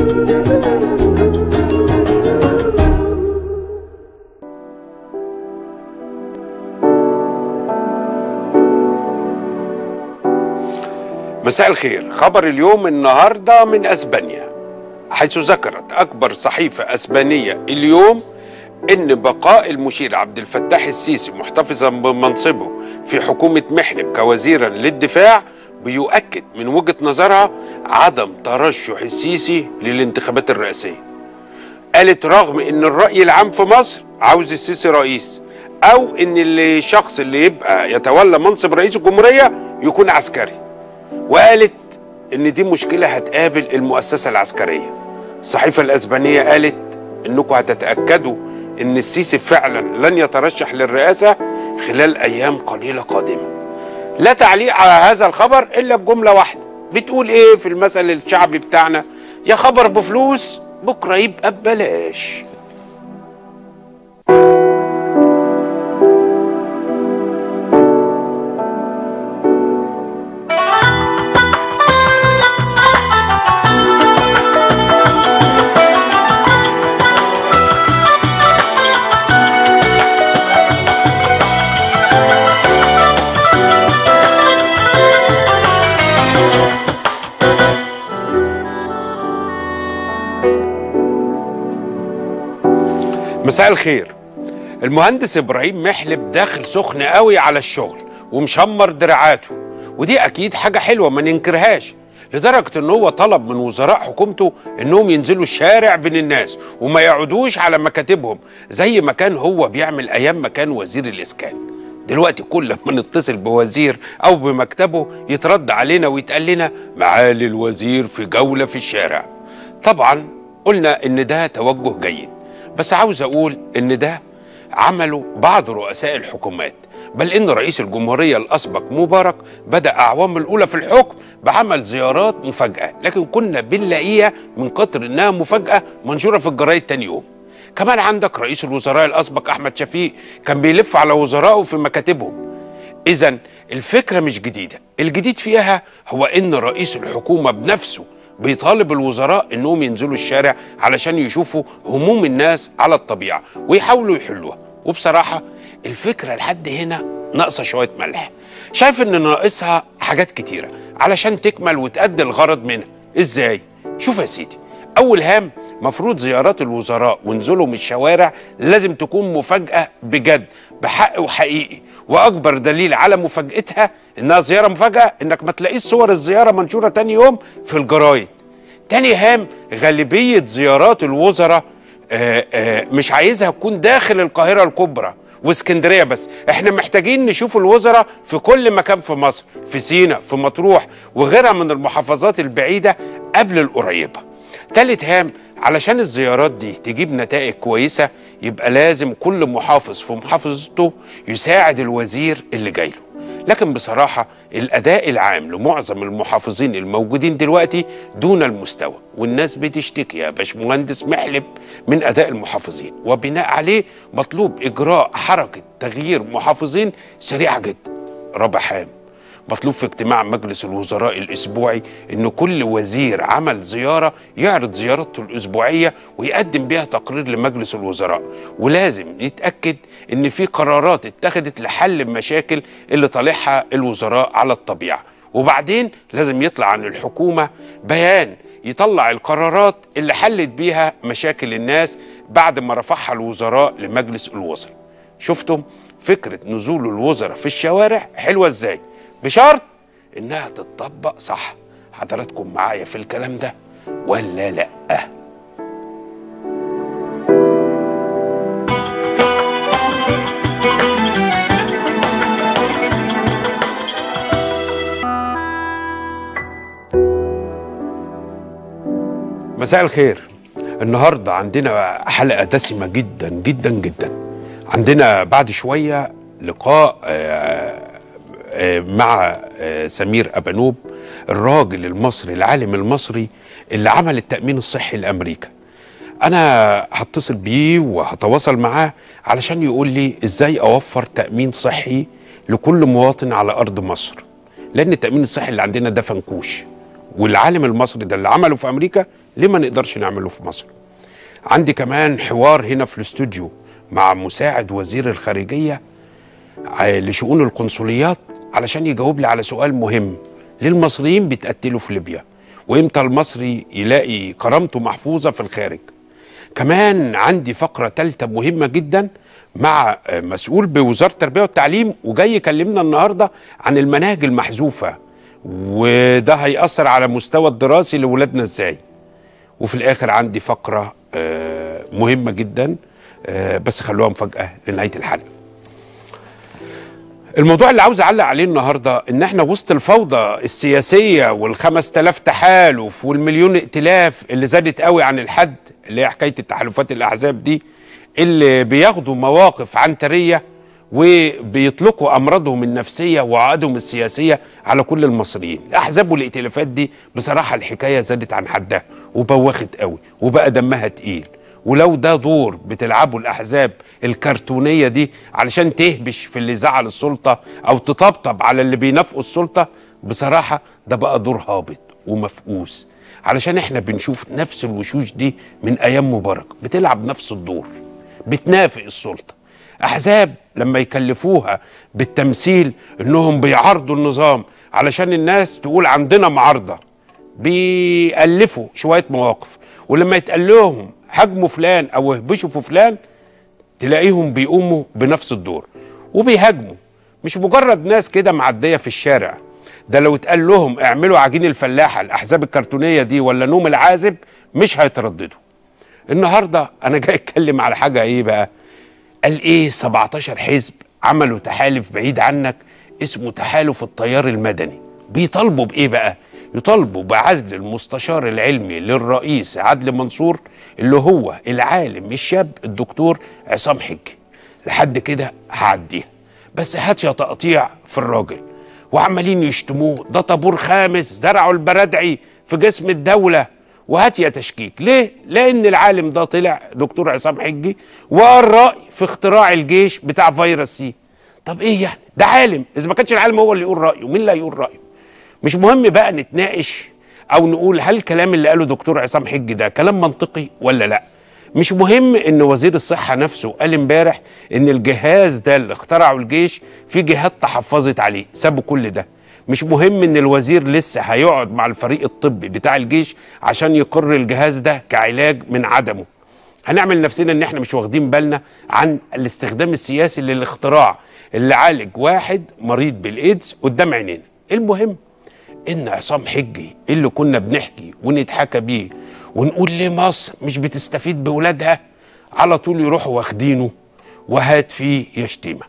مساء الخير خبر اليوم النهارده من اسبانيا حيث ذكرت اكبر صحيفه اسبانيه اليوم ان بقاء المشير عبد الفتاح السيسي محتفظا بمنصبه في حكومه محلب كوزيرا للدفاع بيؤكد من وجهه نظرها عدم ترشح السيسي للانتخابات الرئاسيه قالت رغم ان الراي العام في مصر عاوز السيسي رئيس او ان الشخص اللي يبقى يتولى منصب رئيس الجمهوريه يكون عسكري وقالت ان دي مشكله هتقابل المؤسسه العسكريه الصحيفه الاسبانيه قالت انكم هتتاكدوا ان السيسي فعلا لن يترشح للرئاسه خلال ايام قليله قادمه لا تعليق على هذا الخبر الا بجمله واحده بتقول ايه في المثل الشعبي بتاعنا يا خبر بفلوس بكره يبقى ببلاش مساء الخير المهندس ابراهيم محلب داخل سخن قوي على الشغل ومشمر دراعاته ودي اكيد حاجه حلوه ما ننكرهاش لدرجه ان هو طلب من وزراء حكومته انهم ينزلوا الشارع بين الناس وما يقعدوش على مكاتبهم زي ما كان هو بيعمل ايام ما كان وزير الاسكان دلوقتي كل ما نتصل بوزير او بمكتبه يترد علينا ويتقال لنا معالي الوزير في جوله في الشارع طبعا قلنا ان ده توجه جيد بس عاوز اقول ان ده عمله بعض رؤساء الحكومات بل ان رئيس الجمهوريه الاسبق مبارك بدا اعوام الاولى في الحكم بعمل زيارات مفاجاه لكن كنا بنلاقيها من كتر انها مفاجاه منشوره في الجرايد تاني يوم كمان عندك رئيس الوزراء الاسبق احمد شفيق كان بيلف على وزرائه في مكاتبهم اذا الفكره مش جديده الجديد فيها هو ان رئيس الحكومه بنفسه بيطالب الوزراء انهم ينزلوا الشارع علشان يشوفوا هموم الناس على الطبيعه ويحاولوا يحلوها وبصراحه الفكره لحد هنا ناقصه شويه ملح شايف ان ناقصها حاجات كتيره علشان تكمل وتأدي الغرض منها ازاي شوف يا سيدي اول هام مفروض زيارات الوزراء ونزولهم الشوارع لازم تكون مفاجاه بجد بحق وحقيقي واكبر دليل على مفاجاتها انها زياره مفاجاه انك ما تلاقيش صور الزياره منشوره تاني يوم في الجرايد تاني هام غالبيه زيارات الوزراء آآ آآ مش عايزها تكون داخل القاهره الكبرى واسكندريه بس احنا محتاجين نشوف الوزراء في كل مكان في مصر في سينا في مطروح وغيرها من المحافظات البعيده قبل القريبه تالت هام علشان الزيارات دي تجيب نتائج كويسه يبقى لازم كل محافظ في محافظته يساعد الوزير اللي جاي له لكن بصراحة الأداء العام لمعظم المحافظين الموجودين دلوقتي دون المستوى والناس بتشتكي يا باشمهندس محلب من أداء المحافظين وبناء عليه مطلوب إجراء حركة تغيير محافظين سريعة جدا رابع هام مطلوب في اجتماع مجلس الوزراء الاسبوعي ان كل وزير عمل زياره يعرض زيارته الاسبوعيه ويقدم بيها تقرير لمجلس الوزراء ولازم نتاكد ان في قرارات اتخذت لحل المشاكل اللي طالعها الوزراء على الطبيعه وبعدين لازم يطلع عن الحكومه بيان يطلع القرارات اللي حلت بيها مشاكل الناس بعد ما رفعها الوزراء لمجلس الوزراء شفتم فكره نزول الوزراء في الشوارع حلوه ازاي بشرط انها تتطبق صح حضراتكم معايا في الكلام ده ولا لا مساء الخير النهارده عندنا حلقه دسمه جدا جدا جدا عندنا بعد شويه لقاء آه مع سمير أبانوب الراجل المصري العالم المصري اللي عمل التأمين الصحي لأمريكا أنا هتصل بيه وهتواصل معاه علشان يقول لي إزاي أوفر تأمين صحي لكل مواطن على أرض مصر لأن التأمين الصحي اللي عندنا ده فنكوش والعالم المصري ده اللي عمله في أمريكا ليه ما نقدرش نعمله في مصر عندي كمان حوار هنا في الاستوديو مع مساعد وزير الخارجيه ع- لشؤون القنصليات علشان يجاوب لي على سؤال مهم ليه المصريين بيتقتلوا في ليبيا وامتى المصري يلاقي كرامته محفوظه في الخارج كمان عندي فقره ثالثه مهمه جدا مع آه، مسؤول بوزاره التربيه والتعليم وجاي يكلمنا النهارده عن المناهج المحذوفه وده هيأثر على مستوى الدراسي لولادنا ازاي وفي الاخر عندي فقره آه، مهمه جدا آه، بس خلوها مفاجاه لنهايه الحلقه الموضوع اللي عاوز اعلق عليه النهارده ان احنا وسط الفوضى السياسيه والخمس تلاف تحالف والمليون ائتلاف اللي زادت قوي عن الحد اللي هي حكايه التحالفات الاحزاب دي اللي بياخدوا مواقف عنتريه وبيطلقوا امراضهم النفسيه وعقدهم السياسيه على كل المصريين الاحزاب والائتلافات دي بصراحه الحكايه زادت عن حدها وبوخت قوي وبقى دمها تقيل ولو ده دور بتلعبه الاحزاب الكرتونيه دي علشان تهبش في اللي زعل السلطه او تطبطب على اللي بينافقوا السلطه بصراحه ده بقى دور هابط ومفقوس علشان احنا بنشوف نفس الوشوش دي من ايام مبارك بتلعب نفس الدور بتنافق السلطه احزاب لما يكلفوها بالتمثيل انهم بيعارضوا النظام علشان الناس تقول عندنا معارضه بيألفوا شويه مواقف ولما يتقال لهم هاجموا فلان او اهبشوا في فلان تلاقيهم بيقوموا بنفس الدور وبيهاجموا مش مجرد ناس كده معديه في الشارع ده لو اتقال لهم اعملوا عجين الفلاحه الاحزاب الكرتونيه دي ولا نوم العازب مش هيترددوا النهارده انا جاي اتكلم على حاجه ايه بقى قال ايه 17 حزب عملوا تحالف بعيد عنك اسمه تحالف التيار المدني بيطالبوا بايه بقى يطالبوا بعزل المستشار العلمي للرئيس عدلي منصور اللي هو العالم الشاب الدكتور عصام حجي لحد كده هعديها بس هات يا تقطيع في الراجل وعمالين يشتموه ده طابور خامس زرعوا البرادعي في جسم الدوله وهات يا تشكيك ليه لان العالم ده طلع دكتور عصام حجي وقال راي في اختراع الجيش بتاع فيروس سي طب ايه يعني ده عالم اذا ما كانش العالم هو اللي يقول رايه مين اللي هيقول رايه مش مهم بقى نتناقش او نقول هل الكلام اللي قاله دكتور عصام حجي ده كلام منطقي ولا لا مش مهم ان وزير الصحه نفسه قال امبارح ان الجهاز ده اللي اخترعه الجيش في جهات تحفظت عليه سابوا كل ده مش مهم ان الوزير لسه هيقعد مع الفريق الطبي بتاع الجيش عشان يقر الجهاز ده كعلاج من عدمه هنعمل نفسنا ان احنا مش واخدين بالنا عن الاستخدام السياسي للاختراع اللي عالج واحد مريض بالايدز قدام عينينا المهم ان عصام حجي اللي كنا بنحكي ونتحكى بيه ونقول ليه مصر مش بتستفيد بولادها على طول يروحوا واخدينه وهات فيه يشتيمه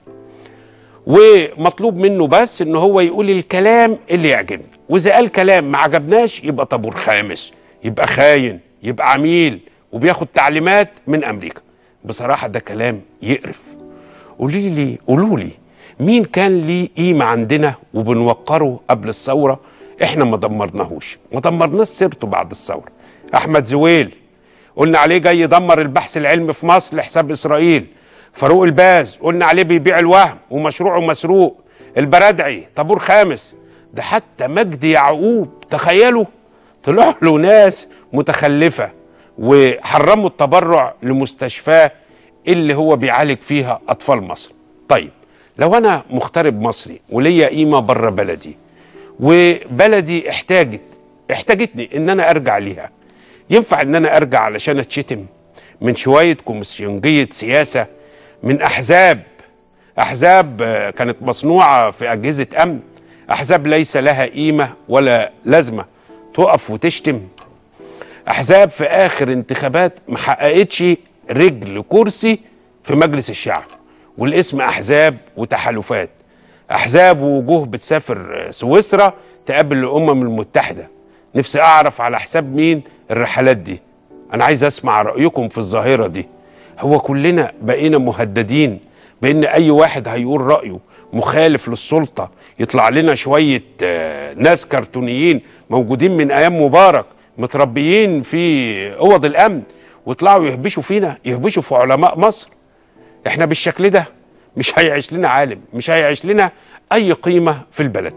ومطلوب منه بس ان هو يقول الكلام اللي يعجبنا واذا قال كلام ما عجبناش يبقى طابور خامس يبقى خاين يبقى عميل وبياخد تعليمات من امريكا بصراحه ده كلام يقرف قولي لي قولوا لي مين كان ليه قيمه عندنا وبنوقره قبل الثوره احنا ما دمرناهوش ما دمرناش سيرته بعد الثوره احمد زويل قلنا عليه جاي يدمر البحث العلمي في مصر لحساب اسرائيل فاروق الباز قلنا عليه بيبيع الوهم ومشروعه مسروق البرادعي طابور خامس ده حتى مجدي يعقوب تخيلوا طلع له ناس متخلفه وحرموا التبرع لمستشفاه اللي هو بيعالج فيها اطفال مصر طيب لو انا مغترب مصري وليا قيمه بره بلدي وبلدي احتاجت احتاجتني ان انا ارجع ليها ينفع ان انا ارجع علشان اتشتم من شويه كوميسيونجيه سياسه من احزاب احزاب آه، كانت مصنوعه في اجهزه امن احزاب ليس لها قيمه ولا لازمه تقف وتشتم احزاب في اخر انتخابات ما حققتش رجل كرسي في مجلس الشعب والاسم احزاب وتحالفات احزاب ووجوه بتسافر سويسرا تقابل الامم المتحده نفسي اعرف على حساب مين الرحلات دي انا عايز اسمع رايكم في الظاهره دي هو كلنا بقينا مهددين بان اي واحد هيقول رايه مخالف للسلطه يطلع لنا شويه آه، ناس كرتونيين موجودين من ايام مبارك متربيين في اوض الامن ويطلعوا يهبشوا فينا يهبشوا في علماء مصر احنا بالشكل ده مش هيعيش لنا عالم مش هيعيش لنا اي قيمه في البلد دي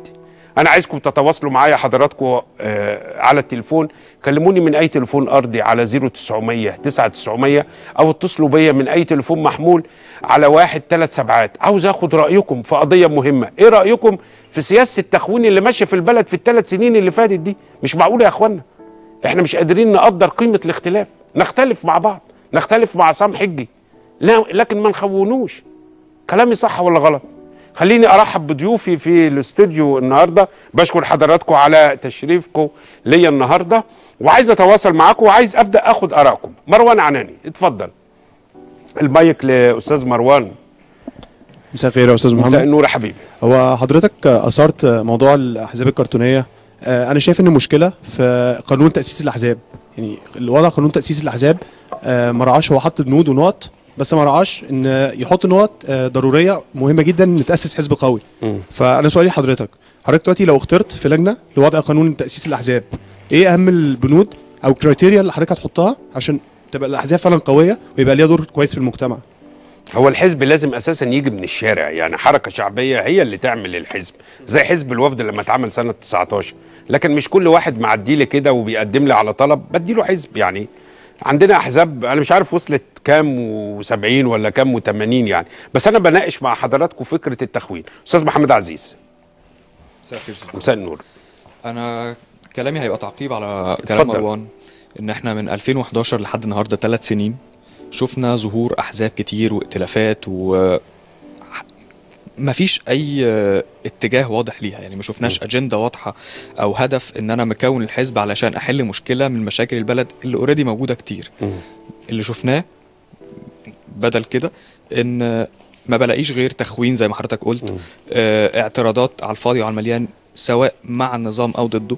انا عايزكم تتواصلوا معايا حضراتكم آه على التليفون كلموني من اي تليفون ارضي على 0900 9900 او اتصلوا بيا من اي تليفون محمول على واحد ثلاث سبعات عاوز اخد رايكم في قضيه مهمه ايه رايكم في سياسه التخوين اللي ماشيه في البلد في الثلاث سنين اللي فاتت دي مش معقوله يا اخوانا احنا مش قادرين نقدر قيمه الاختلاف نختلف مع بعض نختلف مع عصام حجي لا لكن ما نخونوش كلامي صح ولا غلط خليني ارحب بضيوفي في الاستوديو النهارده بشكر حضراتكم على تشريفكم ليا النهارده وعايز اتواصل معاكم وعايز ابدا اخد ارائكم مروان عناني اتفضل المايك لاستاذ مروان مساء الخير يا استاذ مساء محمد النور يا حبيبي هو حضرتك اثرت موضوع الاحزاب الكرتونيه آه، انا شايف ان المشكله في قانون تاسيس الاحزاب يعني اللي وضع قانون تاسيس الاحزاب آه، ما رعاش هو حط بنود ونقط بس ما رعاش ان يحط نقط آه، ضروريه مهمه جدا ان تاسس حزب قوي فانا سؤالي لحضرتك حضرتك دلوقتي لو اخترت في لجنه لوضع قانون تاسيس الاحزاب ايه اهم البنود او الكرايتيريا اللي حضرتك هتحطها عشان تبقى الاحزاب فعلا قويه ويبقى ليها دور كويس في المجتمع هو الحزب لازم اساسا يجي من الشارع يعني حركه شعبيه هي اللي تعمل الحزب زي حزب الوفد لما اتعمل سنه 19 لكن مش كل واحد معدي لي كده وبيقدم لي على طلب بدي له حزب يعني عندنا احزاب انا مش عارف وصلت كام و70 ولا كام و80 يعني بس انا بناقش مع حضراتكم فكره التخوين استاذ محمد عزيز مساء الخير أستاذ. مساء النور انا كلامي هيبقى تعقيب على كلام اتفضل. مروان ان احنا من 2011 لحد النهارده ثلاث سنين شفنا ظهور احزاب كتير وائتلافات و مفيش اي آه، اتجاه واضح ليها يعني ما شفناش اجنده واضحه او هدف ان انا مكون الحزب علشان احل مشكله من مشاكل البلد اللي اوريدي موجوده كتير اللي شفناه بدل كده ان ما بلاقيش غير تخوين زي ما حضرتك قلت آه، اعتراضات على الفاضي وعلى المليان سواء مع النظام او ضده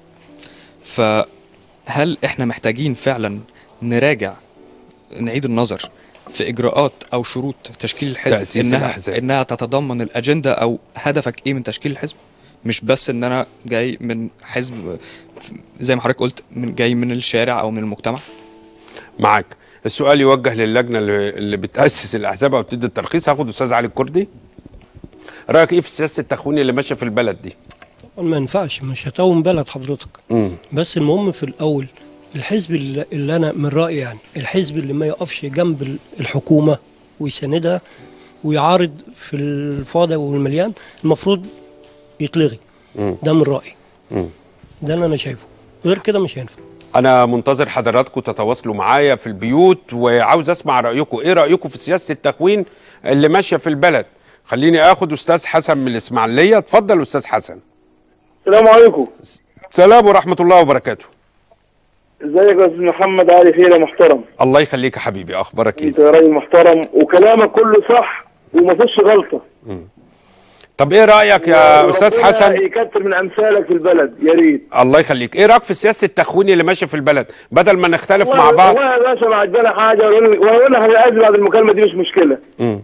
فهل احنا محتاجين فعلا نراجع نعيد النظر في اجراءات او شروط تشكيل الحزب تأسيس انها الأحزاب. انها تتضمن الاجنده او هدفك ايه من تشكيل الحزب مش بس ان انا جاي من حزب زي ما حضرتك قلت من جاي من الشارع او من المجتمع معاك السؤال يوجه للجنه اللي اللي بتاسس الاحزاب او بتدي الترخيص هاخد استاذ علي الكردي رايك ايه في سياسه التخوين اللي ماشيه في البلد دي ما ينفعش مش هتقوم بلد حضرتك مم. بس المهم في الاول الحزب اللي, اللي انا من رايي يعني الحزب اللي ما يقفش جنب ال- الحكومه ويساندها ويعارض في الفاضي والمليان المفروض يتلغي ده من رايي مم. ده اللي انا شايفه غير كده مش هينفع انا منتظر حضراتكم تتواصلوا معايا في البيوت وعاوز اسمع رايكم ايه رايكم في سياسه التخوين اللي ماشيه في البلد خليني اخد استاذ حسن من الاسماعيليه اتفضل استاذ حسن السلام عليكم سلام ورحمه الله وبركاته ازيك يا استاذ محمد علي خير يا محترم الله يخليك يا حبيبي اخبارك انت ايه يا راجل محترم وكلامك كله صح وما فيش غلطه طب ايه رايك يا استاذ وربنا حسن يكتر من امثالك في البلد يا ريت الله يخليك ايه رايك في سياسه التخوين اللي ماشيه في البلد بدل ما نختلف مع بعض والله يا باشا ما عندنا حاجه ويقول لك انا بعد المكالمه دي مش مشكله مم.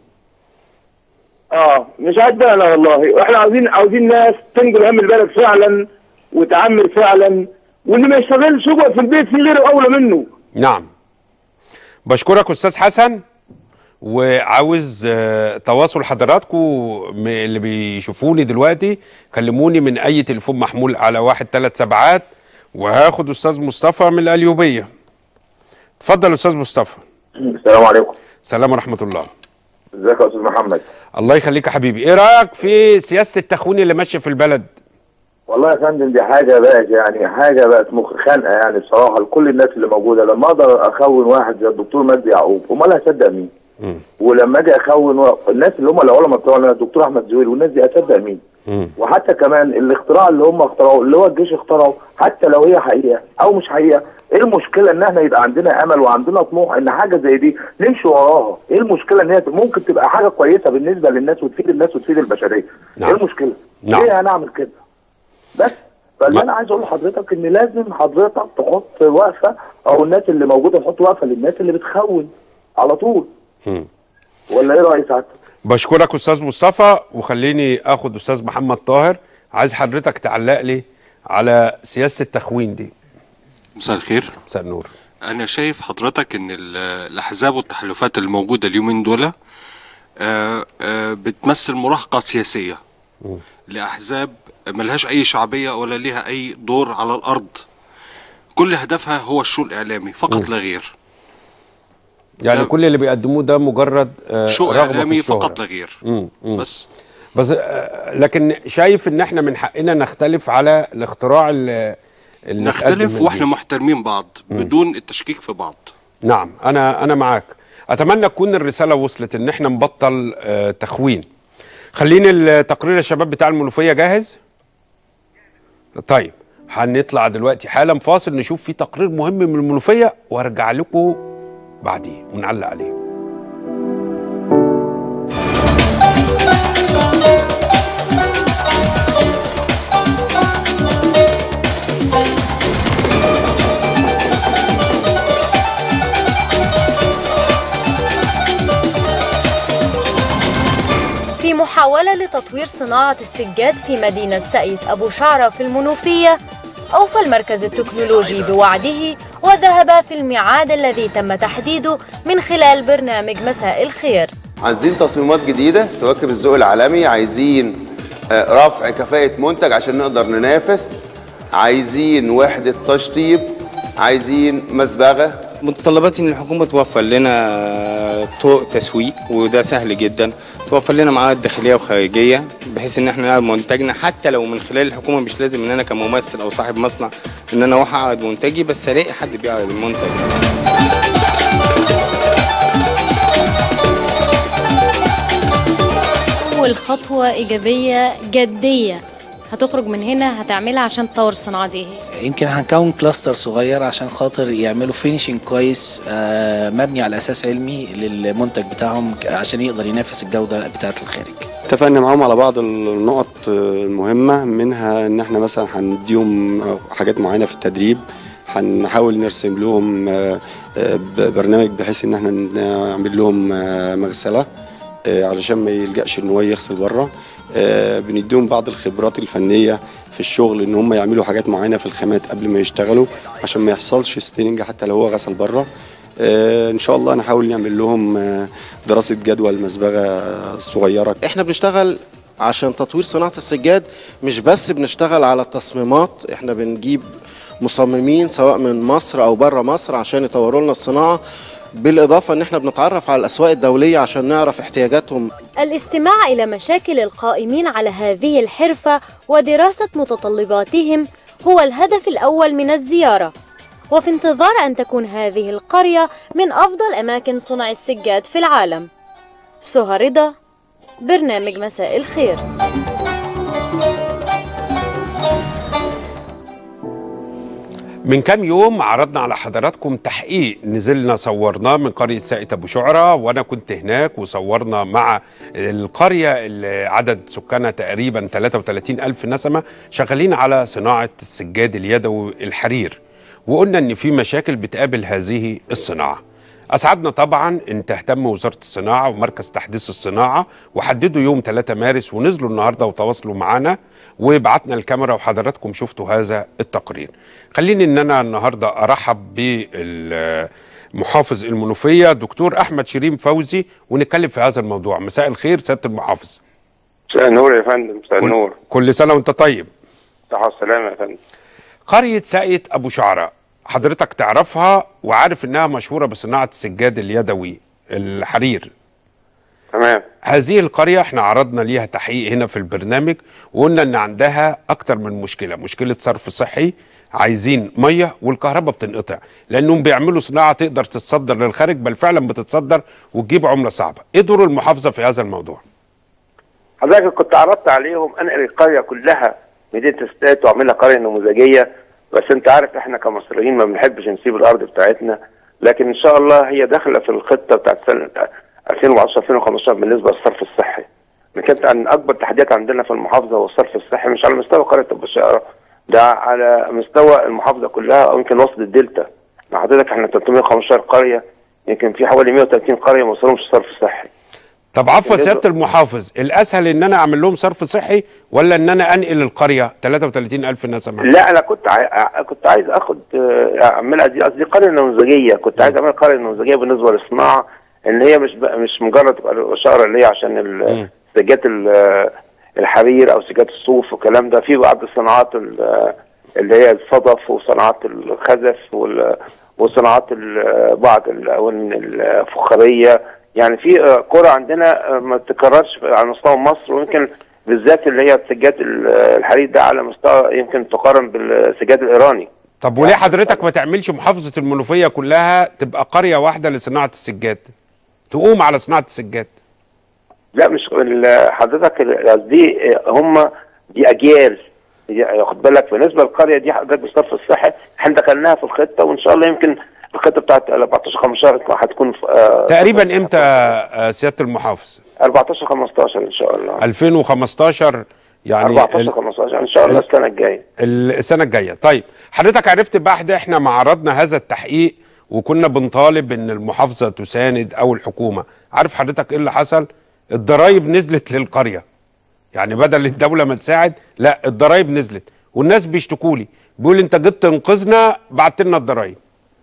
اه مش عندنا والله واحنا عاوزين عاوزين ناس تنقل هم البلد فعلا وتعمل فعلا واللي ما يشتغلش يقعد في البيت في غيره اولى منه نعم بشكرك استاذ حسن وعاوز آه، تواصل حضراتكم م- اللي بيشوفوني دلوقتي كلموني من اي تليفون محمول على واحد ثلاث سبعات وهاخد استاذ مصطفى من القليوبيه اتفضل استاذ مصطفى السلام عليكم سلام ورحمه الله ازيك يا استاذ محمد الله يخليك يا حبيبي ايه رايك في سياسه التخوين اللي ماشيه في البلد والله يا فندم دي حاجه بقت يعني حاجه بقت مخ خانقه يعني بصراحه لكل الناس اللي موجوده لما اقدر اخون واحد زي الدكتور مجدي يعقوب امال هصدق مين؟ ولما اجي اخون و... الناس اللي هم العلماء بتوعنا الدكتور احمد زويل والناس دي هتصدق مين؟ وحتى كمان الاختراع اللي هم اخترعوه اللي هو الجيش اخترعه حتى لو هي حقيقه او مش حقيقه ايه المشكله ان احنا يبقى عندنا امل وعندنا طموح ان حاجه زي دي نمشي وراها ايه المشكله ان هي ممكن تبقى حاجه كويسه بالنسبه للناس وتفيد الناس وتفيد البشريه نعم. ايه المشكله نعم. ليه هنعمل كده بس فاللي ما- انا عايز اقول لحضرتك ان لازم حضرتك تحط وقفه او الناس اللي موجوده تحط وقفه للناس اللي بتخون على طول مم. ولا ايه راي سعادتك؟ بشكرك استاذ مصطفى وخليني اخد استاذ محمد طاهر عايز حضرتك تعلق لي على سياسه التخوين دي مساء الخير مساء النور انا شايف حضرتك ان ال- الاحزاب والتحالفات الموجوده اليومين دول آه، آه، بتمثل مراهقه سياسيه لاحزاب ملهاش اي شعبيه ولا ليها اي دور على الارض كل هدفها هو الشو الاعلامي فقط لا غير يعني لا. كل اللي بيقدموه ده مجرد آه، شو رغبه في اعلامي الشهرة. فقط لا غير مم، مم. بس بس آه، لكن شايف ان احنا من حقنا نختلف على الاختراع اللي اللي اتقدم نختلف من واحنا الجيش. محترمين بعض بدون التشكيك في بعض نعم انا انا معاك اتمنى تكون الرساله وصلت ان احنا نبطل آه، تخوين خليني التقرير يا شباب بتاع المنوفيه جاهز طيب هنطلع دلوقتي حالا فاصل نشوف فيه تقرير مهم من المنوفيه وارجع لكم بعديه ونعلق عليه في محاولة لتطوير صناعة السجاد في مدينة سقيت أبو شعرة في المنوفية أوفى المركز التكنولوجي بوعده وذهب في الميعاد الذي تم تحديده من خلال برنامج مساء الخير عايزين تصميمات جديدة تواكب الذوق العالمي عايزين آه، رفع كفاءة منتج عشان نقدر ننافس عايزين وحدة تشطيب عايزين مسبغة متطلبات ان الحكومه توفر لنا طرق تسويق وده سهل جدا توفر لنا مواد داخليه وخارجيه بحيث ان احنا نعرض منتجنا حتى لو من خلال الحكومه مش لازم ان انا كممثل او صاحب مصنع ان انا اروح اعرض منتجي بس الاقي حد بيعرض المنتج أول خطوة إيجابية جدية هتخرج من هنا هتعملها عشان تطور الصناعة دي يمكن هنكون كلاستر صغير عشان خاطر يعملوا فينيشنج كويس آه، مبني على اساس علمي للمنتج بتاعهم عشان يقدر ينافس الجوده بتاعه الخارج اتفقنا معاهم على بعض النقط المهمة منها ان احنا مثلا هنديهم حاجات معينة في التدريب هنحاول نرسم لهم آه، آه، ب- برنامج بحيث ان احنا نعمل لهم آه، مغسلة آه، علشان ما يلجأش ان هو يغسل بره آه، بنديهم بعض الخبرات الفنية في الشغل ان هم يعملوا حاجات معينة في الخامات قبل ما يشتغلوا عشان ما يحصلش ستيننج حتى لو هو غسل بره آه، ان شاء الله نحاول نعمل لهم آه، دراسة جدوى المسبغة صغيرة احنا بنشتغل عشان تطوير صناعة السجاد مش بس بنشتغل على التصميمات احنا بنجيب مصممين سواء من مصر او بره مصر عشان يطوروا لنا الصناعة بالاضافة ان احنا بنتعرف على الاسواق الدولية عشان نعرف احتياجاتهم الاستماع إلى مشاكل القائمين على هذه الحرفة ودراسة متطلباتهم هو الهدف الأول من الزيارة وفي انتظار أن تكون هذه القرية من أفضل أماكن صنع السجاد في العالم سهى رضا برنامج مساء الخير من كام يوم عرضنا على حضراتكم تحقيق نزلنا صورناه من قرية ساقية أبو شعرة وأنا كنت هناك وصورنا مع القرية اللي عدد سكانها تقريبا 33 ألف نسمة شغالين على صناعة السجاد اليدوي الحرير وقلنا إن في مشاكل بتقابل هذه الصناعة أسعدنا طبعا إن تهتم وزارة الصناعة ومركز تحديث الصناعة وحددوا يوم 3 مارس ونزلوا النهاردة وتواصلوا معنا وبعتنا الكاميرا وحضراتكم شفتوا هذا التقرير خليني إن أنا النهاردة أرحب بالمحافظ المنوفية دكتور أحمد شيرين فوزي ونتكلم في هذا الموضوع مساء الخير سيادة المحافظ مساء النور يا فندم مساء كل- النور كل سنة وأنت طيب صحة والسلامة يا فندم قرية ساقية أبو شعرة حضرتك تعرفها وعارف إنها مشهورة بصناعة السجاد اليدوي الحرير تمام هذه القرية احنا عرضنا ليها تحقيق هنا في البرنامج وقلنا ان عندها اكتر من مشكلة مشكلة صرف صحي عايزين مية والكهرباء بتنقطع لانهم بيعملوا صناعة تقدر تتصدر للخارج بل فعلا بتتصدر وتجيب عملة صعبة ايه دور المحافظة في هذا الموضوع حضرتك كنت عرضت عليهم انقل القرية كلها مدينة استات واعملها قرية نموذجية بس انت عارف احنا كمصريين ما بنحبش نسيب الارض بتاعتنا لكن ان شاء الله هي داخلة في الخطة بتاعت سنة 2010 2015 بالنسبة للصرف الصحي من كانت عن اكبر تحديات عندنا في المحافظة هو الصرف الصحي مش على مستوى قرية ابو شقرة ده على مستوى المحافظة كلها او يمكن وسط الدلتا مع حضرتك احنا 315 قرية يمكن في حوالي 130 قرية ما وصلهمش صرف صحي طب عفوا بالنسبة- سيادة المحافظ الاسهل ان انا اعمل لهم صرف صحي ولا ان انا انقل القرية 33 الف نسمة لا انا كنت عاي... كنت عايز اخد آه، اعملها دي قصدي قريه نموذجيه كنت عايز اعمل قريه نموذجيه بالنسبه للصناعه ان هي مش ب... مش مجرد تبقى شهر اللي هي عشان ال- السجات ال- الحرير او سجاد الصوف والكلام ده في بعض الصناعات ال- اللي هي الصدف وصناعات الخزف وال- وصناعات ال- بعض الاواني الفخاريه يعني في آه، قرى عندنا آه، ما تكررش على مستوى مصر ويمكن بالذات اللي هي سجاد ال- الحرير ده على مستوى يمكن تقارن بالسجاد الايراني طب وليه حضرتك ما تعملش محافظه المنوفيه كلها تبقى قريه واحده لصناعه السجاد تقوم على صناعه السجاد لا مش ال- حضرتك ال- قصدي هم دي اجيال دي- خد بالك بالنسبه للقريه دي حضرتك بالصرف الصحي احنا دخلناها في الخطه وان شاء الله يمكن الخطه بتاعت 14 15 هتكون في آه، تقريبا امتى آه، سياده المحافظ 14 15 ان شاء الله 2015 يعني 14 ال- 15 ان شاء الله ال- السنه الجايه السنه الجايه طيب حضرتك عرفت بعد احنا ما عرضنا هذا التحقيق وكنا بنطالب ان المحافظه تساند او الحكومه عارف حضرتك ايه اللي حصل الضرايب نزلت للقريه يعني بدل الدوله ما تساعد لا الضرايب نزلت والناس بيشتكوا لي بيقول انت جيت تنقذنا بعت لنا الضرايب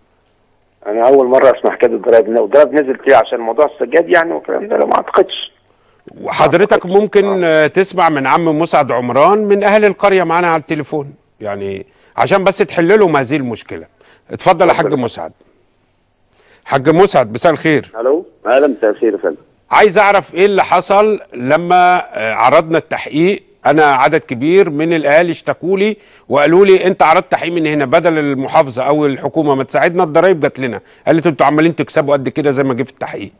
انا اول مره اسمع حكايه الضرايب والضرايب نزلت ليه عشان موضوع السجاد يعني والكلام ده لا ما اعتقدش وحضرتك ممكن آه، تسمع من عم مسعد عمران من اهل القريه معانا على التليفون يعني عشان بس تحل لهم هذه المشكله اتفضل يا حاج مسعد حاج مسعد مساء الخير الو اهلا مساء الخير يا فندم عايز اعرف ايه اللي حصل لما آه، عرضنا التحقيق انا عدد كبير من الاهالي اشتكوا لي وقالوا لي انت عرضت تحقيق من هنا بدل المحافظه او الحكومه ما تساعدنا الضرايب جات لنا قالت انتوا عمالين تكسبوا قد كده زي ما جه في التحقيق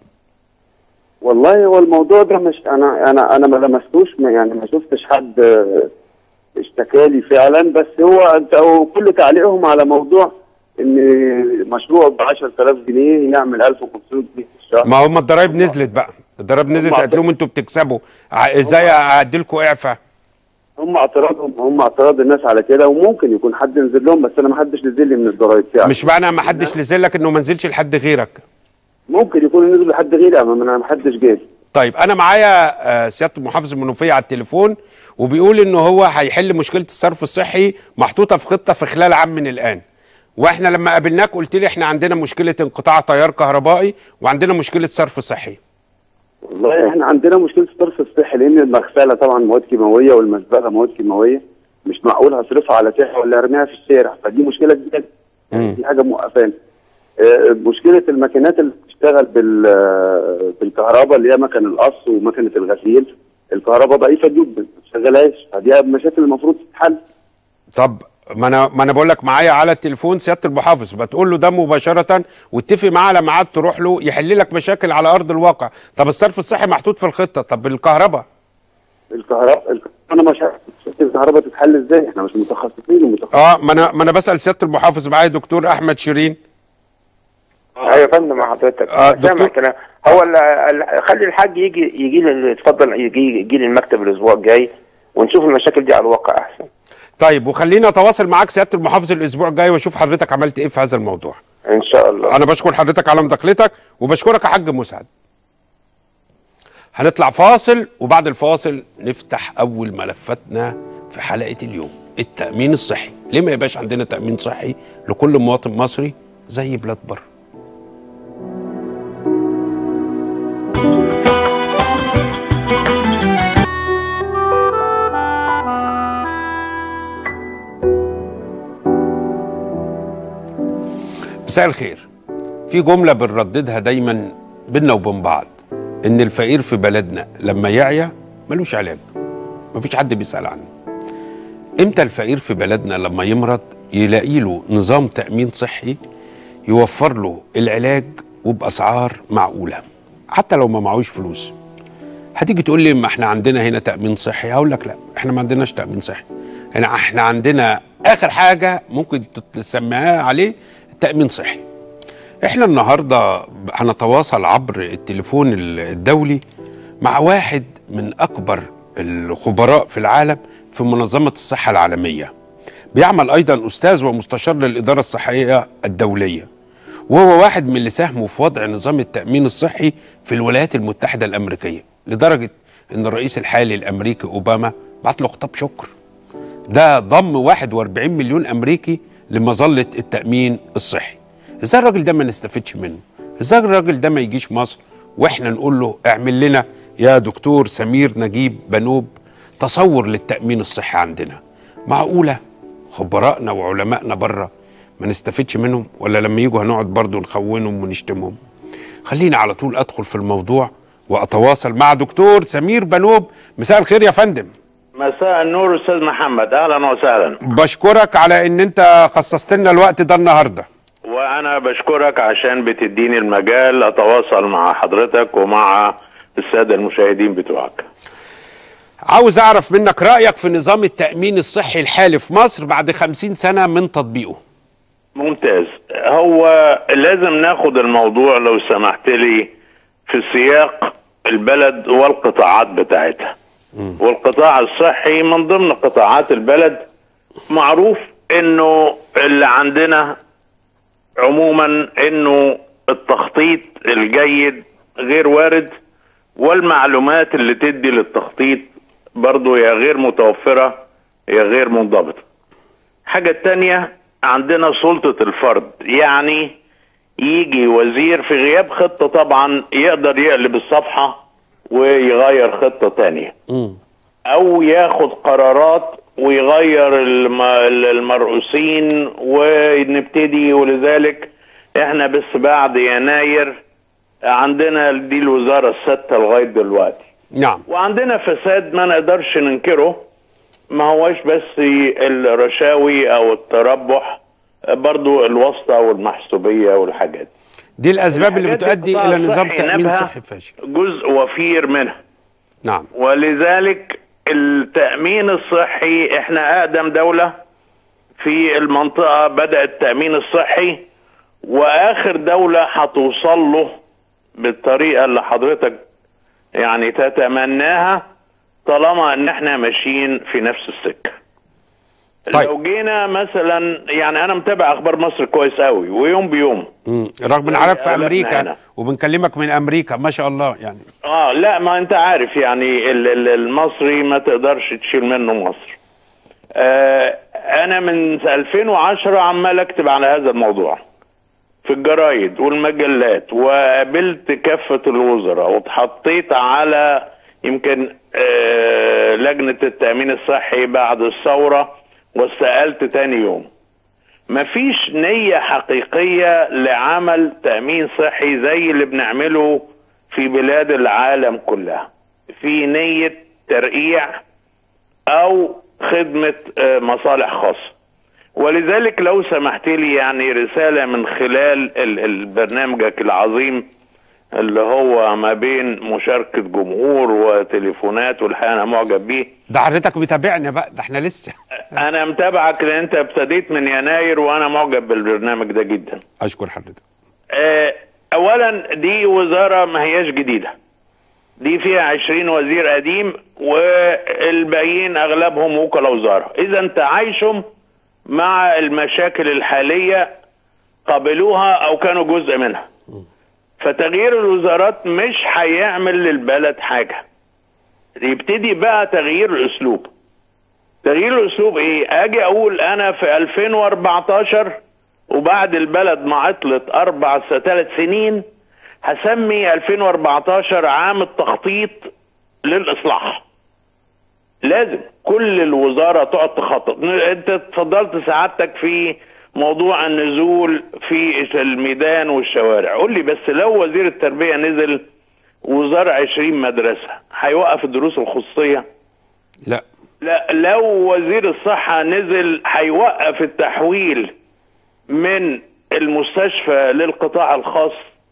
والله هو الموضوع ده مش انا انا انا ما لمستوش ما- يعني ما شفتش حد آه، اشتكالي فعلا بس هو انت هو كل تعليقهم على موضوع ان مشروع ب 10000 جنيه يعمل 1500 جنيه في الشهر ما هم الضرايب نزلت بقى الضرايب نزلت قالت لهم انتوا بتكسبوا ع- ازاي اعدي لكم اعفاء هم اعتراضهم هم اعتراض الناس على كده وممكن يكون حد نزل لهم بس انا ما حدش نزل لي من الضرايب فعلا مش معنى ما حدش نزل لك انه ما نزلش لحد غيرك ممكن يكون نزل لحد غيري اما انا ما حدش جاي طيب انا معايا آه، سياده المحافظ المنوفيه على التليفون وبيقول ان هو هيحل مشكله الصرف الصحي محطوطه في خطه في خلال عام من الان واحنا لما قابلناك قلت لي احنا عندنا مشكله انقطاع تيار كهربائي وعندنا مشكله صرف صحي والله احنا عندنا مشكله الصرف الصحي لان المغسله طبعا مواد كيماويه والمزبله مواد كيماويه مش معقول هصرفها على ساحه ولا ارميها في الشارع فدي مشكله جدا دي حاجه موقفانا آه، مشكله الماكينات اللي بتشتغل بال آه، بالكهرباء اللي هي مكن القص ومكنه الغسيل الكهرباء ضعيفه جدا ما بتشتغلهاش فدي مشاكل المفروض تتحل طب ما انا ما انا بقول لك معايا على التليفون سياده المحافظ بتقول له ده مباشره واتفق معاه على ميعاد تروح له يحل لك مشاكل على ارض الواقع طب الصرف الصحي محطوط في الخطه طب الكهرباء الكهرباء الك- انا مش عارف مشكله الكهرباء تتحل ازاي احنا مش متخصصين ومتخصصين اه ما انا ما انا بسال سياده المحافظ معايا دكتور احمد شيرين ايوه يا فندم مع حضرتك آه، أنا سامع دكتور. الكلام هو ال- ال- خلي الحاج يجي يجي لي اتفضل يجي يجي لي المكتب الاسبوع الجاي ونشوف المشاكل دي على الواقع احسن طيب وخليني اتواصل معاك سياده المحافظ الاسبوع الجاي واشوف حضرتك عملت ايه في هذا الموضوع ان شاء الله انا بشكر حضرتك على مداخلتك وبشكرك يا حاج مسعد هنطلع فاصل وبعد الفاصل نفتح اول ملفاتنا في حلقه اليوم التامين الصحي ليه ما يبقاش عندنا تامين صحي لكل مواطن مصري زي بلاد بره مساء الخير في جملة بنرددها دايما بينا وبين بعض إن الفقير في بلدنا لما يعيا ملوش علاج مفيش حد بيسأل عنه إمتى الفقير في بلدنا لما يمرض يلاقي له نظام تأمين صحي يوفر له العلاج وبأسعار معقولة حتى لو ما معهوش فلوس هتيجي تقول لي ما احنا عندنا هنا تأمين صحي هقول لك لا احنا ما عندناش تأمين صحي هنا احنا عندنا آخر حاجة ممكن تسميها عليه تأمين صحي احنا النهارده هنتواصل عبر التليفون الدولي مع واحد من اكبر الخبراء في العالم في منظمه الصحه العالميه بيعمل ايضا استاذ ومستشار للاداره الصحيه الدوليه وهو واحد من اللي ساهموا في وضع نظام التامين الصحي في الولايات المتحده الامريكيه لدرجه ان الرئيس الحالي الامريكي اوباما بعت له خطاب شكر ده ضم 41 مليون امريكي لمظله التامين الصحي ازاي الراجل ده ما نستفدش منه ازاي الراجل ده ما يجيش مصر واحنا نقول له اعمل لنا يا دكتور سمير نجيب بنوب تصور للتامين الصحي عندنا معقوله خبرائنا وعلمائنا بره ما نستفدش منهم ولا لما يجوا هنقعد برضو نخونهم ونشتمهم خليني على طول ادخل في الموضوع واتواصل مع دكتور سمير بنوب مساء الخير يا فندم مساء النور استاذ محمد اهلا وسهلا بشكرك على ان انت خصصت لنا الوقت ده النهارده وانا بشكرك عشان بتديني المجال اتواصل مع حضرتك ومع الساده المشاهدين بتوعك عاوز اعرف منك رايك في نظام التامين الصحي الحالي في مصر بعد خمسين سنه من تطبيقه ممتاز هو لازم ناخد الموضوع لو سمحت لي في سياق البلد والقطاعات بتاعتها والقطاع الصحي من ضمن قطاعات البلد معروف انه اللي عندنا عموما انه التخطيط الجيد غير وارد والمعلومات اللي تدي للتخطيط برضو يا غير متوفرة يا غير منضبطة حاجة تانية عندنا سلطة الفرد يعني يجي وزير في غياب خطة طبعا يقدر يقلب الصفحة ويغير خطة تانية او ياخد قرارات ويغير الم- المرؤوسين ونبتدي ولذلك احنا بس بعد يناير عندنا دي الوزارة الستة لغاية دلوقتي نعم وعندنا فساد ما نقدرش ننكره ما هوش بس الرشاوي او التربح برضو الواسطة والمحسوبية والحاجات دي الاسباب اللي الحاجات بتؤدي القطاع الى نظام الصحي تامين نبها صحي فاشل جزء وفير منها نعم ولذلك التأمين الصحي احنا أقدم دولة في المنطقة بدأ التأمين الصحي وآخر دولة هتوصل له بالطريقة اللي حضرتك يعني تتمناها طالما ان احنا ماشيين في نفس السكة طيب. لو جينا مثلا يعني انا متابع اخبار مصر كويس قوي ويوم بيوم مم. رغم ان عارف في أغلبنا امريكا هنا. وبنكلمك من امريكا ما شاء الله يعني اه لا ما انت عارف يعني ال- ال- المصري ما تقدرش تشيل منه مصر آه انا من 2010 عمال اكتب على هذا الموضوع في الجرايد والمجلات وقابلت كافة الوزراء واتحطيت على يمكن آه لجنة التأمين الصحي بعد الثورة واستقلت تاني يوم مفيش نية حقيقية لعمل تأمين صحي زي اللي بنعمله في بلاد العالم كلها في نية ترقيع أو خدمة آه، مصالح خاصة ولذلك لو سمحت لي يعني رسالة من خلال ال- ال- برنامجك العظيم اللي هو ما بين مشاركة جمهور وتليفونات والحقيقة أنا معجب بيه ده حضرتك متابعنا بقى ده احنا لسه أنا متابعك لأن أنت ابتديت من يناير وأنا معجب بالبرنامج ده جدا اشكر حضرتك آه، اولا دي وزاره ما هياش جديده دي فيها 20 وزير قديم والباقيين اغلبهم وكلاء وزاره اذا تعايشهم مع المشاكل الحاليه قبلوها او كانوا جزء منها فتغيير الوزارات مش هيعمل للبلد حاجه يبتدي بقى تغيير الاسلوب تغيير الاسلوب ايه اجي اقول انا في 2014 وبعد البلد ما عطلت اربع ثلاث سنين هسمي 2014 عام التخطيط للاصلاح لازم كل الوزاره تقعد تخطط انت اتفضلت سعادتك في موضوع النزول في الميدان والشوارع قول لي بس لو وزير التربيه نزل وزار 20 مدرسه هيوقف الدروس الخصوصيه لا لا لو وزير الصحة نزل هيوقف التحويل من المستشفى للقطاع الخاص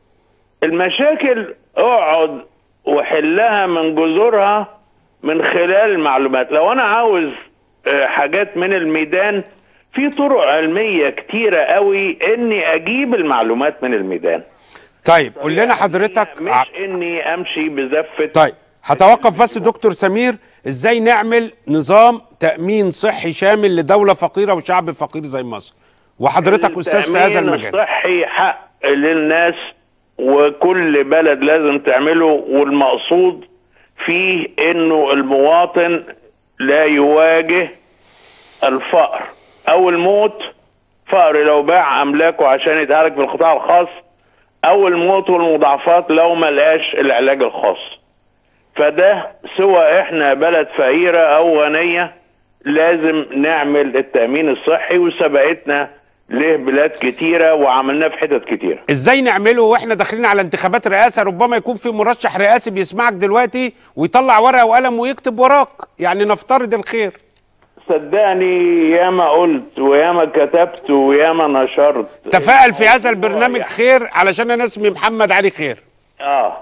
المشاكل اقعد وحلها من جذورها من خلال المعلومات لو انا عاوز آه، حاجات من الميدان في طرق علمية كتيرة قوي اني اجيب المعلومات من الميدان طيب قول لنا حضرتك مش اني امشي بزفة طيب هتوقف بس دكتور سمير ازاي نعمل نظام تامين صحي شامل لدوله فقيره وشعب فقير زي مصر وحضرتك استاذ في هذا التأمين المجال الصحي حق للناس وكل بلد لازم تعمله والمقصود فيه انه المواطن لا يواجه الفقر او الموت فقر لو باع املاكه عشان يتهلك في القطاع الخاص او الموت والمضاعفات لو ما لقاش العلاج الخاص فده سواء احنا بلد فقيره او غنيه لازم نعمل التامين الصحي وسبقتنا له بلاد كتيره وعملناه في حتت كتيره ازاي نعمله واحنا داخلين على انتخابات رئاسه ربما يكون في مرشح رئاسي بيسمعك دلوقتي ويطلع ورقه وقلم ويكتب وراك يعني نفترض الخير صدقني ياما قلت وياما كتبت وياما نشرت تفائل في هذا البرنامج خير علشان انا اسمي محمد علي خير اه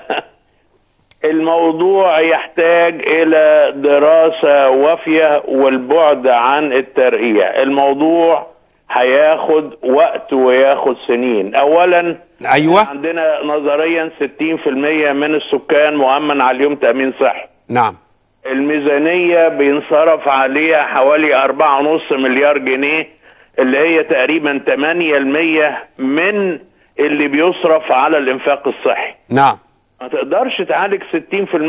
الموضوع يحتاج الى دراسة وافية والبعد عن الترقيع الموضوع هياخد وقت وياخد سنين اولا ايوه عندنا نظريا 60% من السكان مؤمن عليهم تأمين صحي نعم الميزانية بينصرف عليها حوالي أربعة ونص مليار جنيه اللي هي تقريبا 8% من اللي بيصرف على الإنفاق الصحي نعم ما تقدرش تعالج 60%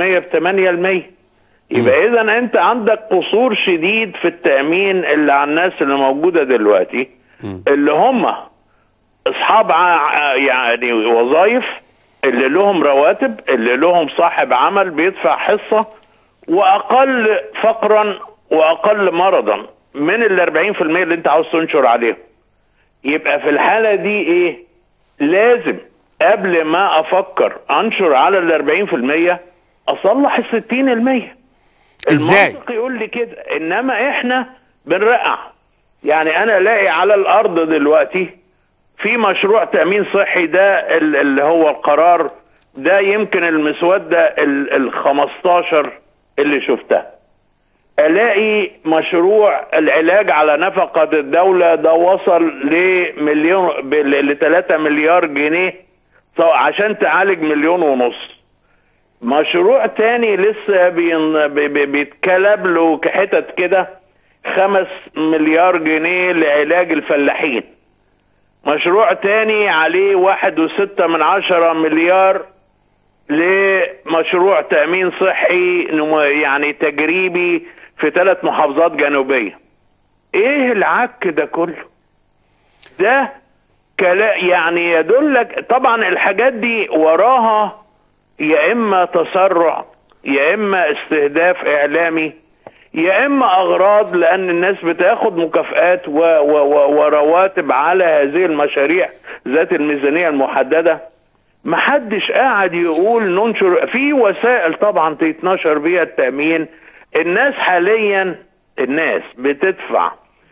في 8% يبقى إذا أنت عندك قصور شديد في التأمين اللي على الناس اللي موجودة دلوقتي اللي هم أصحاب ع- يعني وظائف اللي لهم رواتب اللي لهم صاحب عمل بيدفع حصة واقل فقرا واقل مرضا من ال 40% اللي انت عاوز تنشر عليهم يبقى في الحاله دي ايه لازم قبل ما افكر انشر على ال 40% اصلح ال 60% ازاي المنطق يقول لي كده انما احنا بنرقع يعني انا الاقي على الارض دلوقتي في مشروع تامين صحي ده ال- اللي هو القرار ده يمكن المسوده ال ال 15 اللي شفتها الاقي مشروع العلاج على نفقه الدوله ده وصل لمليون ل 3 مليار جنيه طو- عشان تعالج مليون ونص مشروع تاني لسه بين- بي- بي- بيتكلب له كحتت كده خمس مليار جنيه لعلاج الفلاحين مشروع تاني عليه واحد وستة من عشرة مليار لمشروع تأمين صحي نمو- يعني تجريبي في ثلاث محافظات جنوبية ايه العك ده كله ده كلا يعني يدلك طبعا الحاجات دي وراها يا اما تسرع يا اما استهداف اعلامي يا اما اغراض لان الناس بتاخد مكافآت و و و ورواتب على هذه المشاريع ذات الميزانيه المحدده محدش قاعد يقول ننشر في وسائل طبعا تتنشر بيها التامين الناس حاليا الناس بتدفع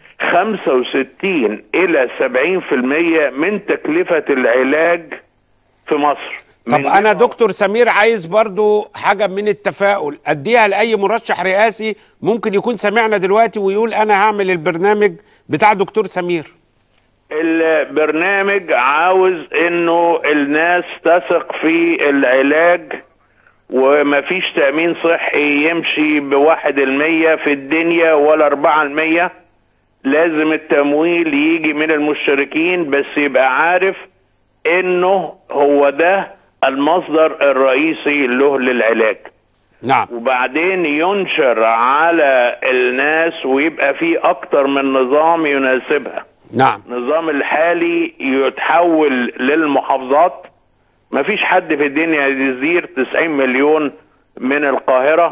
65 الى 70% من تكلفه العلاج في مصر طب انا دكتور سمير عايز برضو حاجه من التفاؤل اديها لاي مرشح رئاسي ممكن يكون سمعنا دلوقتي ويقول انا هعمل البرنامج بتاع دكتور سمير البرنامج عاوز انه الناس تثق في العلاج ومفيش تأمين صحي يمشي بواحد المية في الدنيا ولا أربعة المية لازم التمويل يجي من المشتركين بس يبقى عارف انه هو ده المصدر الرئيسي له للعلاج نعم وبعدين ينشر على الناس ويبقى في اكتر من نظام يناسبها نعم النظام الحالي يتحول للمحافظات مفيش حد في الدنيا يزير 90 مليون من القاهرة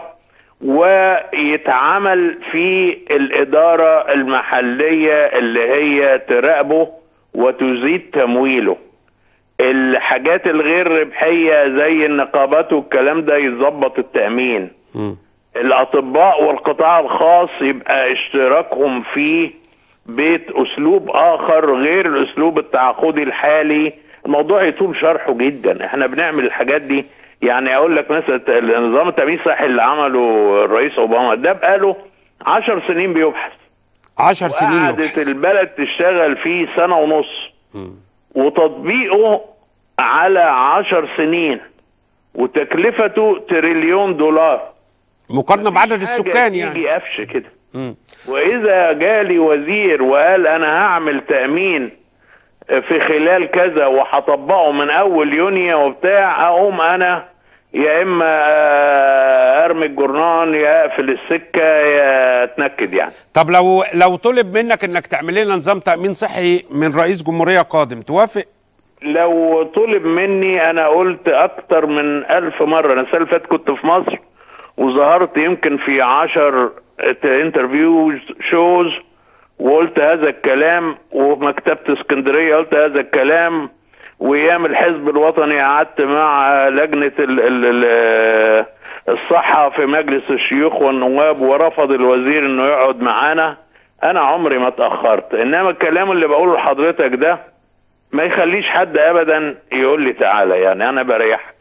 ويتعمل في الإدارة المحلية اللي هي تراقبه وتزيد تمويله الحاجات الغير ربحية زي النقابات والكلام ده يظبط التأمين الأطباء والقطاع الخاص يبقى اشتراكهم فيه بيت أسلوب آخر غير الأسلوب التعاقدي الحالي الموضوع يطول شرحه جدا احنا بنعمل الحاجات دي يعني اقول لك مثلا نظام التأمين الصحي اللي عمله الرئيس اوباما ده بقاله عشر سنين بيبحث عشر سنين وقعدت البلد تشتغل فيه سنة ونص وتطبيقه على عشر سنين وتكلفته تريليون دولار مقارنه بعدد السكان حاجة يعني تيجي قفش كده مم. واذا جالي وزير وقال انا هعمل تامين في خلال كذا وهطبقه من اول يونيو وبتاع اقوم انا يا اما آه، ارمي الجرنان يا اقفل السكه يا اتنكد يعني طب لو لو طلب منك انك تعمل لنا نظام تامين صحي من رئيس جمهوريه قادم توافق لو طلب مني انا قلت اكتر من الف مرة انا السنة اللي فاتت كنت في مصر وظهرت يمكن في عشر انترفيوز شوز وقلت هذا الكلام ومكتبة اسكندرية قلت هذا الكلام وايام الحزب الوطني قعدت مع لجنة ال ال ال الصحة في مجلس الشيوخ والنواب ورفض الوزير انه يقعد معانا انا عمري ما اتأخرت انما الكلام اللي بقوله لحضرتك ده ما يخليش حد ابدا يقول لي تعالى يعني انا بريحك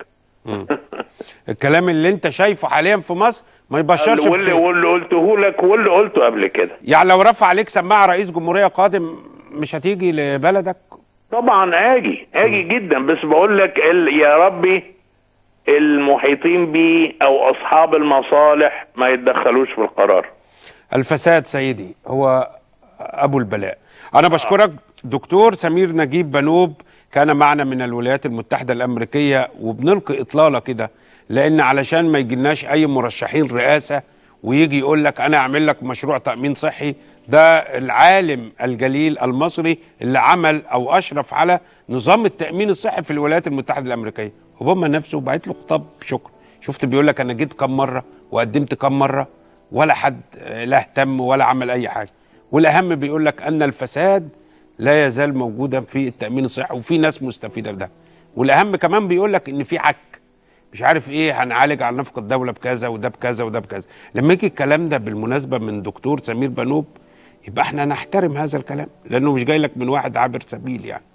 الكلام اللي انت شايفه حاليا في مصر ما يبشرش واللي بخير. واللي قلته لك واللي قلته قبل كده يعني لو رفع عليك سماعه رئيس جمهوريه قادم مش هتيجي لبلدك طبعا اجي اجي جدا بس بقول لك ال- يا ربي المحيطين بي او اصحاب المصالح ما يتدخلوش في القرار الفساد سيدي هو ابو البلاء انا بشكرك دكتور سمير نجيب بنوب كان معنا من الولايات المتحده الامريكيه وبنلقي اطلاله كده لان علشان ما يجيلناش اي مرشحين رئاسه ويجي يقول لك انا اعمل لك مشروع تامين صحي ده العالم الجليل المصري اللي عمل او اشرف على نظام التامين الصحي في الولايات المتحده الامريكيه اوباما نفسه بعت له خطاب شكر شفت بيقول لك انا جيت كم مره وقدمت كم مره ولا حد آه، لا اهتم ولا عمل اي حاجه والاهم بيقول لك ان الفساد لا يزال موجودا في التامين الصحي وفي ناس مستفيده بده والاهم كمان بيقول لك ان في عك مش عارف ايه هنعالج على نفق الدوله بكذا وده بكذا وده بكذا لما يجي الكلام ده بالمناسبه من دكتور سمير بنوب يبقى احنا نحترم هذا الكلام لانه مش جاي لك من واحد عابر سبيل يعني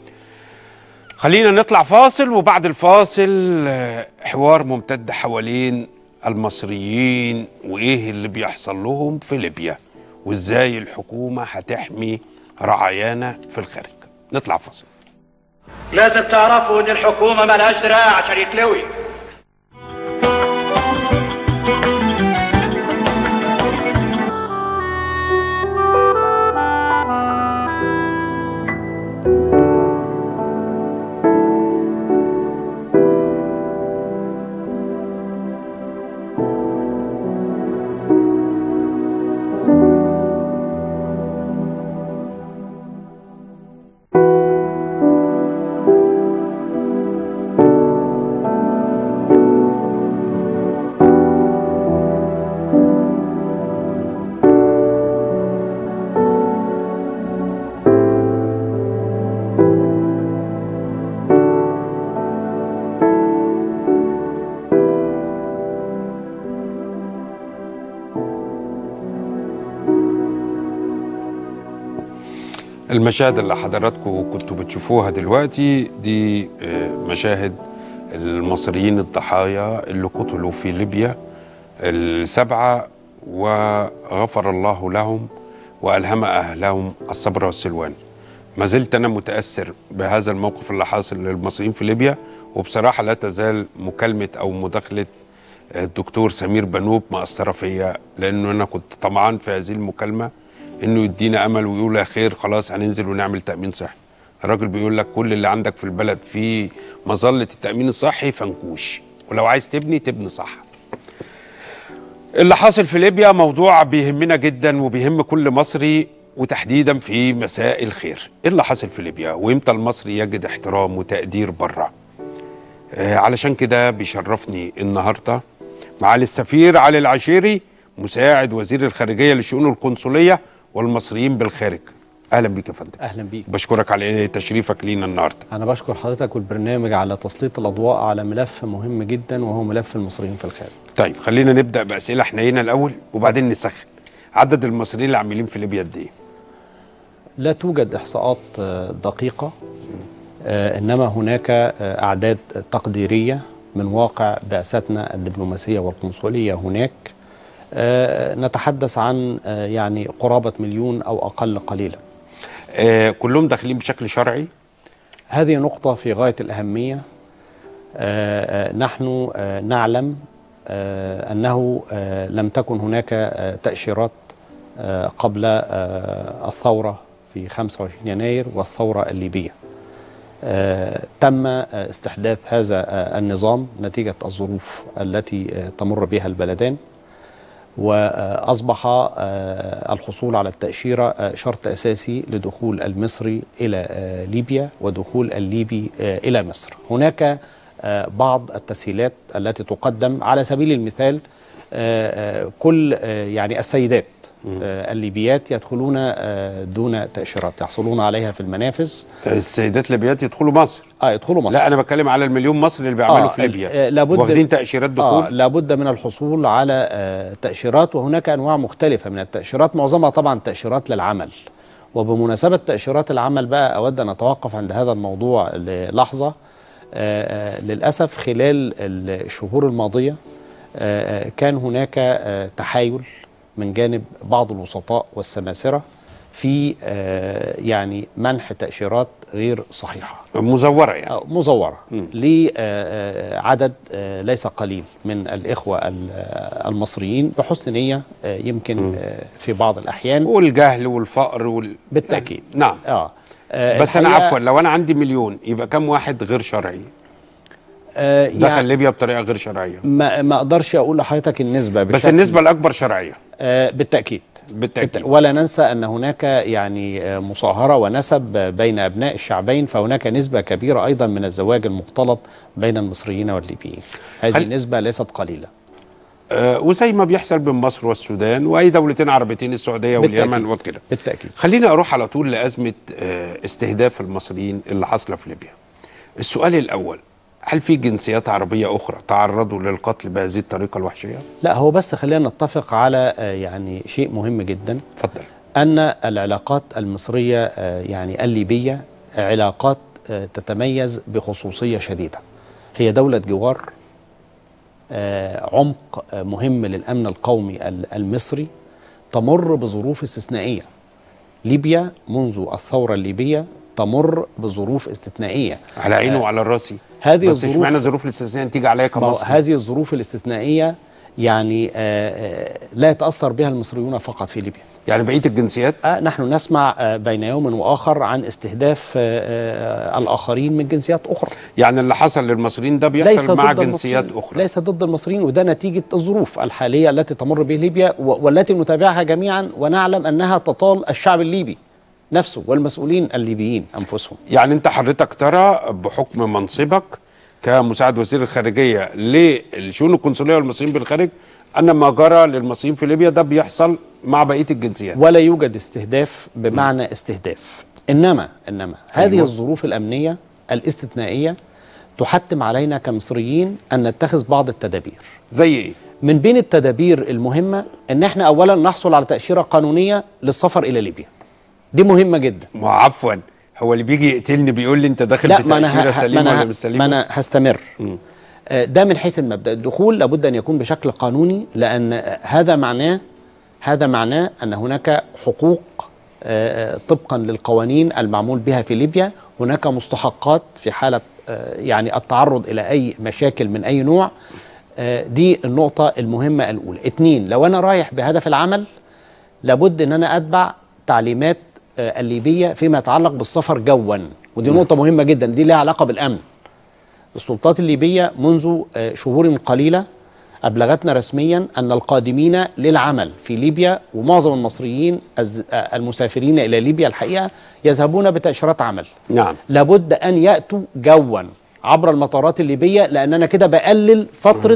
خلينا نطلع فاصل وبعد الفاصل آه، حوار ممتد حوالين المصريين وايه اللي بيحصل لهم في ليبيا وازاي الحكومه هتحمي رعايانا في الخارج نطلع فاصل لازم تعرفوا ان الحكومه ملهاش دراع عشان يتلوي المشاهد اللي حضراتكم كنتوا بتشوفوها دلوقتي دي آه، مشاهد المصريين الضحايا اللي قتلوا في ليبيا السبعة وغفر الله لهم وألهم أهلهم الصبر والسلوان ما زلت أنا متأثر بهذا الموقف اللي حاصل للمصريين في ليبيا وبصراحة لا تزال مكالمة أو مداخلة الدكتور سمير بنوب مأثرة فيا لأنه أنا كنت طمعان في هذه المكالمة إنه يدينا أمل ويقول يا خير خلاص هننزل ونعمل تأمين صحي الراجل بيقول لك كل اللي عندك في البلد في مظلة التأمين الصحي فنكوش ولو عايز تبني تبني صح اللي حاصل في ليبيا موضوع بيهمنا جدا وبيهم كل مصري وتحديدا في مساء الخير ايه اللي حاصل في ليبيا وامتى المصري يجد احترام وتقدير بره آه علشان كده بيشرفني النهارده معالي السفير علي العشيري مساعد وزير الخارجيه للشؤون القنصليه والمصريين بالخارج اهلا بيك يا فندم اهلا بيك بشكرك على تشريفك لينا النهارده انا بشكر حضرتك والبرنامج على تسليط الاضواء على ملف مهم جدا وهو ملف المصريين في الخارج طيب خلينا نبدا باسئله حنينه الاول وبعدين نسخن عدد المصريين اللي عاملين في ليبيا قد ايه لا توجد احصاءات آه، دقيقه آه، انما هناك آه، اعداد تقديريه من واقع بعثتنا الدبلوماسيه والقنصليه هناك آه، نتحدث عن آه، يعني قرابه مليون او اقل قليلا آه كلهم داخلين بشكل شرعي هذه نقطة في غاية الأهمية آه، آه، نحن آه، نعلم آه، أنه آه، لم تكن هناك آه، تأشيرات آه، قبل آه، الثورة في 25 يناير والثورة الليبية آه، تم آه، استحداث هذا آه، النظام نتيجة الظروف التي آه، تمر بها البلدان وأصبح آه، الحصول على التأشيرة آه، شرط أساسي لدخول المصري إلى آه، ليبيا ودخول الليبي آه، إلى مصر هناك آه، بعض التسهيلات التي تقدم على سبيل المثال آه، آه، كل آه، يعني السيدات آه، الليبيات يدخلون آه، دون تأشيرات يحصلون عليها في المنافذ السيدات الليبيات يدخلوا مصر اه يدخلوا مصر لا انا بتكلم على المليون مصري اللي بيعملوا آه، في ليبيا آه، لابد واخدين تاشيرات دخول آه لابد من الحصول على آه تأشيرات وهناك أنواع مختلفة من التأشيرات معظمها طبعا تأشيرات للعمل وبمناسبة تأشيرات العمل بقى أود أن أتوقف عند هذا الموضوع للحظة آه آه للأسف خلال الشهور الماضية آه آه، كان هناك آه تحايل من جانب بعض الوسطاء والسماسرة في آه يعني منح تأشيرات غير صحيحة مزوره يعني آه، مزورة لعدد ليس قليل من الإخوة ال- آه، المصريين بحسن نية آه، يمكن آه، في بعض الأحيان والجهل والفقر وال... بالتأكيد نعم آه آه، بس انا الحقيقة، عفوا لو انا عندي مليون يبقى كم واحد غير شرعي آه دخل يعني ليبيا بطريقه غير شرعيه ما ما أقدرش أقول لحضرتك النسبة بس بشكل- النسبه الاكبر شرعيه آه بالتأكيد بالتاكيد ولا ننسى أن هناك يعني آه، مصاهرة ونسب بين أبناء الشعبين فهناك نسبة كبيرة أيضا من الزواج المختلط بين المصريين والليبيين هذه هل- نسبة ليست قليلة آه وزي ما بيحصل بين مصر والسودان واي دولتين عربيتين السعوديه واليمن بالتأكيد. وكده بالتأكيد خليني اروح على طول لازمه آه استهداف المصريين اللي حاصله في ليبيا السؤال الاول هل في جنسيات عربيه اخرى تعرضوا للقتل بهذه الطريقه الوحشيه لا هو بس خلينا نتفق على آه، يعني شيء مهم جدا اتفضل أن العلاقات المصرية آه، يعني الليبية علاقات آه، تتميز بخصوصية شديدة هي دولة جوار آه، عمق آه، مهم للأمن القومي ال- المصري تمر بظروف استثنائية ليبيا منذ الثورة الليبية تمر بظروف استثنائية على عيني آه، وعلى راسي هذه بس الظروف- اشمعنى الظروف الاستثنائيه تيجي عليا ما هو كمصري هذه الظروف الاستثنائية يعني آه، آه، لا يتأثر بها المصريون فقط في ليبيا يعني بقيه الجنسيات آه نحن نسمع آه بين يوم وآخر عن استهداف آه آه الآخرين من جنسيات أخرى يعني اللي حصل للمصريين ده ليس بيحصل مع ضد جنسيات المصريين. اخرى ليس ضد المصريين وده نتيجة الظروف الحالية التي تمر به ليبيا و- والتي نتابعها جميعا ونعلم أنها تطال الشعب الليبي نفسه والمسؤولين الليبيين أنفسهم يعني انت حضرتك ترى بحكم منصبك كمساعد وزير الخارجيه للشؤون القنصليه والمصريين بالخارج ان ما جرى للمصريين في ليبيا ده بيحصل مع بقيه الجنسيات ولا يوجد استهداف بمعنى استهداف إنما إنما هذه أيوة. الظروف الأمنية الاستثنائية تحتم علينا كمصريين أن نتخذ بعض التدابير زي ايه من بين التدابير المهمة ان احنا اولا نحصل على تأشيرة قانونية للسفر الى ليبيا دي مهمة جدا ما عفوا هو اللي بيجي يقتلني بيقول لي انت داخل لا ما انا بتأشيرة ه- ما سليمه انا ولا ه- مش سليمه ما انا هستمر آه، ده من حيث المبدأ الدخول لابد ان يكون بشكل قانوني لان آه، هذا معناه هذا معناه ان هناك حقوق آه، آه، طبقا للقوانين المعمول بها في ليبيا هناك مستحقات في حالة آه، يعني التعرض إلى أي مشاكل من أي نوع آه، دي النقطة المهمة الأولى اتنين لو أنا رايح بهدف العمل لابد أن أنا أتبع تعليمات آه، الليبية فيما يتعلق بالسفر جوا ودي نقطة مهمة جدا دي لها علاقة بالأمن السلطات الليبية منذ آه، شهور قليلة أبلغتنا رسميا أن القادمين للعمل في ليبيا ومعظم المصريين الز- آه، المسافرين إلى ليبيا الحقيقة يذهبون بتأشيرات عمل نعم لابد أن يأتوا جوا عبر المطارات الليبية لأن أنا كده بقلل فترة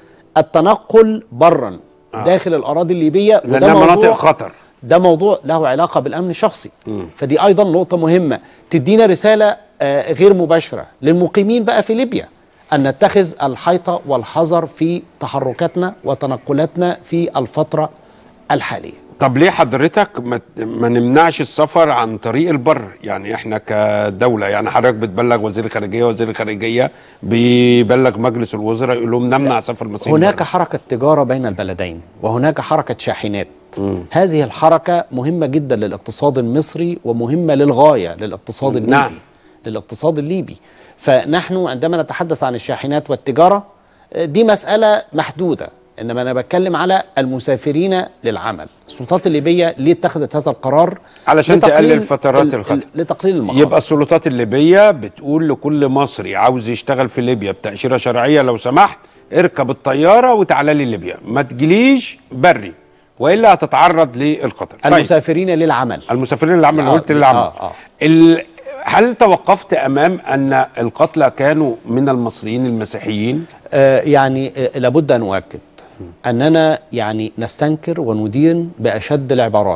التنقل برا داخل الأراضي الليبية وده لانها مناطق موضوع- خطر ده موضوع له علاقة بالأمن الشخصي فدي أيضا نقطة مهمة تدينا رسالة آه، غير مباشرة للمقيمين بقى في ليبيا أن نتخذ الحيطة والحذر في تحركاتنا وتنقلاتنا في الفترة الحالية طب ليه حضرتك ما, ما نمنعش السفر عن طريق البر يعني احنا كدولة يعني حضرتك بتبلغ وزير الخارجية وزير الخارجية بيبلغ مجلس الوزراء يقول لهم نمنع سفر المصريين هناك برا. حركة تجارة بين البلدين وهناك حركة شاحنات هذه الحركة مهمة جدا للاقتصاد المصري ومهمة للغاية للاقتصاد الليبي نعم. للاقتصاد الليبي فنحن عندما نتحدث عن الشاحنات والتجارة آه، دي مسألة محدودة إنما أنا بتكلم على المسافرين للعمل السلطات الليبية ليه اتخذت هذا القرار علشان لتقليل تقلل فترات ال- الخطر. ال- لتقليل المخاطر يبقى السلطات الليبية بتقول لكل مصري عاوز يشتغل في ليبيا بتأشيرة شرعية لو سمحت اركب الطياره وتعالى لي ليبيا ما تجيليش بري والا هتتعرض للخطر طيب المسافرين للعمل المسافرين للعمل آه، قلت للعمل آه، آه. ال... هل توقفت امام ان القتلى كانوا من المصريين المسيحيين آه، يعني آه، لابد أن أؤكد أننا يعني نستنكر وندين بأشد العبارات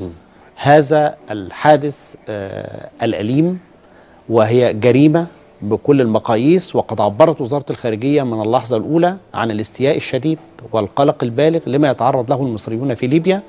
هذا الحادث آه، الأليم وهي جريمة بكل المقاييس وقد عبرت وزارة الخارجية من اللحظة الأولى عن الاستياء الشديد والقلق البالغ لما يتعرض له المصريون في ليبيا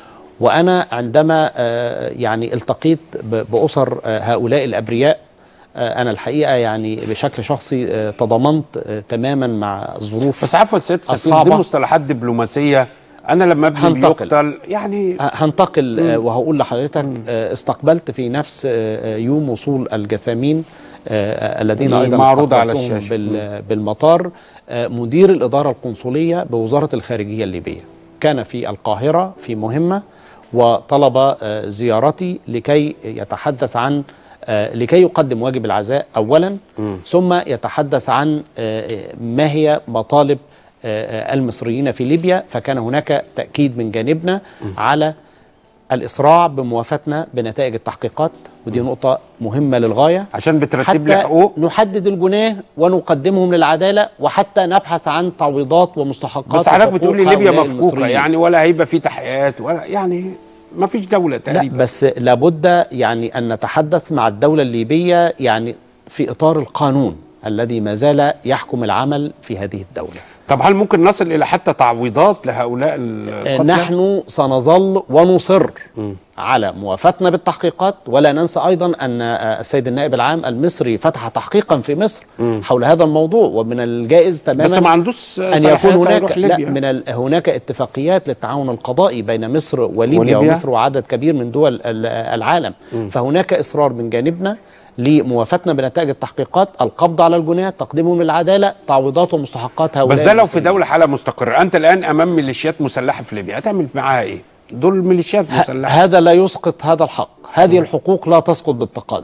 وأنا عندما آه، يعني التقيت ب- بأسر آه، هؤلاء الأبرياء آه، أنا الحقيقة يعني بشكل شخصي آه، تضامنت آه، تماما مع الظروف بس عفوا سيد سفير دي الصعبة. مصطلحات دبلوماسيه انا لما ابني هنتقل. بيقتل يعني هنتقل آه، وهقول لحضرتك آه، استقبلت في نفس آه، آه، يوم وصول الجثامين آه، آه، الذين اللي ايضا معروضة على استقبلتهم الشاشة. بال- بالمطار آه، مدير الاداره القنصليه بوزاره الخارجيه الليبيه كان في القاهره في مهمه وطلب آه، زيارتي لكي يتحدث عن آه، لكي يقدم واجب العزاء اولا ثم يتحدث عن آه، ما هي مطالب آه، آه، المصريين في ليبيا فكان هناك تاكيد من جانبنا على الاسراع بموافاتنا بنتائج التحقيقات ودي نقطه مهمه للغايه عشان بترتب حتى لي حقوق نحدد الجناه ونقدمهم للعداله وحتى نبحث عن تعويضات ومستحقات بس حضرتك وحقوق بتقول لي ليبيا هؤلاء مفكوكه المصريين. يعني ولا هيبقى في تحقيقات ولا يعني ما فيش دوله لا تقريبا بس لابد يعني ان نتحدث مع الدوله الليبيه يعني في اطار القانون الذي ما زال يحكم العمل في هذه الدوله طب هل ممكن نصل الى حتى تعويضات لهؤلاء القتلى؟ نحن سنظل ونصر على موافاتنا بالتحقيقات ولا ننسى ايضا ان آه، السيد النائب العام المصري فتح تحقيقا في مصر حول هذا الموضوع ومن الجائز تماما بس ما عندوش ان صلاحيات يكون هناك هيروح لا ليبيا. من ال- هناك اتفاقيات للتعاون القضائي بين مصر وليبيا, وليبيا. ومصر وعدد كبير من دول ال- العالم فهناك اصرار من جانبنا لموافاتنا بنتائج التحقيقات القبض على الجناه تقديمهم للعداله تعويضات ومستحقات هؤلاء بس ده لو في المصريين. دوله حاله مستقره انت الان امام ميليشيات مسلحه في ليبيا هتعمل معاها ايه دول ميليشيات ه- مسلحه هذا لا يسقط هذا الحق هذه الحقوق لا تسقط بالتقادم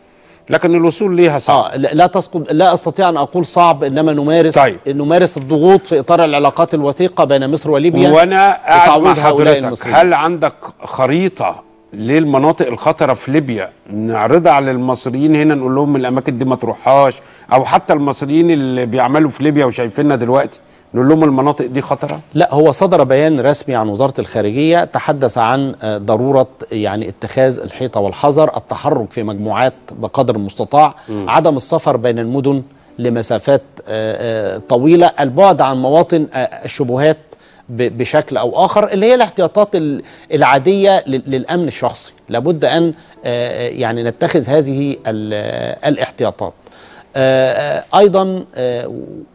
لكن الوصول ليها صعب آه لا لا تسقط لا استطيع ان اقول صعب انما نمارس طيب. نمارس الضغوط في اطار العلاقات الوثيقه بين مصر وليبيا وانا قاعد مع لتعويض هؤلاء حضرتك المصريين. هل عندك خريطه للمناطق الخطره في ليبيا نعرضها على المصريين هنا نقول لهم الاماكن دي ما تروحهاش او حتى المصريين اللي بيعملوا في ليبيا وشايفيننا دلوقتي نقول لهم المناطق دي خطره لا هو صدر بيان رسمي عن وزاره الخارجيه تحدث عن آه، ضروره يعني اتخاذ الحيطه والحذر التحرك في مجموعات بقدر المستطاع مم. عدم السفر بين المدن لمسافات آه، آه، طويله البعد عن مواطن آه، الشبهات ب- بشكل او اخر اللي هي الاحتياطات ال- العاديه لل- للامن الشخصي لابد ان آه، آه، يعني نتخذ هذه ال- آه، الاحتياطات آه، آه، ايضا آه،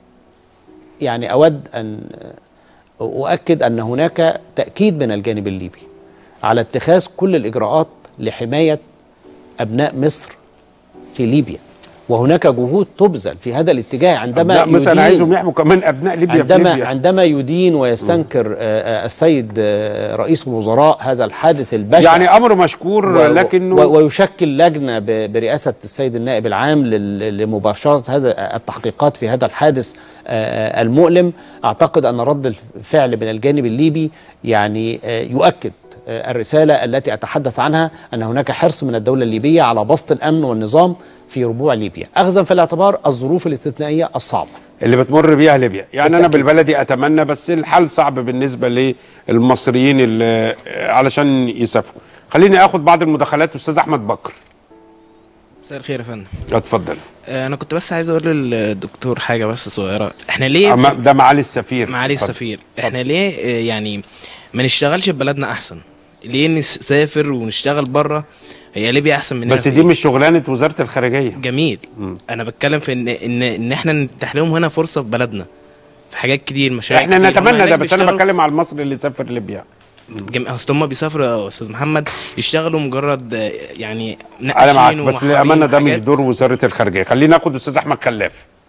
يعني اود ان اؤكد ان هناك تاكيد من الجانب الليبي على اتخاذ كل الاجراءات لحمايه ابناء مصر في ليبيا وهناك جهود تبذل في هذا الاتجاه عندما لا مثلا يدين- عايزهم يحموا كمان ابناء ليبيا في عندما ليبيا عندما يدين ويستنكر آه، آه، السيد آه، رئيس الوزراء هذا الحادث البشع يعني امر مشكور و- لكنه و- ويشكل لجنه ب- برئاسه السيد النائب العام لل- لمباشره هذا التحقيقات في هذا الحادث آه، المؤلم اعتقد ان رد الفعل من الجانب الليبي يعني آه، يؤكد آه، الرساله التي اتحدث عنها ان هناك حرص من الدوله الليبيه على بسط الامن والنظام في ربوع ليبيا اخذا في الاعتبار الظروف الاستثنائيه الصعبه اللي بتمر بيها ليبيا يعني انا بالبلدي اتمنى بس الحل صعب بالنسبه للمصريين اللي علشان يسافروا خليني اخد بعض المداخلات استاذ احمد بكر مساء الخير يا فندم اتفضل آه، انا كنت بس عايز اقول للدكتور حاجه بس صغيره احنا ليه أما- ده معالي السفير معالي اتفضل. السفير احنا ليه آه، يعني ما نشتغلش في بلدنا احسن ليه نسافر ونشتغل بره هي ليبيا احسن مننا بس في دي إيه؟ مش شغلانه وزاره الخارجيه جميل انا بتكلم في ان ان ان احنا نتيح لهم هنا فرصه في بلدنا في حاجات كتير مشاريع احنا كتير. هم نتمنى هناك ده بس انا بيشتغلوا- بتكلم على المصري اللي سافر ليبيا جم... اصل هم بيسافروا يا استاذ محمد يشتغلوا مجرد آه، يعني انا معاك نقاشين بس ومحاورين للامانه ده مش وحاجات. دور وزاره الخارجيه خلينا ناخد استاذ احمد خلاف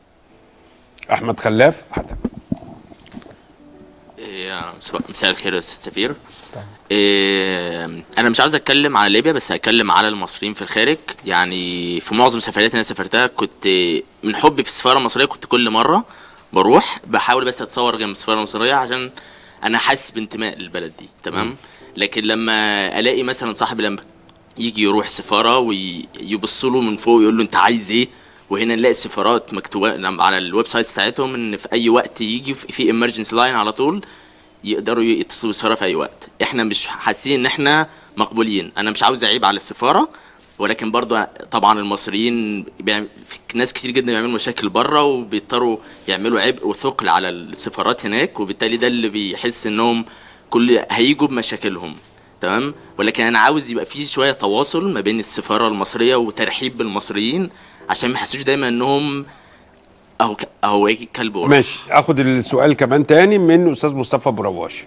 احمد خلاف إيه، صباح- مساء الخير يا استاذ سفير إيه، انا مش عاوز اتكلم على ليبيا بس هتكلم على المصريين في الخارج يعني في معظم سفريات انا سافرتها كنت من حبي في السفاره المصريه كنت كل مره بروح بحاول بس اتصور جنب السفاره المصريه عشان انا حاسس بانتماء للبلد دي تمام لكن لما الاقي مثلا صاحبي لما يجي يروح السفاره ويبص له من فوق يقول له انت عايز ايه وهنا نلاقي السفارات مكتوبه لما- على الويب سايت بتاعتهم ان في اي وقت يجي في- في امرجنسي لاين على طول يقدروا يتصلوا بالسفاره في اي وقت احنا مش حاسين ان احنا مقبولين انا مش عاوز اعيب على السفاره ولكن برضو طبعا المصريين بيعم... في ناس كتير جدا بيعملوا مشاكل بره وبيضطروا يعملوا عبء وثقل على السفارات هناك وبالتالي ده اللي بيحس انهم كل هيجوا بمشاكلهم تمام ولكن انا عاوز يبقى في شويه تواصل ما بين السفاره المصريه وترحيب بالمصريين عشان ما يحسوش دايما انهم اهو ك... اهو ايه كلب ورا. ماشي اخد السؤال كمان تاني من استاذ مصطفى ابو رواش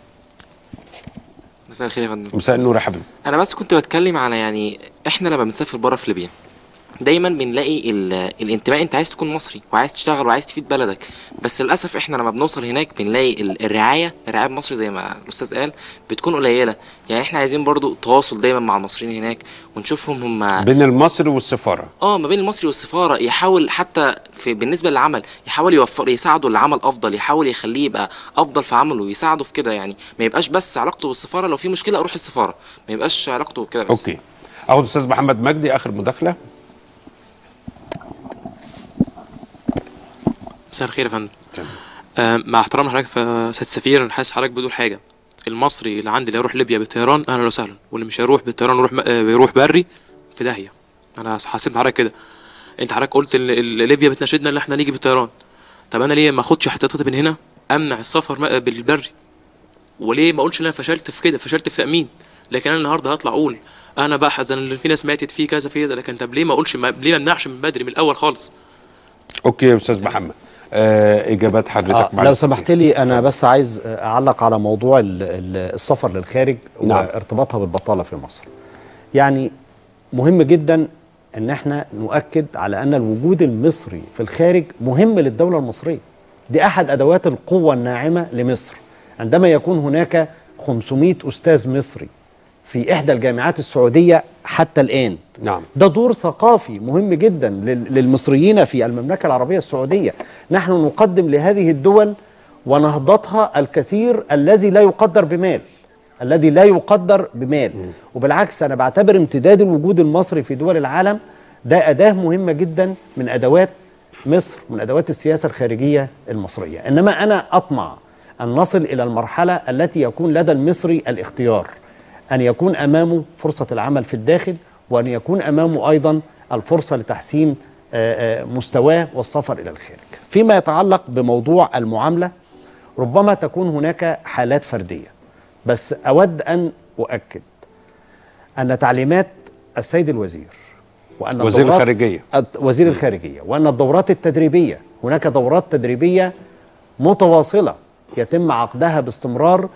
مساء الخير يا فندم مساء النور يا حبيبي انا بس كنت بتكلم على يعني احنا لما بنسافر بره في ليبيا دايما بنلاقي ال- الانتماء انت عايز تكون مصري وعايز تشتغل وعايز تفيد بلدك بس للاسف احنا لما بنوصل هناك بنلاقي ال- الرعايه الرعايه بمصر زي ما الاستاذ قال بتكون قليله يعني احنا عايزين برضو تواصل دايما مع المصريين هناك ونشوفهم هم بين المصري والسفاره اه ما بين المصري والسفاره يحاول حتى في بالنسبه للعمل يحاول يوفر يساعده لعمل افضل يحاول يخليه يبقى افضل في عمله ويساعده في كده يعني ما يبقاش بس علاقته بالسفاره لو في مشكله اروح السفاره ما يبقاش علاقته كده بس اوكي اخد استاذ محمد مجدي اخر مداخله مساء الخير يا فندم آه مع احترام حضرتك في سياده السفير انا حاسس حضرتك بتقول حاجه المصري اللي عندي اللي هيروح ليبيا بالطيران اهلا وسهلا واللي مش هيروح بالطيران يروح م- آه يروح بري في داهيه انا حسيت بحضرتك كده انت حضرتك قلت ان ال- ليبيا بتناشدنا ان احنا نيجي بالطيران طب انا ليه ما اخدش احتياطاتي من هنا امنع السفر م- بالبري وليه ما اقولش ان انا فشلت في كده فشلت في تامين لكن انا النهارده هطلع اقول انا بحزن ان في ناس ماتت في كذا في كذا لكن طب ليه ما اقولش ما ليه ما امنعش من بدري من الاول خالص اوكي يا استاذ محمد آه اجابات حضرتك آه مع لو الأستاذ. سمحت لي انا بس عايز آه، اعلق على موضوع ال- ال- السفر للخارج نعم. وارتباطها بالبطاله في مصر. يعني مهم جدا ان احنا نؤكد على ان الوجود المصري في الخارج مهم للدوله المصريه. دي احد ادوات القوه الناعمه لمصر. عندما يكون هناك 500 استاذ مصري في احدى الجامعات السعوديه حتى الان نعم ده دور ثقافي مهم جدا لل- للمصريين في المملكة العربية السعودية نحن نقدم لهذه الدول ونهضتها الكثير الذي لا يقدر بمال الذي لا يقدر بمال وبالعكس أنا بعتبر امتداد الوجود المصري في دول العالم ده أداة مهمة جدا من أدوات مصر من أدوات السياسة الخارجية المصرية إنما أنا أطمع أن نصل إلى المرحلة التي يكون لدى المصري الاختيار أن يكون أمامه فرصة العمل في الداخل وأن يكون أمامه أيضا الفرصة لتحسين آه، آه، مستواه والسفر إلى الخارج فيما يتعلق بموضوع المعاملة ربما تكون هناك حالات فردية بس أود أن أؤكد أن تعليمات السيد الوزير وأن وزير الدورات- الخارجية. الت- وزير الخارجية وأن الدورات التدريبية هناك دورات تدريبية متواصلة يتم عقدها باستمرار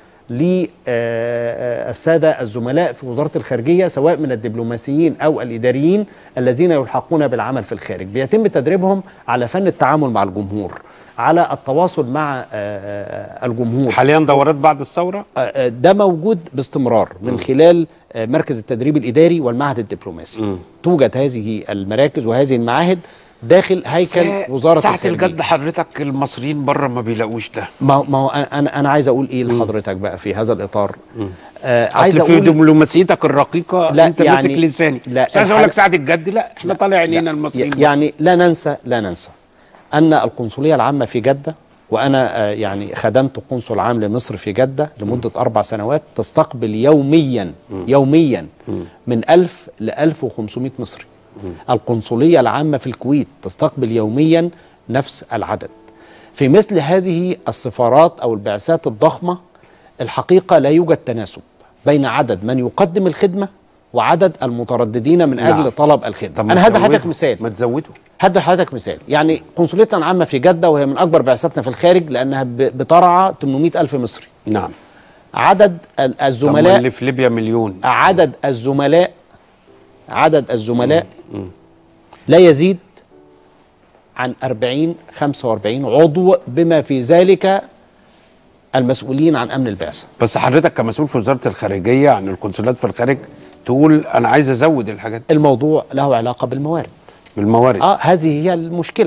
للسادة الزملاء في وزارة الخارجية سواء من الدبلوماسيين أو الإداريين الذين يلحقون بالعمل في الخارج بيتم تدريبهم على فن التعامل مع الجمهور على التواصل مع آه، آه، الجمهور حاليا دورات بعد الثوره آه، آه، ده موجود باستمرار من خلال آه، مركز التدريب الإداري والمعهد الدبلوماسي توجد هذه المراكز وهذه المعاهد داخل هيكل وزارة ساعة الخارجية. الجد حضرتك المصريين بره ما بيلاقوش ده ما ما هو انا انا أنا عايز اقول ايه لحضرتك بقى في هذا الاطار آه عايز اصل في اقول دبلوماسيتك الرقيقه لا، انت يعني- ماسك لساني لا، بس عايز اقول لك الحاجة- ساعه الجد لا احنا طالع عينينا المصريين بره. يعني لا ننسى لا ننسى ان القنصليه العامه في جده وانا آه، يعني خدمت قنصل عام لمصر في جده لمده اربع سنوات تستقبل يوميا يوميا من 1000 ل 1500 مصري القنصليه العامه في الكويت تستقبل يوميا نفس العدد في مثل هذه السفارات او البعثات الضخمه الحقيقه لا يوجد تناسب بين عدد من يقدم الخدمه وعدد المترددين من اجل نعم. طلب الخدمه طب ما انا هدي تزودوا. حضرتك مثال ما تزودوا هدي لحضرتك مثال يعني قنصليتنا العامه في جده وهي من اكبر بعثاتنا في الخارج لانها ب- بترعى 800 الف مصري نعم عدد ال- طب ما الزملاء اللي في ليبيا مليون عدد الزملاء عدد الزملاء لا يزيد عن 40 45 عضو بما في ذلك المسؤولين عن امن البعثه بس حضرتك كمسؤول في وزاره الخارجيه عن القنصليات في الخارج تقول انا عايز ازود الحاجات الموضوع له علاقه بالموارد بالموارد اه هذه هي المشكله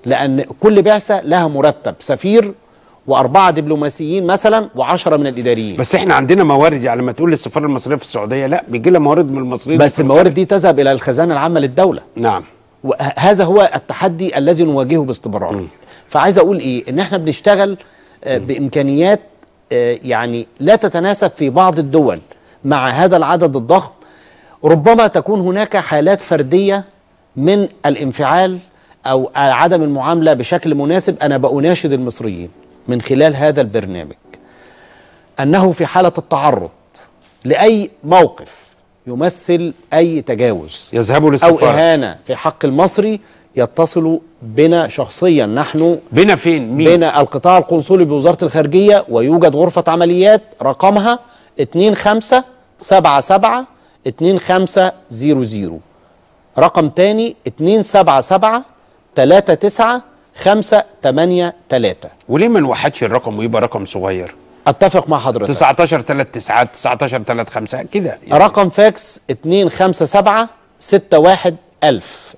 لان كل بعثه لها مرتب سفير واربعه دبلوماسيين مثلا وعشرة من الاداريين بس احنا عندنا موارد يعني لما تقول للسفاره المصريه في السعوديه لا بيجي لها موارد من المصريين بس الموارد دي تذهب الى الخزانه العامه للدوله نعم وهذا هو التحدي الذي نواجهه باستمرار فعايز اقول ايه ان احنا بنشتغل آه، بامكانيات آه، يعني لا تتناسب في بعض الدول مع هذا العدد الضخم ربما تكون هناك حالات فرديه من الانفعال او عدم المعامله بشكل مناسب انا بأناشد المصريين من خلال هذا البرنامج انه في حاله التعرض لاي موقف يمثل اي تجاوز يذهبوا او للسفاره اهانه في حق المصري يتصلوا بنا شخصيا نحن بنا فين مين بين القطاع القنصلي بوزاره الخارجيه ويوجد غرفه عمليات رقمها 2577 2500 رقم تاني 277 39 583 وليه ما نوحدش الرقم ويبقى رقم صغير اتفق مع حضرتك 19 3 9 19 3 5 كده يعني. رقم فاكس 257 61 1000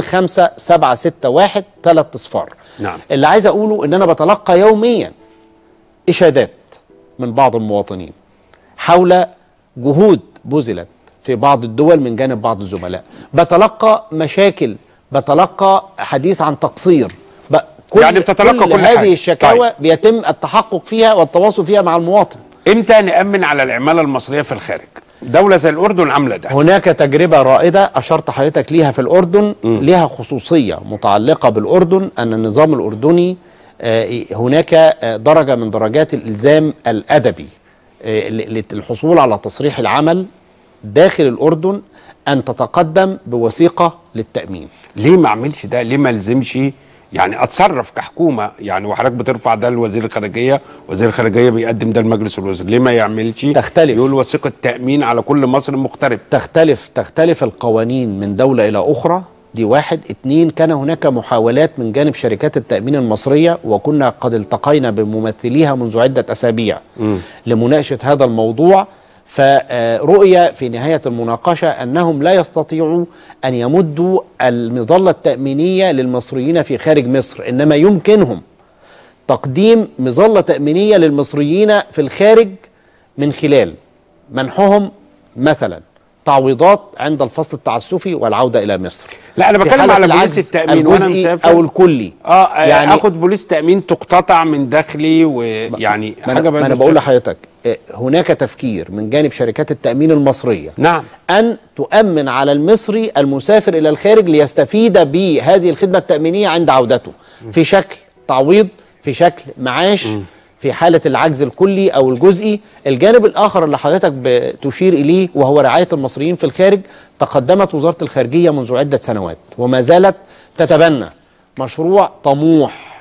25761 3 اصفار نعم اللي عايز اقوله ان انا بتلقى يوميا اشادات من بعض المواطنين حول جهود بذلت في بعض الدول من جانب بعض الزملاء بتلقى مشاكل بتلقى حديث عن تقصير ب- كل يعني بتتلقى كل هذه حاجة. الشكاوى طيب. بيتم التحقق فيها والتواصل فيها مع المواطن امتى نامن على العماله المصريه في الخارج دوله زي الاردن عامله ده هناك تجربة رائدة أشرت حضرتك ليها في الأردن لها خصوصية متعلقة بالأردن أن النظام الأردني آه، هناك آه، درجة من درجات الإلزام الأدبي آه، ل- للحصول على تصريح العمل داخل الأردن أن تتقدم بوثيقة للتأمين ليه ما اعملش ده ليه ما الزمش يعني اتصرف كحكومه يعني وحضرتك بترفع ده لوزير الخارجيه وزير الخارجيه بيقدم ده لمجلس الوزراء ليه ما يعملش تختلف. يقول وثيقه تامين على كل مصري مغترب تختلف تختلف القوانين من دولة إلى أخرى دي واحد اتنين كان هناك محاولات من جانب شركات التأمين المصرية وكنا قد التقينا بممثليها منذ عدة أسابيع لمناقشة هذا الموضوع فرؤية في نهاية المناقشة أنهم لا يستطيعوا أن يمدوا المظلة التأمينية للمصريين في خارج مصر إنما يمكنهم تقديم مظلة تأمينية للمصريين في الخارج من خلال منحهم مثلا تعويضات عند الفصل التعسفي والعودة إلى مصر لا انا في بتكلم حالة على بوليس العجز التامين وانا الجزئي مسافر أو الكلي اه يعني يعني- اخد بوليس تامين تقتطع من دخلي ويعني ما أنا, ما أنا بقول لحضرتك آه، هناك تفكير من جانب شركات التأمين المصرية نعم أن تؤمن على المصري المسافر إلى الخارج ليستفيد بهذه الخدمة التأمينية عند عودته في شكل تعويض في شكل معاش في حالة العجز الكلي أو الجزئي الجانب الآخر اللي حضرتك بتشير إليه وهو رعاية المصريين في الخارج تقدمت وزارة الخارجية منذ عدة سنوات وما زالت تتبنى مشروع طموح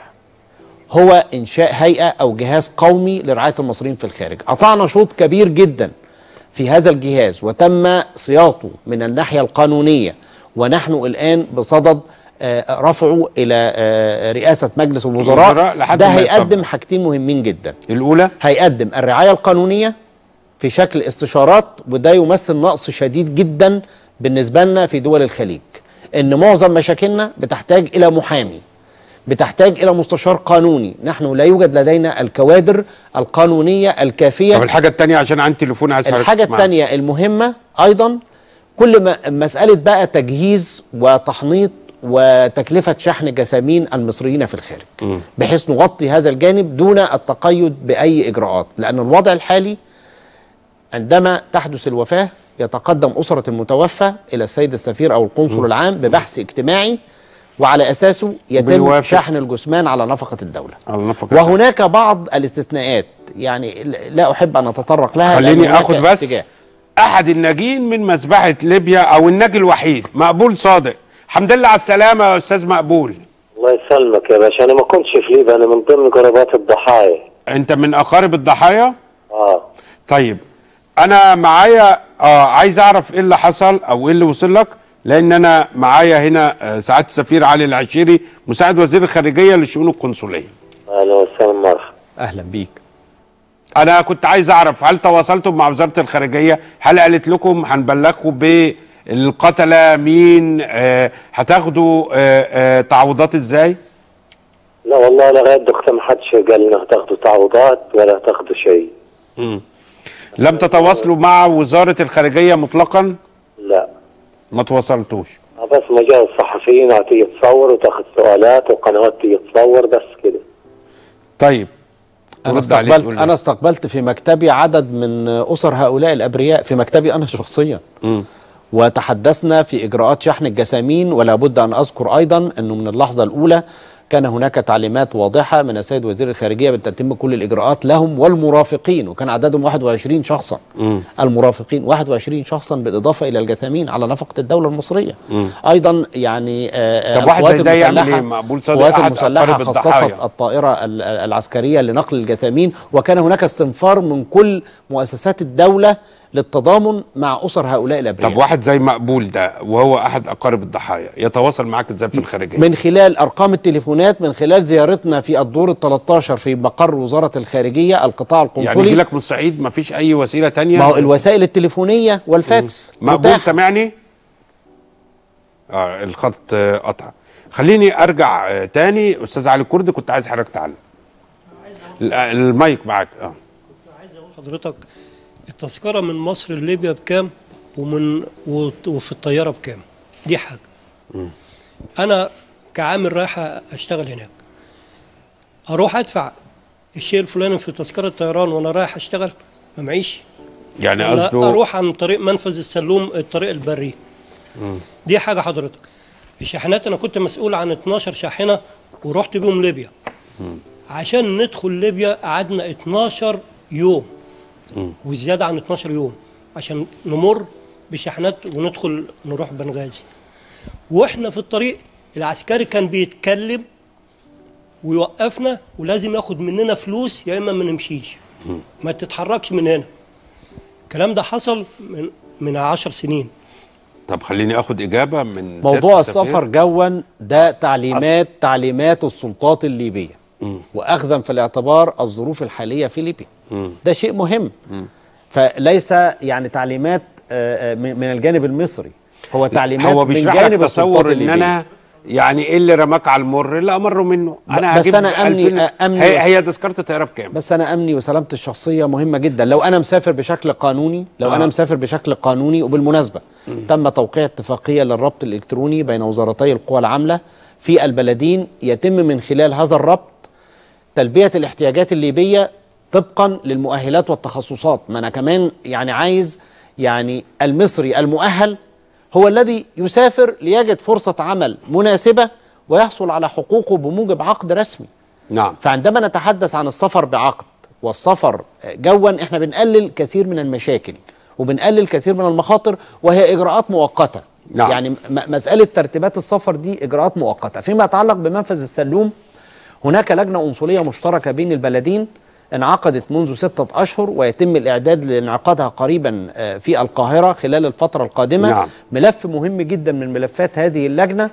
هو إنشاء هيئة أو جهاز قومي لرعاية المصريين في الخارج قطعنا شوط كبير جدا في هذا الجهاز وتم صياغته من الناحية القانونية ونحن الآن بصدد آه، رفعه إلى آه، رئاسة مجلس الوزراء الوزراء لحد ده ما هيقدم حاجتين مهمين جدا الأولى هيقدم الرعاية القانونية في شكل استشارات وده يمثل نقص شديد جدا بالنسبة لنا في دول الخليج إن معظم مشاكلنا بتحتاج إلى محامي بتحتاج إلى مستشار قانوني نحن لا يوجد لدينا الكوادر القانونية الكافية طب الحاجه الثانيه عشان عندي تليفون عايز حضرتك الحاجة تسمعني. الثانية المهمة أيضا كل ما مسألة بقى تجهيز وتحنيط وتكلفة شحن جسامين المصريين في الخارج بحيث نغطي هذا الجانب دون التقيد بأي إجراءات لأن الوضع الحالي عندما تحدث الوفاة يتقدم أسرة المتوفى إلى السيد السفير أو القنصل العام ببحث اجتماعي وعلى أساسه يتم بيوافق. شحن الجثمان على نفقة الدولة على نفقة وهناك بعض الاستثناءات يعني لا أحب أن أتطرق لها لأن خليني هناك اخد بس اتجاه. احد الناجين من مذبحه ليبيا او الناجي الوحيد مقبول صادق الحمد لله على السلامه يا استاذ مقبول الله يسلمك يا باشا انا ما كنتش في ليبيا انا من ضمن قرابات الضحايا انت من اقارب الضحايا اه طيب انا معايا اه عايز اعرف ايه اللي حصل او ايه اللي وصل لك لان انا معايا هنا آه، سعاده السفير علي العشيري مساعد وزير الخارجيه للشؤون القنصليه اهلا وسهلا مرحبا اهلا بيك انا كنت عايز اعرف هل تواصلتم مع وزاره الخارجيه هل قالت لكم هنبلغكم بالقتله مين آه هتاخدوا آه آه تعويضات ازاي لا والله لغايه دقيقه ما حدش قال لنا هتاخدوا تعويضات ولا هتاخدوا شيء مم. لم تتواصلوا مع وزاره الخارجيه مطلقا لا ما تواصلتوش بس مجال الصحفيين تيجي تصور وتاخذ سؤالات وقنوات تيجي تصور بس كده طيب انا ترد عليه استقبلت تقول إيه؟ انا استقبلت في مكتبي عدد من اسر هؤلاء الابرياء في مكتبي انا شخصيا مم. وتحدثنا في اجراءات شحن الجسامين ولا بد ان اذكر ايضا انه من اللحظه الاولى كان هناك تعليمات واضحه من السيد وزير الخارجيه بتتم كل الاجراءات لهم والمرافقين وكان عددهم 21 شخصا مم. المرافقين 21 شخصا بالاضافه الى الجثامين على نفقه الدوله المصريه مم. ايضا يعني آه، طب واحد القوات زي ده يعمل المسلحة- إيه؟ مقبول صادق القوات أحد المسلحه أقارب خصصت الضحايا. الطائره ال- العسكريه لنقل الجثامين وكان هناك استنفار من كل مؤسسات الدوله للتضامن مع اسر هؤلاء الابرياء طب واحد زي مقبول ده وهو احد اقارب الضحايا يتواصل معاك ازاي في الخارجيه من خلال ارقام التليفونات من خلال زيارتنا في الدور ال 13 في مقر وزاره الخارجيه القطاع القنصلي يعني يجي لك من الصعيد ما فيش اي وسيله تانية ما هو الوسائل التليفونيه والفاكس مقبول متاحة. سامعني اه الخط آه، قطع خليني ارجع آه، تاني استاذ علي الكردي كنت عايز حضرتك تعلم ال- آه، المايك معاك اه حضرتك التذكرة من مصر لليبيا بكام ومن وت- وفي الطيارة بكام دي حاجة أنا كعامل رايح أشتغل هناك أروح أدفع الشيء الفلاني في تذكرة الطيران وأنا رايح أشتغل ما معيش يعني ولا قصده أروح عن طريق منفذ السلوم الطريق البري مم. دي حاجة حضرتك الشاحنات أنا كنت مسؤول عن 12 شاحنة ورحت بيهم ليبيا مم. عشان ندخل ليبيا قعدنا 12 يوم مم. وزياده عن 12 يوم عشان نمر بشحنات وندخل نروح بنغازي واحنا في الطريق العسكري كان بيتكلم ويوقفنا ولازم ياخد مننا فلوس يا اما ما نمشيش مم. ما تتحركش من هنا الكلام ده حصل من من 10 سنين طب خليني اخد اجابه من موضوع سيادة السفر جوا ده تعليمات تعليمات السلطات الليبيه مم. واخذا في الاعتبار الظروف الحاليه في ليبيا مم. ده شيء مهم مم. فليس يعني تعليمات آه، آه، من من الجانب المصري هو تعليمات هو من بيشرح جانب لك تصور ان السلطات انا يعني ايه اللي رماك على المر اللي امره منه انا بس هجيب أنا أمني- 2000 أمني هي, وس- هي تذكره الطياره بكام بس انا امني وسلامتي الشخصيه مهمه جدا لو انا مسافر بشكل قانوني لو آه. انا مسافر بشكل قانوني وبالمناسبه تم توقيع اتفاقيه للربط الالكتروني بين وزارتي القوى العامله في البلدين يتم من خلال هذا الربط تلبيه الاحتياجات الليبيه طبقا للمؤهلات والتخصصات ما انا كمان يعني عايز يعني المصري المؤهل هو الذي يسافر ليجد فرصه عمل مناسبه ويحصل على حقوقه بموجب عقد رسمي نعم فعندما نتحدث عن السفر بعقد والسفر جوا احنا بنقلل كثير من المشاكل وبنقلل كثير من المخاطر وهي اجراءات مؤقته نعم. يعني م- مساله ترتيبات السفر دي اجراءات مؤقته فيما يتعلق بمنفذ السلوم هناك لجنه انصوليه مشتركه بين البلدين انعقدت منذ ستة أشهر ويتم الإعداد لانعقادها قريبا آه، في القاهرة خلال الفترة القادمة نعم. ملف مهم جدا من ملفات هذه اللجنة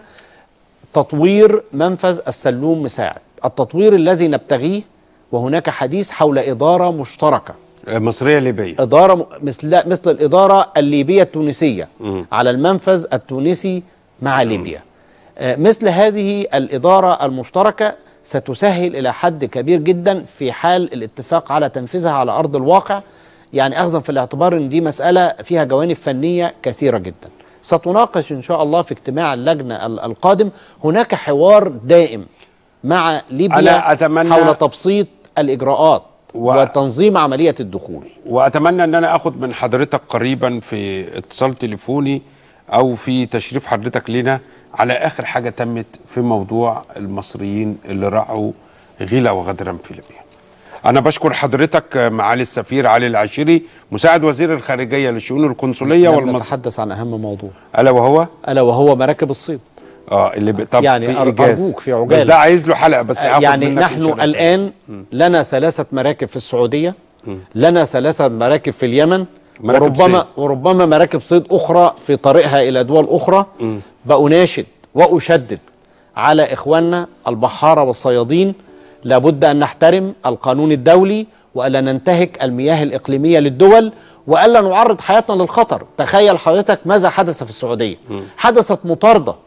تطوير منفذ السلوم مساعد التطوير الذي نبتغيه وهناك حديث حول إدارة مشتركة مصريه ليبيه إدارة م- مثل مثل الإدارة الليبية التونسية مم. على المنفذ التونسي مع ليبيا آه، مثل هذه الإدارة المشتركة ستسهل إلى حد كبير جدا في حال الاتفاق على تنفيذها على أرض الواقع يعني أخذا في الاعتبار أن دي مسألة فيها جوانب فنية كثيرة جدا ستناقش إن شاء الله في اجتماع اللجنة ال- القادم هناك حوار دائم مع ليبيا أنا أتمنى- حول تبسيط الإجراءات وتنظيم عملية الدخول واتمنى ان انا اخد من حضرتك قريبا في اتصال تليفوني او في تشريف حضرتك لنا على اخر حاجه تمت في موضوع المصريين اللي راحوا غيلة وغدرا في ليبيا انا بشكر حضرتك معالي السفير علي العشيري مساعد وزير الخارجيه للشؤون القنصليه لم والمصر نتحدث عن أهم موضوع الا وهو ألا وهو مراكب الصيد اه اللي ب... طب يعني في أر- إيجاز. أرجوك في عجالة. بس ده عايز له حلقه بس هاخد يعني منك نحن إن شاء الله. الآن لنا ثلاثة مراكب في السعودية لنا ثلاثة مراكب في اليمن مراكب وربما صيد. وربما مراكب صيد أخرى في طريقها إلى دول أخرى بأناشد وأشدد على إخواننا البحارة والصيادين لابد أن نحترم القانون الدولي وألا ننتهك المياه الإقليمية للدول وألا نعرض حياتنا للخطر تخيل حضرتك ماذا حدث في السعودية حدثت مطاردة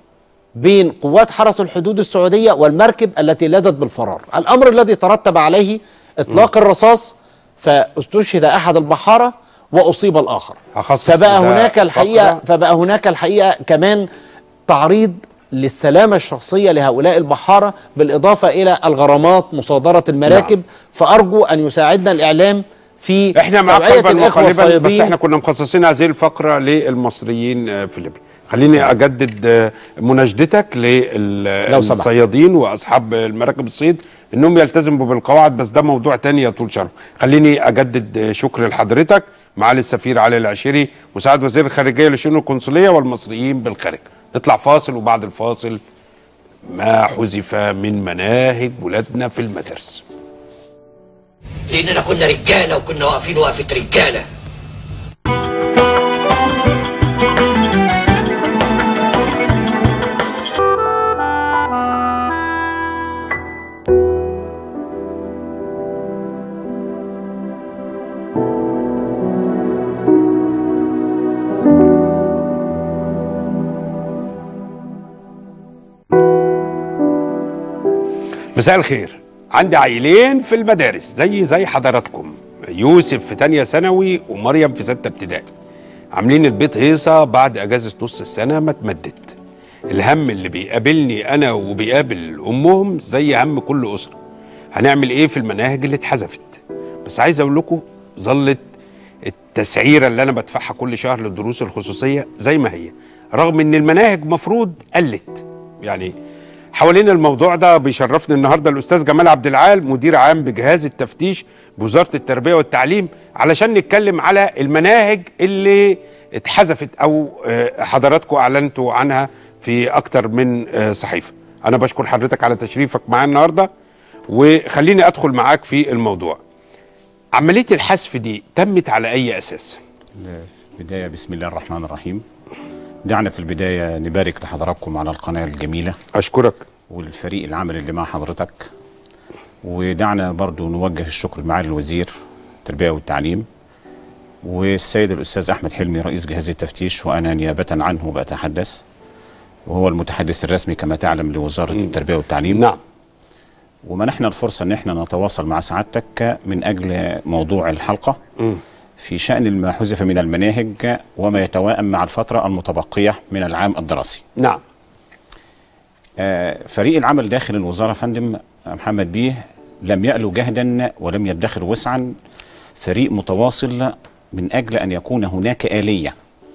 بين قوات حرس الحدود السعوديه والمركب التي لدت بالفرار الامر الذي ترتب عليه اطلاق الرصاص فاستشهد احد البحاره واصيب الاخر هخصص فبقى كده هناك الحقيقه فقرة. فبقى هناك الحقيقه كمان تعريض للسلامه الشخصيه لهؤلاء البحاره بالاضافه الى الغرامات مصادره المراكب نعم. فارجو ان يساعدنا الاعلام في احنا معاك توعية قلبا الإخوة وقالبا بس الصيادين. احنا كنا مخصصين هذه الفقره للمصريين آه، في ليبيا خليني اجدد آه، مناشدتك لو سمحت. للصيادين واصحاب المراكب الصيد انهم يلتزموا بالقواعد بس ده موضوع تاني يطول شرحه خليني اجدد آه، شكر لحضرتك معالي السفير علي العشيري مساعد وزير الخارجيه للشؤون القنصليه والمصريين بالخارج نطلع فاصل وبعد الفاصل ما حذف من مناهج ولادنا في المدارس لاننا كنا رجاله وكنا واقفين وقفه رجاله مساء الخير عندي عيلين في المدارس زي زي حضراتكم يوسف في تانية ثانوي ومريم في ستة ابتدائي عاملين البيت هيصة بعد أجازة نص السنة ما اتمدت الهم اللي بيقابلني أنا وبيقابل أمهم زي هم كل أسرة هنعمل إيه في المناهج اللي اتحذفت بس عايز أقول لكم ظلت التسعيرة اللي أنا بدفعها كل شهر للدروس الخصوصية زي ما هي رغم إن المناهج مفروض قلت يعني حوالين الموضوع ده بيشرفني النهارده الاستاذ جمال عبد العال مدير عام بجهاز التفتيش بوزاره التربيه والتعليم علشان نتكلم على المناهج اللي اتحذفت او آه، حضراتكم اعلنتوا عنها في اكتر من آه، صحيفه. انا بشكر حضرتك على تشريفك معايا النهارده وخليني ادخل معاك في الموضوع. عمليه الحذف دي تمت على اي اساس؟ في البداية بسم الله الرحمن الرحيم دعنا في البداية نبارك لحضراتكم على القناة الجميلة أشكرك والفريق العمل اللي مع حضرتك ودعنا برضو نوجه الشكر معالي الوزير التربية والتعليم والسيد الأستاذ أحمد حلمي رئيس جهاز التفتيش وأنا نيابة عنه بأتحدث وهو المتحدث الرسمي كما تعلم لوزارة التربية والتعليم نعم ومنحنا الفرصة أن احنا نتواصل مع سعادتك من أجل موضوع الحلقة في شأن ما حذف من المناهج وما يتوائم مع الفترة المتبقية من العام الدراسي نعم آه، فريق العمل داخل الوزارة فندم محمد بيه لم يألو جهدا ولم يدخر وسعا فريق متواصل من أجل أن يكون هناك آلية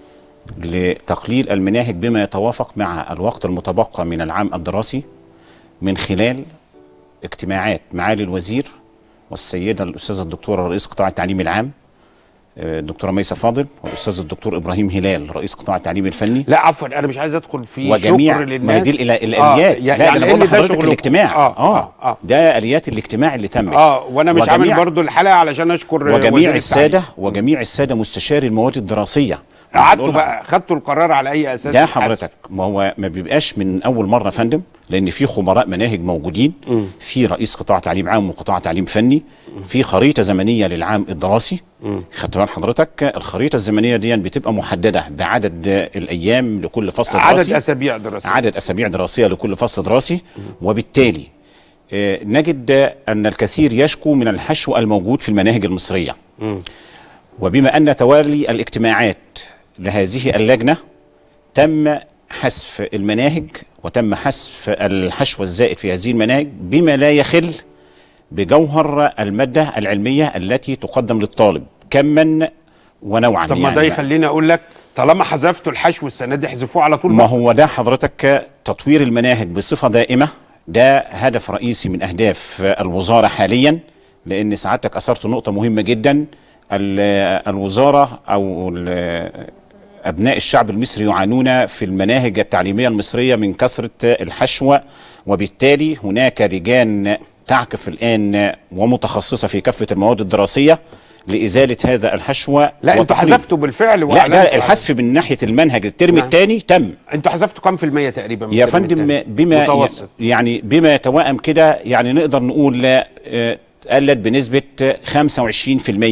لتقليل المناهج بما يتوافق مع الوقت المتبقى من العام الدراسي من خلال اجتماعات معالي الوزير والسيدة الأستاذة الدكتورة رئيس قطاع التعليم العام آه، الدكتورة ميسة فاضل والأستاذ الدكتور إبراهيم هلال رئيس قطاع التعليم الفني لا عفوا انا مش عايز ادخل في وجميع شكر ما للناس هي دي الإلا- الاليات آه لا يعني ده انا بقول لأن ده لحضرتك شغلكم. الاجتماع آه, اه اه ده اليات الاجتماع اللي تمت اه وانا مش عامل وجميع- برضو الحلقه علشان اشكر وزير وجميع التعليم. الساده وجميع الساده مستشاري المواد الدراسيه قعدتوا بقى خدتوا القرار على اي اساس ده الحذف؟ حضرتك ما هو ما بيبقاش من اول مره يا فندم لان في خبراء مناهج موجودين مم. في رئيس قطاع تعليم عام وقطاع تعليم فني في خريطه زمنيه للعام الدراسي خدت بال حضرتك الخريطه الزمنيه دي بتبقى محدده بعدد الايام لكل فصل عدد دراسي اسابيع دراسيه عدد اسابيع دراسيه لكل فصل دراسي وبالتالي آه، نجد ان الكثير يشكو من الحشو الموجود في المناهج المصريه وبما ان توالي الاجتماعات لهذه اللجنه تم حذف المناهج وتم حذف الحشو الزائد في هذه المناهج بما لا يخل بجوهر الماده العلميه التي تقدم للطالب كما ونوعا طب ما ده يعني يخليني اقول لك طالما حذفتوا الحشو السنه دي احذفوه على طول ما بقى. هو ده حضرتك تطوير المناهج بصفة دائمة ده هدف رئيسي من أهداف الوزارة حاليا لأن سعادتك أثرت نقطة مهمة جدا ال- الوزارة أو ال- أبناء الشعب المصري يعانون في المناهج التعليمية المصرية من كثرة الحشوة وبالتالي هناك لجان تعكف الآن ومتخصصة في كافة المواد الدراسية لإزالة هذا الحشوة لا انتوا وتقليل. حذفتوا بالفعل لا وأعلنتوا ده عليه. الحذف من ناحية المنهج الترم نعم. الثاني تم انتوا حذفتوا كام في المية تقريبا من يا الترم فندم التاني؟ بما متوسط يعني بما يتوائم كده يعني نقدر نقول آه، قلت بنسبة 25%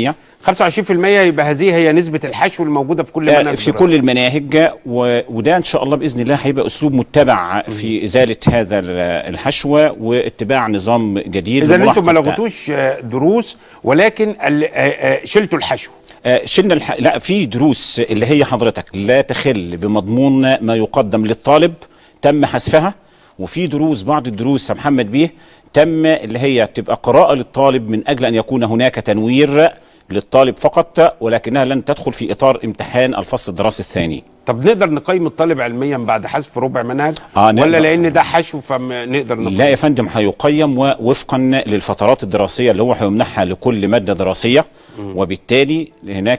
25% يبقى هذه هي نسبه الحشو الموجوده في كل آه، منهج في دراسي. كل المناهج و... وده ان شاء الله باذن الله هيبقى اسلوب متبع في ازاله هذا ال- الحشو واتباع نظام جديد اذا انتم لملاحقة- ما لغتوش آه، دروس ولكن ال- آه، آه، شلتوا الحشو آه، شلنا الح... لا في دروس اللي هي حضرتك لا تخل بمضمون ما يقدم للطالب تم حذفها وفي دروس بعض الدروس يا محمد بيه تم اللي هي تبقى قراءة للطالب من أجل أن يكون هناك تنوير للطالب فقط ولكنها لن تدخل في إطار امتحان الفصل الدراسي الثاني طب نقدر نقيم الطالب علميا بعد حذف ربع منهج آه، ولا نقدر. لان ده حشو فنقدر نقيم لا يا فندم هيقيم وفقا للفترات الدراسيه اللي هو هيمنحها لكل ماده دراسيه وبالتالي هناك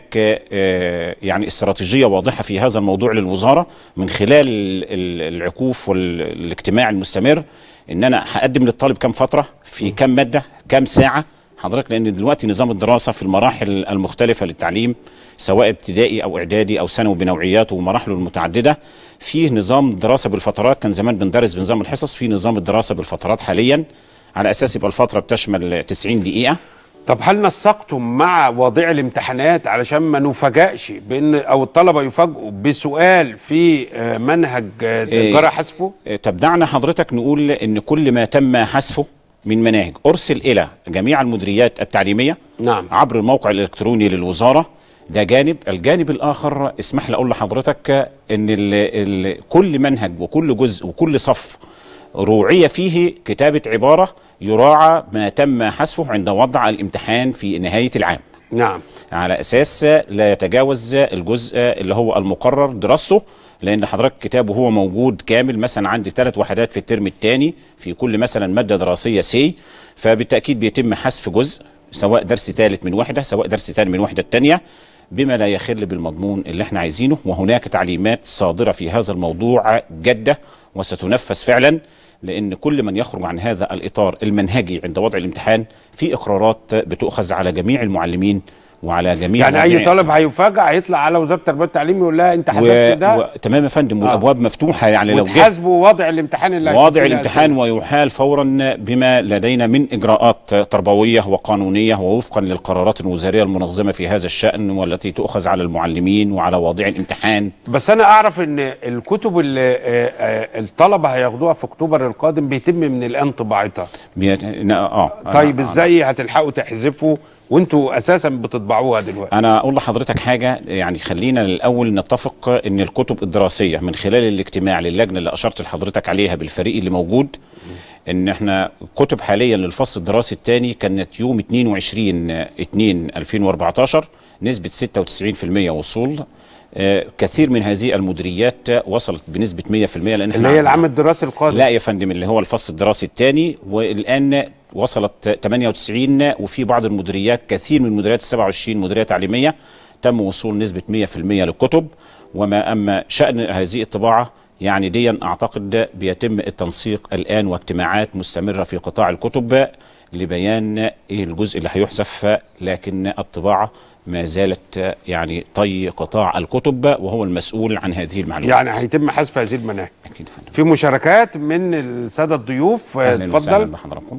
آه، يعني استراتيجيه واضحه في هذا الموضوع للوزاره من خلال ال- ال- العكوف والاجتماع المستمر ان انا هقدم للطالب كم فتره في كم ماده كم ساعه حضرتك لان دلوقتي نظام الدراسه في المراحل المختلفه للتعليم سواء ابتدائي او اعدادي او ثانوي بنوعياته ومراحله المتعدده فيه نظام دراسه بالفترات كان زمان بندرس بنظام الحصص في نظام الدراسه بالفترات حاليا على اساس يبقى الفتره بتشمل 90 دقيقه طب هل نسقتم مع واضع الامتحانات علشان ما نفاجئش بان او الطلبه يفاجئوا بسؤال في آه، منهج آه، إيه. جرى حذفه آه، تبدعنا حضرتك نقول ان كل ما تم حذفه من مناهج ارسل الى جميع المديريات التعليميه نعم عبر الموقع الالكتروني للوزاره ده جانب الجانب الاخر اسمح لي اقول لحضرتك ان ال ال كل منهج وكل جزء وكل صف روعية فيه كتابة عبارة يراعى ما تم حذفه عند وضع الامتحان في نهاية العام نعم على أساس لا يتجاوز الجزء اللي هو المقرر دراسته لأن حضرتك كتابه هو موجود كامل مثلا عندي ثلاث وحدات في الترم الثاني في كل مثلا مادة دراسية سي فبالتأكيد بيتم حذف جزء سواء درس ثالث من وحدة سواء درس ثاني من وحدة الثانية بما لا يخل بالمضمون اللي احنا عايزينه وهناك تعليمات صادرة في هذا الموضوع جادة وستنفذ فعلا لان كل من يخرج عن هذا الاطار المنهجي عند وضع الامتحان في اقرارات بتؤخذ على جميع المعلمين وعلى جميع يعني اي مواضيع طالب هيفاجئ هيطلع على وزاره التربيه والتعليم يقول لها انت حذفت ده و... تمام يا فندم والابواب مفتوحه يعني لو جه وتحاسبوا وضع الامتحان اللي واضع هيكون فيه الامتحان ويحال فورا بما لدينا من اجراءات تربويه وقانونيه ووفقا للقرارات الوزاريه المنظمه في هذا الشان والتي تؤخذ على المعلمين وعلى واضعي الامتحان بس انا اعرف ان الكتب اللي آه، آه، الطلبه هياخدوها في اكتوبر القادم بيتم من الان طباعتها بيت... اه طيب أنا- ازاي هتلحقوا تحذفوا وانتوا اساسا بتطبعوها دلوقتي انا اقول لحضرتك حاجه يعني خلينا الاول نتفق ان الكتب الدراسيه من خلال الاجتماع للجنه اللي اشرت لحضرتك عليها بالفريق اللي موجود ان احنا كتب حاليا للفصل الدراسي الثاني كانت يوم 22 2 2014 نسبه 96% وصول آه، كثير من هذه المديريات وصلت بنسبه 100% لان اللي احنا هي العام الدراسي القادم لا يا فندم اللي هو الفصل الدراسي الثاني والان وصلت 98 وفي بعض المديريات كثير من المديريات ال 27 مديريه تعليميه تم وصول نسبه 100% للكتب وما اما شان هذه الطباعه يعني ديا اعتقد بيتم التنسيق الان واجتماعات مستمره في قطاع الكتب لبيان ايه الجزء اللي هيحذف لكن الطباعه ما زالت يعني طي قطاع الكتب وهو المسؤول عن هذه المعلومات يعني هيتم حذف هذه المناهج اكيد فندم في مشاركات من الساده الضيوف آه، اهلا وسهلا اتفضل بحضراتكم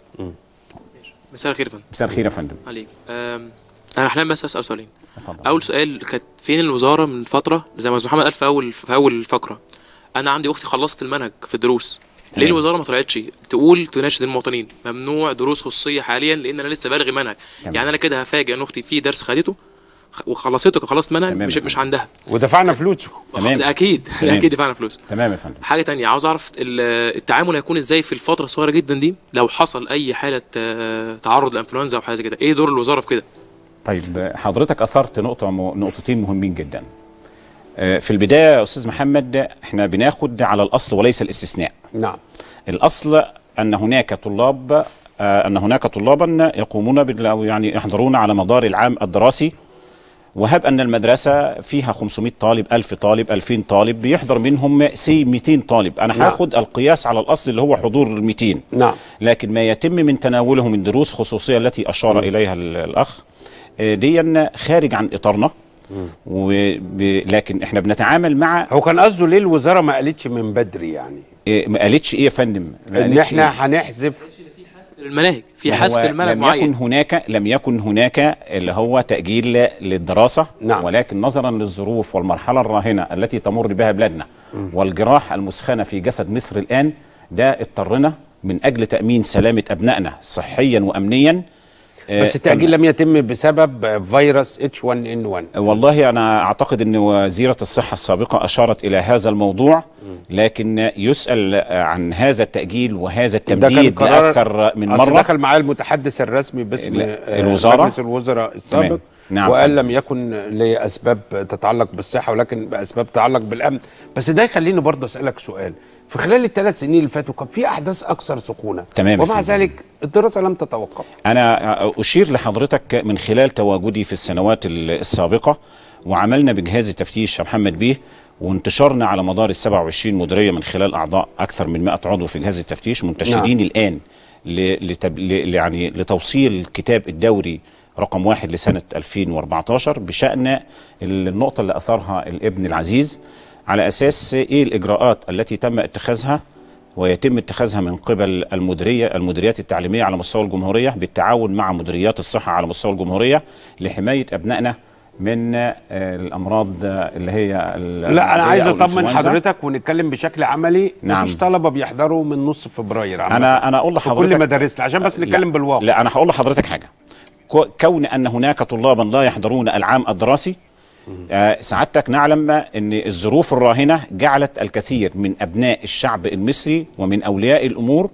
مساء الخير يا فندم مساء الخير يا فندم عليك أم، انا حاليا بس اسال سؤالين اول سؤال كانت فين الوزاره من فتره زي ما استاذ محمد قال في اول في اول فقره انا عندي اختي خلصت المنهج في الدروس ليه تمام. الوزاره ما طلعتش تقول تناشد المواطنين ممنوع دروس خصوصيه حاليا لان انا لسه بالغي منهج تمام. يعني انا كده هفاجئ ان اختي في درس خدته خ- وخلصته خلصت منهج تمام مش يا مش عندها ودفعنا فلوسه تمام. ده اكيد ده تمام. اكيد دفعنا فلوس تمام يا فندم حاجه تانية عاوز اعرف ال- التعامل هيكون ازاي في الفتره الصغيره جدا دي لو حصل اي حاله آه، تعرض لانفلونزا او حاجه زي كده ايه دور الوزاره في كده طيب حضرتك اثرت نقطه م... نقطتين مهمين جدا آه، في البدايه يا استاذ محمد احنا بناخد على الاصل وليس الاستثناء نعم الاصل ان هناك طلاب آه، ان هناك طلابا يقومون بال أو يعني يحضرون على مدار العام الدراسي وهب ان المدرسه فيها 500 طالب 1000 طالب 2000 طالب بيحضر منهم سي 200 طالب انا نعم. هاخد القياس على الاصل اللي هو حضور ال 200 نعم لكن ما يتم من تناوله من دروس خصوصيه التي اشار اليها ال- الاخ آه، ديا خارج عن اطارنا وب... لكن احنا بنتعامل مع هو كان قصده ليه الوزاره ما قالتش من بدري يعني إيه ما قالتش ايه يا فندم ما ان قالتش احنا إيه؟ هنحذف المناهج في ما حذف هو المنهج لم معين يكن هناك لم يكن هناك اللي هو تأجيل للدراسة نعم. ولكن نظرا للظروف والمرحلة الراهنة التي تمر بها بلادنا والجراح المسخنة في جسد مصر الآن ده اضطرنا من أجل تأمين سلامة أبنائنا صحيا وأمنيا بس آه، التأجيل لم يتم بسبب فيروس H1N1 والله أنا أعتقد أن وزيرة الصحة السابقة أشارت إلى هذا الموضوع لكن يسأل عن هذا التأجيل وهذا ده كان التمديد قرار- لأكثر من أصل مرة دخل معايا المتحدث الرسمي باسم ال- آه، الوزارة؟ مجلس الوزراء السابق تمام. نعم وقال فندم. لم يكن لاسباب تتعلق بالصحه ولكن باسباب تتعلق بالامن بس ده يخليني برضه اسالك سؤال في خلال الثلاث سنين اللي فاتوا كان في احداث اكثر سخونه تمام يا ومع فندم. ذلك الدراسه لم تتوقف أنا أشير لحضرتك من خلال تواجدي في السنوات ال- السابقة وعملنا بجهاز التفتيش يا محمد بيه وانتشرنا على مدار ال 27 مديرية من خلال أعضاء أكثر من 100 عضو في جهاز التفتيش منتشرين نعم. الآن ل- لتب... ل... يعني لتوصيل الكتاب الدوري رقم واحد لسنة 2014 بشأن النقطة اللي أثارها الابن العزيز على أساس إيه الإجراءات التي تم اتخاذها ويتم اتخاذها من قبل المديريه المديريات التعليميه على مستوى الجمهوريه بالتعاون مع مديريات الصحه على مستوى الجمهوريه لحمايه ابنائنا من آه، الامراض آه، اللي هي ال- لا انا عايز أو اطمن الإنفلونزا. حضرتك ونتكلم بشكل عملي نعم. مفيش طلبه بيحضروا من نص فبراير عامة. انا انا اقول في لحضرتك كل مدارسنا عشان بس نتكلم لا بالواقع لا انا هقول لحضرتك حاجه كو- كون ان هناك طلابا لا يحضرون العام الدراسي آه، سعادتك نعلم ان الظروف الراهنه جعلت الكثير من ابناء الشعب المصري ومن اولياء الامور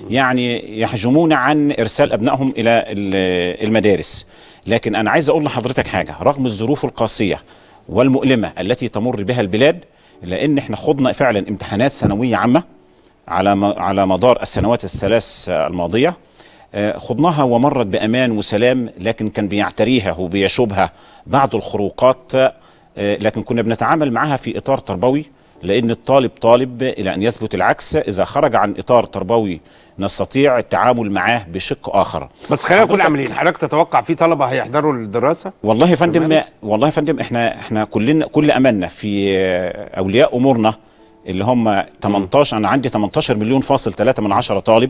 يعني يحجمون عن ارسال ابنائهم الى ال- المدارس لكن انا عايز اقول لحضرتك حاجه رغم الظروف القاسيه والمؤلمه التي تمر بها البلاد لان احنا خضنا فعلا امتحانات ثانويه عامه على م- على مدار السنوات الثلاث آه، الماضيه آه، خضناها ومرت بامان وسلام لكن كان بيعتريها وبيشوبها بعض الخروقات آه، لكن كنا بنتعامل معها في اطار تربوي لان الطالب طالب الى ان يثبت العكس اذا خرج عن اطار تربوي نستطيع التعامل معاه بشق اخر بس خلينا نكون حضرتك- عاملين حضرتك تتوقع في طلبه هيحضروا الدراسه والله يا فندم المدارس؟ والله يا فندم احنا احنا كلنا كل املنا في آه، اولياء امورنا اللي هم 18 انا عندي 18 مليون فاصل 3 من عشرة طالب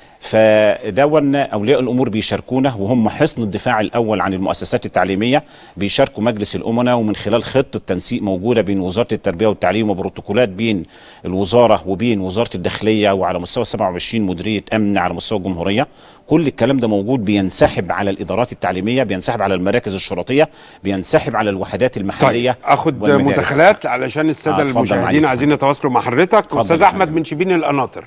فدون اولياء الامور بيشاركونا وهم حصن الدفاع الاول عن المؤسسات التعليميه بيشاركوا مجلس الامناء ومن خلال خطه تنسيق موجوده بين وزاره التربيه والتعليم وبروتوكولات بين الوزاره وبين وزاره الداخليه وعلى مستوى 27 مديريه امن على مستوى الجمهوريه كل الكلام ده موجود بينسحب على الادارات التعليميه بينسحب على المراكز الشرطيه بينسحب على الوحدات المحليه طيب اخد والمدارس. مداخلات علشان الساده آه، اتفضل المشاهدين معلش. عايزين يتواصلوا مع حضرتك اتفضل استاذ يا احمد من شبين القناطر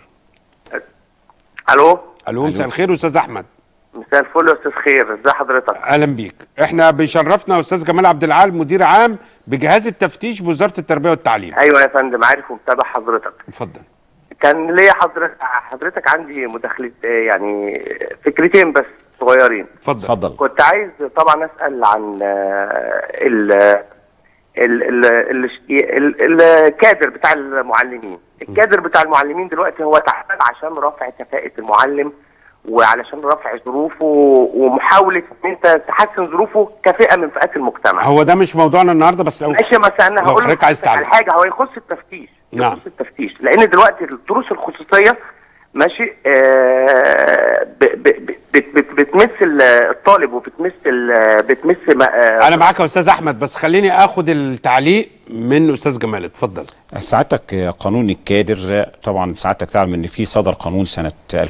الو الو مساء الخير استاذ احمد مساء الفل يا استاذ خير ازي حضرتك اهلا بيك احنا بيشرفنا استاذ جمال عبد العال مدير عام بجهاز التفتيش بوزاره التربيه والتعليم ايوه يا فندم عارف ومتابع حضرتك اتفضل كان ليا حضرتك حضرتك عندي مداخله آه، يعني فكرتين بس صغيرين اتفضل اتفضل كنت عايز طبعا اسال عن آه، ال ال- ال- ال- ال- الكادر بتاع المعلمين الكادر بتاع المعلمين دلوقتي هو تعبان عشان رفع كفاءة المعلم وعلشان رفع ظروفه ومحاولة ان انت تحسن ظروفه كفئة من فئات المجتمع هو ده مش موضوعنا النهارده بس لو ماشي مثلا انا لو هقول حضرتك عايز لحضرتك على تعلق حاجه هو يخص التفتيش نعم يخص التفتيش لان دلوقتي الدروس الخصوصيه ماشي آه ب- ب- ب- بت- بت- بتمس ال- الطالب وبتمس ال- بتمس ما- آه انا معاك يا استاذ احمد بس خليني اخد التعليق من استاذ جمال اتفضل سعادتك قانون الكادر طبعا سعادتك تعلم ان في صدر قانون سنه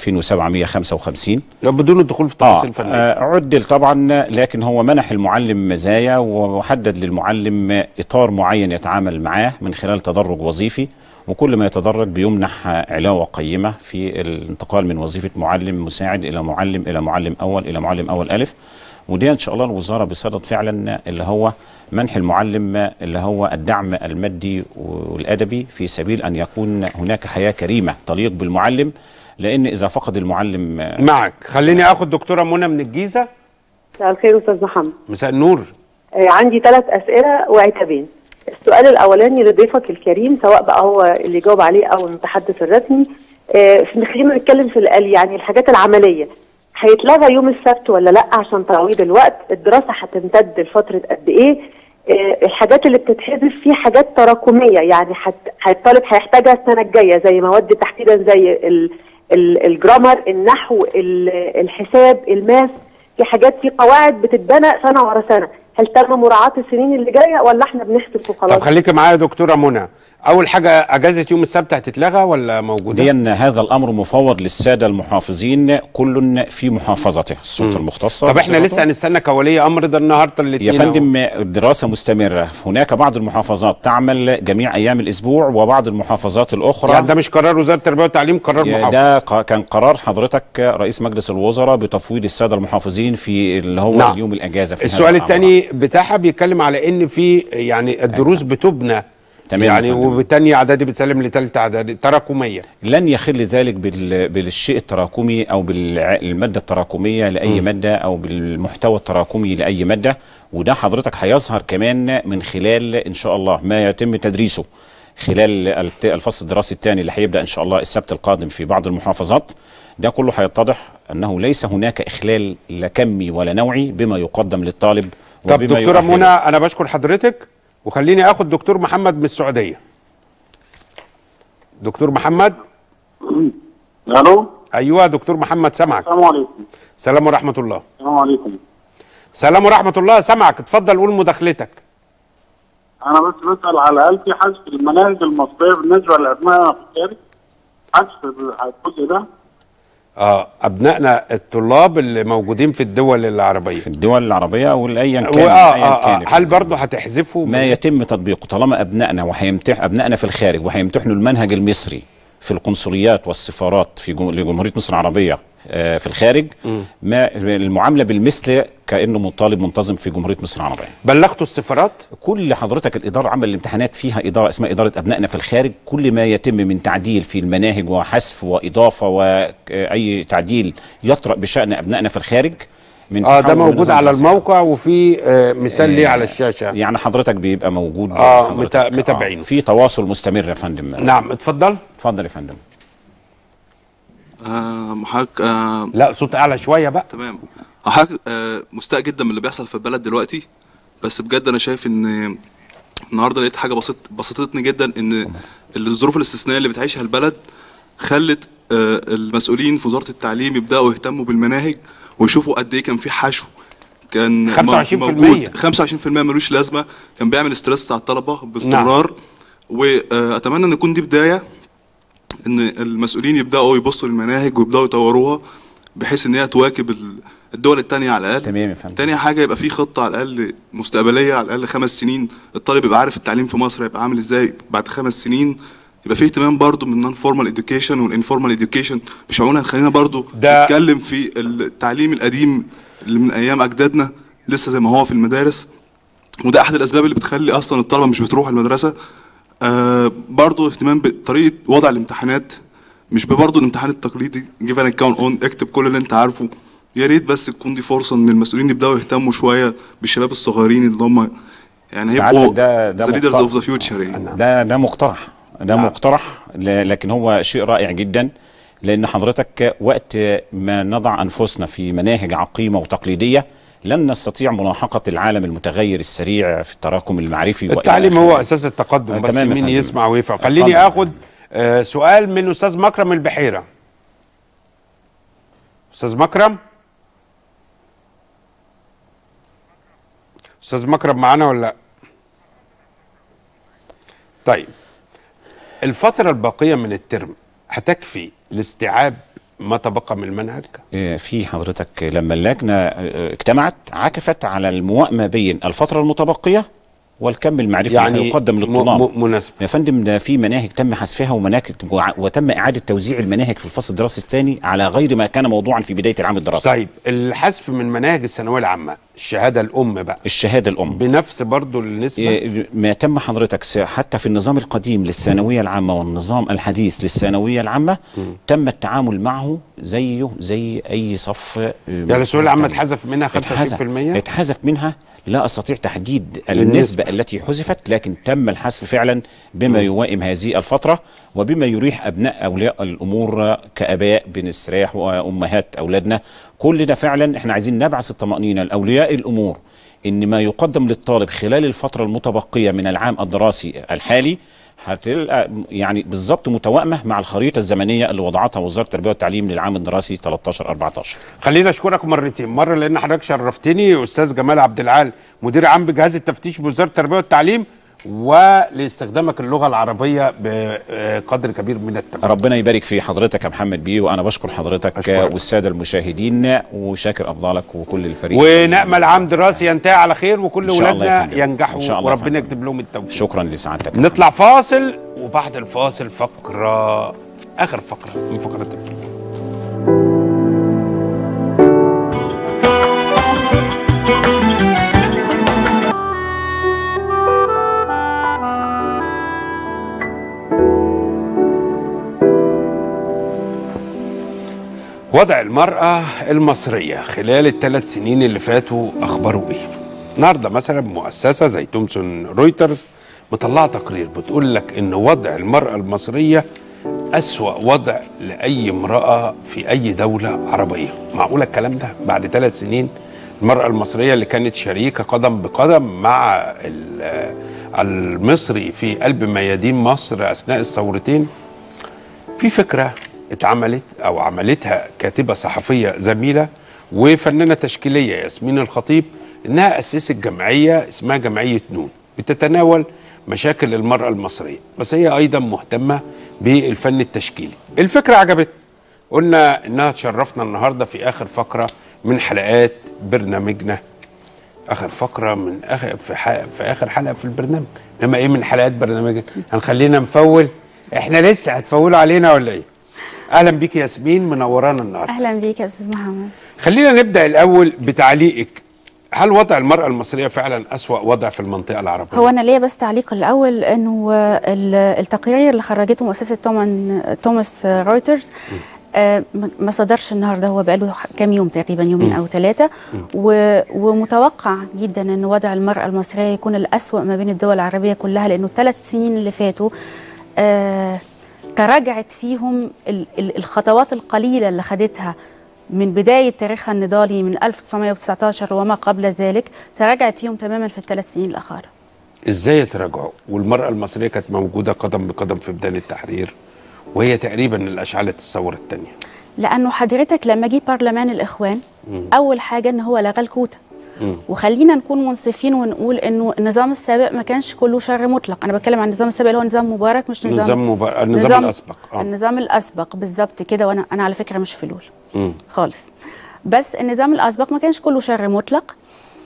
2755 لو بدون الدخول في آه تفاصيل فنيه آه عدل طبعا لكن هو منح المعلم مزايا وحدد للمعلم اطار معين يتعامل معاه من خلال تدرج وظيفي وكل ما يتدرج بيمنح علاوه قيمه في الانتقال من وظيفه معلم مساعد الى معلم الى معلم اول الى معلم اول الف ودي ان شاء الله الوزاره بصدد فعلا اللي هو منح المعلم اللي هو الدعم المادي والادبي في سبيل ان يكون هناك حياه كريمه تليق بالمعلم لان اذا فقد المعلم معك خليني اخد دكتوره منى من الجيزه مساء الخير استاذ محمد مساء النور آه، عندي ثلاث اسئله وعتابين السؤال الاولاني لضيفك الكريم سواء بقى هو اللي جاوب عليه او المتحدث الرسمي آه، في- خلينا نتكلم في القال يعني الحاجات العمليه هيتلغى يوم السبت ولا لا عشان تعويض الوقت الدراسه هتمتد لفتره قد ايه آه، الحاجات اللي بتتحذف في حاجات تراكميه يعني هت- الطالب هيحتاجها السنه الجايه زي مواد تحديدا زي ال- ال- الجرامر النحو ال- الحساب الماس في حاجات في قواعد بتتبنى سنه ورا سنه هل تم مراعاه السنين اللي جايه ولا احنا بنحسب وخلاص طب خليكي معايا يا دكتوره منى اول حاجه اجازه يوم السبت هتتلغى ولا موجوده دي ان هذا الامر مفوض للساده المحافظين كل في محافظته السلطه المختصه طب احنا بصفته. لسه هنستنى كولي امر ده النهارده يا الاثنين فندم الدراسة مستمرة هناك بعض المحافظات تعمل جميع أيام الأسبوع وبعض المحافظات الأخرى يعني ده مش قرار وزاره التربيه والتعليم قرار يا محافظ ده ق- كان قرار حضرتك رئيس مجلس الوزراء بتفويض السادة المحافظين في اللي هو نعم. اليوم الأجازة في هذا السؤال الأمر. الثاني بتاعها بيتكلم على ان في يعني الدروس بتبنى تمام يا يعني فندم. وبتانية اعدادي بتسلم لثالثه اعدادي تراكميه لن يخل ذلك بال- بالشيء التراكمي او بالماده التراكميه لاي م. ماده او بالمحتوى التراكمي لاي ماده وده حضرتك هيظهر كمان من خلال ان شاء الله ما يتم تدريسه خلال الت- الفصل الدراسي الثاني اللي هيبدا ان شاء الله السبت القادم في بعض المحافظات ده كله هيتضح انه ليس هناك اخلال لا كمي ولا نوعي بما يقدم للطالب طب وبما دكتوره يؤهله. منى انا بشكر حضرتك وخليني اخد دكتور محمد من السعوديه دكتور محمد الو ايوه دكتور محمد سامعك السلام عليكم سلام ورحمه الله السلام عليكم سلام ورحمه الله سامعك اتفضل قول مداخلتك انا بس بسال على هل في حذف المناهج المصريه بالنسبه لابنائنا في الخارج حذف الجزء ده اه ابنائنا الطلاب اللي موجودين في الدول العربيه في الدول العربيه او ايا كان آه أياً آه كان آه هل برضه هتحذفوا ما يتم تطبيقه طالما ابنائنا وهيمتح ابنائنا في الخارج وهيمتحنوا المنهج المصري في القنصليات والسفارات في جم... لجمهوريه مصر العربيه آه، في الخارج ما المعامله بالمثل كانه طالب منتظم في جمهوريه مصر العربيه بلغتوا السفارات كل حضرتك الاداره عمل الامتحانات فيها اداره اسمها اداره ابنائنا في الخارج كل ما يتم من تعديل في المناهج وحذف واضافه واي تعديل يطرا بشان ابنائنا في الخارج من اه ده تحول موجود النظام على الرسمي. الموقع وفي آه مثال ليه آه، على الشاشه يعني حضرتك بيبقى موجود آه، حضرتك- متا- متابعينه. في تواصل مستمر يا فندم نعم اتفضل اتفضل يا فندم آه حضرتك آه لا صوت اعلى شويه بقى تمام حضرتك آه مستاء جدا من اللي بيحصل في البلد دلوقتي بس بجد انا شايف ان النهارده لقيت حاجه بسيط بسطتني جدا ان الظروف الاستثنائيه اللي بتعيشها البلد خلت آه المسؤولين في وزاره التعليم يبداوا يهتموا بالمناهج ويشوفوا قد ايه كان في حشو كان 25% موجود 25% ملوش لازمه كان بيعمل ستريس على الطلبه باستمرار واتمنى ان يكون دي بدايه ان المسؤولين يبداوا يبصوا للمناهج ويبداوا يطوروها بحيث ان هي تواكب ال- الدول التانية على الاقل تمام يا فندم تاني حاجه يبقى في خطه على الاقل مستقبليه على الاقل خمس سنين الطالب يبقى عارف التعليم في مصر هيبقى عامل ازاي بعد خمس سنين يبقى في اهتمام برضو من النون فورمال اديوكيشن والانفورمال اديوكيشن مش معقول خلينا برضو ده- نتكلم في التعليم القديم اللي من ايام اجدادنا لسه زي ما هو في المدارس وده احد الاسباب اللي بتخلي اصلا الطلبه مش بتروح المدرسه آه برضو اهتمام بطريقه وضع الامتحانات مش برضه الامتحان التقليدي جيف ان كاونت اون اكتب كل اللي انت عارفه يا ريت بس تكون دي فرصه ان المسؤولين يبداوا يهتموا شويه بالشباب الصغيرين اللي هم يعني سعادتك هيبقوا ده ده the leaders مقترح. of the future يعني ده ده مقترح ده مقترح ل- لكن هو شيء رائع جدا لان حضرتك وقت ما نضع انفسنا في مناهج عقيمه وتقليديه لن نستطيع ملاحقه العالم المتغير السريع في التراكم المعرفي وإلى التعليم آخره. هو اساس التقدم آه، بس تمام يا مين فندم. يسمع ويفهم خليني اتفضل. اخد آه سؤال من استاذ مكرم البحيره استاذ مكرم استاذ مكرم معانا ولا لا طيب الفتره الباقيه من الترم هتكفي لاستيعاب ما تبقى من المنهج آه، في حضرتك لما اللجنه آه، اجتمعت عكفت على الموائمه بين الفتره المتبقيه والكم المعرفي يعني اللي هيقدم م- للطلاب م- مناسب يا فندم ده في مناهج تم حذفها ومناهج وع- وتم اعاده توزيع المناهج في الفصل الدراسي الثاني على غير ما كان موضوعا في بدايه العام الدراسي طيب الحذف من مناهج الثانويه العامه الشهاده الام بقى الشهاده الام بنفس برضو النسبه إيه، ما تم حضرتك س- حتى في النظام القديم للثانويه العامه والنظام الحديث للثانويه العامه تم التعامل معه زيه زي اي صف آه، يعني الثانويه العامه تاني. اتحذف منها 25% اتحذف اتحذف منها لا استطيع تحديد النسبة. النسبه التي حذفت لكن تم الحذف فعلا بما يوائم هذه الفتره وبما يريح ابناء اولياء الامور كاباء بنستريح وامهات اولادنا كل ده فعلا احنا عايزين نبعث الطمانينه لاولياء الامور ان ما يقدم للطالب خلال الفتره المتبقيه من العام الدراسي الحالي هتلقى يعني بالظبط متوائمه مع الخريطه الزمنيه اللي وضعتها وزاره التربيه والتعليم للعام الدراسي 13 14 خليني اشكرك مرتين مره لان حضرتك شرفتني استاذ جمال عبد العال مدير عام بجهاز التفتيش بوزاره التربيه والتعليم ولاستخدامك اللغه العربيه بقدر كبير من التمام ربنا يبارك في حضرتك يا محمد بيه وانا بشكر حضرتك أشكرك. والساده المشاهدين وشاكر افضالك وكل الفريق ونامل عام دراسي ينتهي على خير وكل إن شاء الله يا ولادنا فندم. ينجحوا إن شاء الله يا وربنا فندم. يكتب لهم التوفيق شكرا لسعادتك نطلع فاصل وبعد الفاصل فقره اخر فقره من فقرات البرنامج وضع المرأة المصرية خلال الثلاث سنين اللي فاتوا أخباره إيه؟ النهاردة مثلا مؤسسة زي تومسون رويترز مطلعة تقرير بتقول لك إن وضع المرأة المصرية أسوأ وضع لأي امرأة في أي دولة عربية معقولة الكلام ده بعد ثلاث سنين المرأة المصرية اللي كانت شريكة قدم بقدم مع ال- المصري في قلب ميادين مصر أثناء الثورتين في فكرة اتعملت أو عملتها كاتبة صحفية زميلة وفنانة تشكيلية ياسمين الخطيب إنها أسست جمعية اسمها جمعية نون بتتناول مشاكل المرأة المصرية بس هي أيضا مهتمة بالفن التشكيلي الفكرة عجبتنا قلنا إنها تشرفنا النهاردة في آخر فقرة من حلقات برنامجنا اخر فقره من اخر في, ح... في اخر حلقه في البرنامج انما ايه من حلقات برنامج هنخلينا نفول احنا لسه هتفولوا علينا ولا ايه اهلا بيك يا ياسمين منورانا النهارده اهلا بيك يا استاذ محمد خلينا نبدا الاول بتعليقك هل وضع المراه المصريه فعلا اسوا وضع في المنطقه العربيه هو انا ليا بس تعليق الاول انه ال- التقرير اللي خرجته مؤسسه تومان توماس رويترز آه، ما- ما صدرش النهارده هو بقاله ح- كام يوم تقريبا يومين مم. او ثلاثه ومتوقع جدا ان وضع المراه المصريه يكون الاسوا ما بين الدول العربيه كلها لانه الثلاث سنين اللي فاتوا آه، تراجعت فيهم ال- ال- الخطوات القليله اللي خدتها من بداية تاريخها النضالي من 1919 وما قبل ذلك تراجعت فيهم تماما في الثلاث سنين الأخيرة ازاي يتراجعوا والمراه المصريه كانت موجوده قدم بقدم في بدايه التحرير وهي تقريبا اللي اشعلت الثوره الثانيه لأنه حضرتك لما جه برلمان الإخوان أول حاجة إن هو لغى الكوتا وخلينا نكون منصفين ونقول انه النظام السابق ما كانش كله شر مطلق انا بتكلم عن النظام السابق اللي هو نظام مبارك مش نظام نظام مبا... النظام الاسبق آه. النظام الاسبق بالظبط كده وانا انا على فكره مش فلول مم. خالص بس النظام الاسبق ما كانش كله شر مطلق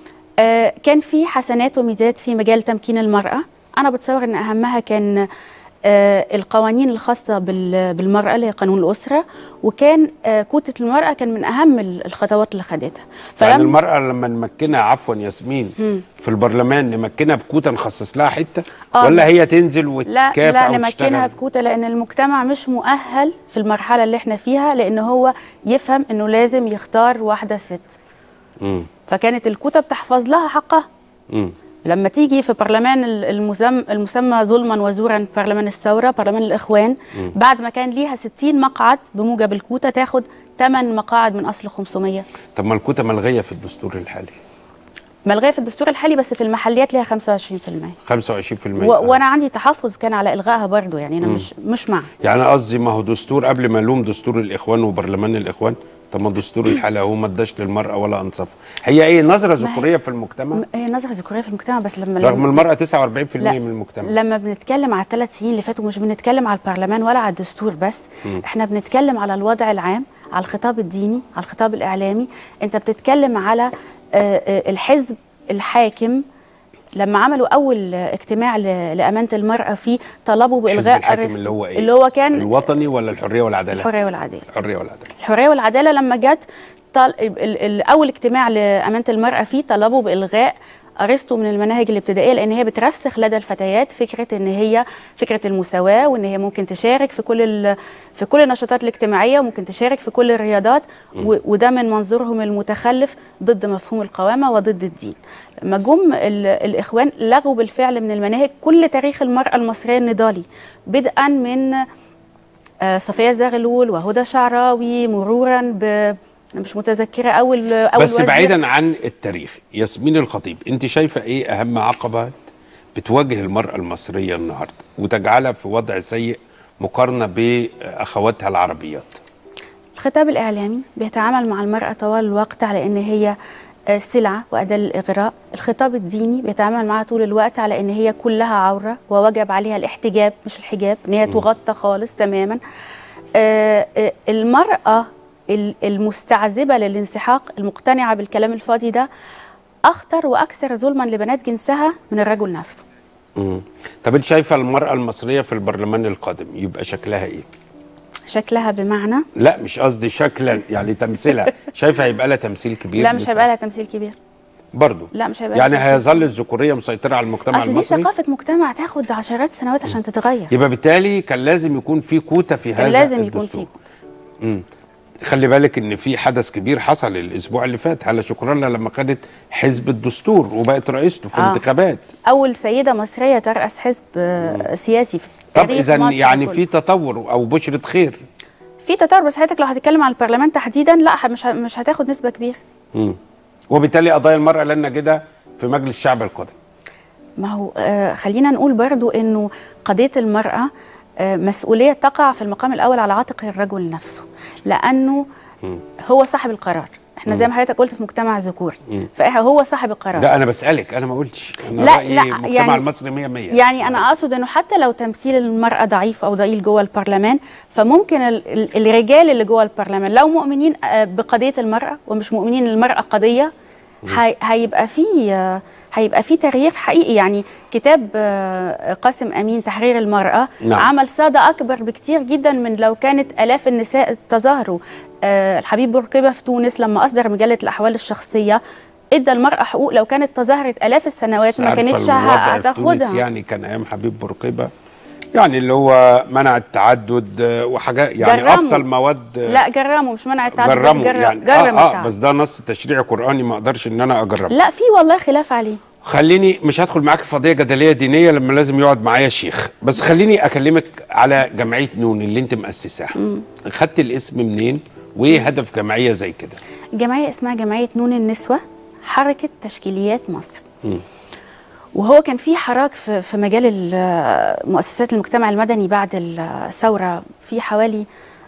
آه كان في حسنات وميزات في مجال تمكين المراه انا بتصور ان اهمها كان آه القوانين الخاصة بال- بالمرأة اللي هي قانون الأسرة وكان آه كوتة المرأة كان من أهم ال- الخطوات اللي خدتها يعني المرأة لما نمكنها عفوا ياسمين مم. في البرلمان نمكنها بكوتا نخصص لها حتة آه. ولا هي تنزل لا وتكافح لا نمكنها وتشتغل بكوتا لان المجتمع مش مؤهل في المرحله اللي احنا فيها لان هو يفهم انه لازم يختار واحده ست مم. فكانت الكوتا بتحفظ لها حقها مم. لما تيجي في برلمان ال- المسم المسمى ظلما وزورا برلمان الثوره برلمان الاخوان مم. بعد ما كان ليها 60 مقعد بموجب الكوتا تاخد 8 مقاعد من اصل 500 طب ما الكوتا ملغية في الدستور الحالي ملغيه في الدستور الحالي بس في المحليات ليها 25% 25% و... وانا عندي تحفظ كان على الغائها برضو يعني انا مم. مش مش مع يعني قصدي ما هو دستور قبل ما لوم دستور الإخوان وبرلمان الإخوان طب ما دستور الحالي هو ما اداش للمرأة ولا أنصفها هي إيه نظرة ما هي- ذكورية في المجتمع هي نظره ذكوريه في المجتمع بس لما رغم لما- المرأة 49% لا، من المجتمع لما بنتكلم على الثلاث سنين اللي فاتوا مش بنتكلم على البرلمان ولا على الدستور بس مم. احنا بنتكلم على الوضع العام على الخطاب الديني على الخطاب الاعلامي انت بتتكلم على آه، آه، الحزب الحاكم لما عملوا اول آه، اجتماع ل- لامانه المراه فيه طلبوا الحزب بالغاء الحاكم الرست- اللي هو إيه اللي هو كان الوطني ولا الحرية والعدالة الحريه والعداله الحرية والعدالة الحريه والعداله لما جت طل... ال... ال... اول اجتماع لامانه المراه فيه طلبوا بالغاء ارسطو من المناهج الابتدائيه لان هي بترسخ لدى الفتيات فكره ان هي فكره المساواه وان هي ممكن تشارك في كل ال... في كل النشاطات الاجتماعيه وممكن تشارك في كل الرياضات و... وده من منظورهم المتخلف ضد مفهوم القوامه وضد الدين لما جم ال... الاخوان لغوا بالفعل من المناهج كل تاريخ المراه المصريه النضالي بدءا من آه، صفية زغلول وهدى شعراوي مرورا ب انا مش متذكره اول اول بس وزير. بعيدا عن التاريخ ياسمين الخطيب انت شايفه ايه اهم عقبات بتواجه المراه المصريه النهارده وتجعلها في وضع سيء مقارنه باخواتها العربيات الخطاب الإعلامي بيتعامل مع المرأة طوال الوقت على إن هي آه، سلعة وأداة للإغراء الخطاب الديني بيتعامل معها طول الوقت على إن هي كلها عورة ووجب عليها الاحتجاب مش الحجاب إن هي تغطى خالص تماما آه، آه، المرأة ال- المستعذبة للانسحاق المقتنعة بالكلام الفاضي ده أخطر وأكثر ظلما لبنات جنسها من الرجل نفسه مم. طب انت شايفه المراه المصريه في البرلمان القادم يبقى شكلها ايه شكلها بمعنى لا مش قصدي شكلا يعني تمثيلها شايفه هيبقى لها تمثيل كبير لا مش بالنسبة- هيبقى لها تمثيل كبير برضه لا مش هيبقى يعني لها تمثيل هيظل الذكوريه مسيطره على المجتمع اصل دي المصري ثقافه مجتمع تاخد عشرات سنوات عشان تتغير يبقى بالتالي كان لازم يكون في كوتا في كان هذا لازم يكون الدستور. في مم. خلي بالك ان في حدث كبير حصل الاسبوع اللي فات هلا شكرا لها لما خدت حزب الدستور وبقت رئيسته في آه. الانتخابات اول سيده مصريه ترأس حزب آه، سياسي في طب تاريخ اذا مصر يعني كله. في تطور او بشره خير في تتار بس حضرتك لو هتتكلم عن البرلمان تحديدا لا ح- مش ه- مش هتاخد نسبه كبيره مم. وبالتالي قضايا المراه لن نجدها في مجلس الشعب القادم ما هو آه خلينا نقول برضو انه قضيه المراه آه مسؤوليه تقع في المقام الاول على عاتق الرجل نفسه لانه هو صاحب القرار احنا زي ما حضرتك قلت في مجتمع ذكوري مم. فهو صاحب القرار لا انا بسالك انا ما قلتش انا لا، رايي لا، المجتمع يعني- المصري 100 100 يعني انا اقصد انه حتى لو تمثيل المراه ضعيف او ضئيل جوه البرلمان فممكن ال- ال- الرجال اللي جوه البرلمان لو مؤمنين آه، بقضيه المراه ومش مؤمنين ان المراه قضيه هي- هيبقى في آه، هيبقى في تغيير حقيقي يعني كتاب آه، قاسم امين تحرير المراه نعم. عمل صدى اكبر بكتير جدا من لو كانت الاف النساء تظاهروا آه، الحبيب بورقيبه في تونس لما اصدر مجله الاحوال الشخصيه ادى المراه حقوق لو كانت تظاهرت الاف السنوات ما عارفة كانتش الوضع في تونس هتاخدها يعني كان ايام حبيب بورقيبه يعني اللي هو منع التعدد آه، وحاجات يعني جرموا. ابطل مواد آه، لا جرموا مش منع التعدد بس جرموا جرم يعني جرم آه, آه التعدد بس ده نص تشريعي قراني ما اقدرش ان انا اجربه لا في والله خلاف عليه خليني مش هدخل معاك في قضيه جدليه دينيه لما لازم يقعد معايا شيخ بس خليني اكلمك على جمعيه نون اللي انت مؤسساها مم. خدت الاسم منين وايه هدف جمعيه زي كده جمعيه اسمها جمعيه نون النسوه حركه تشكيليات مصر مم. وهو كان في حراك في في مجال ال- مؤسسات المجتمع المدني بعد الثوره في حوالي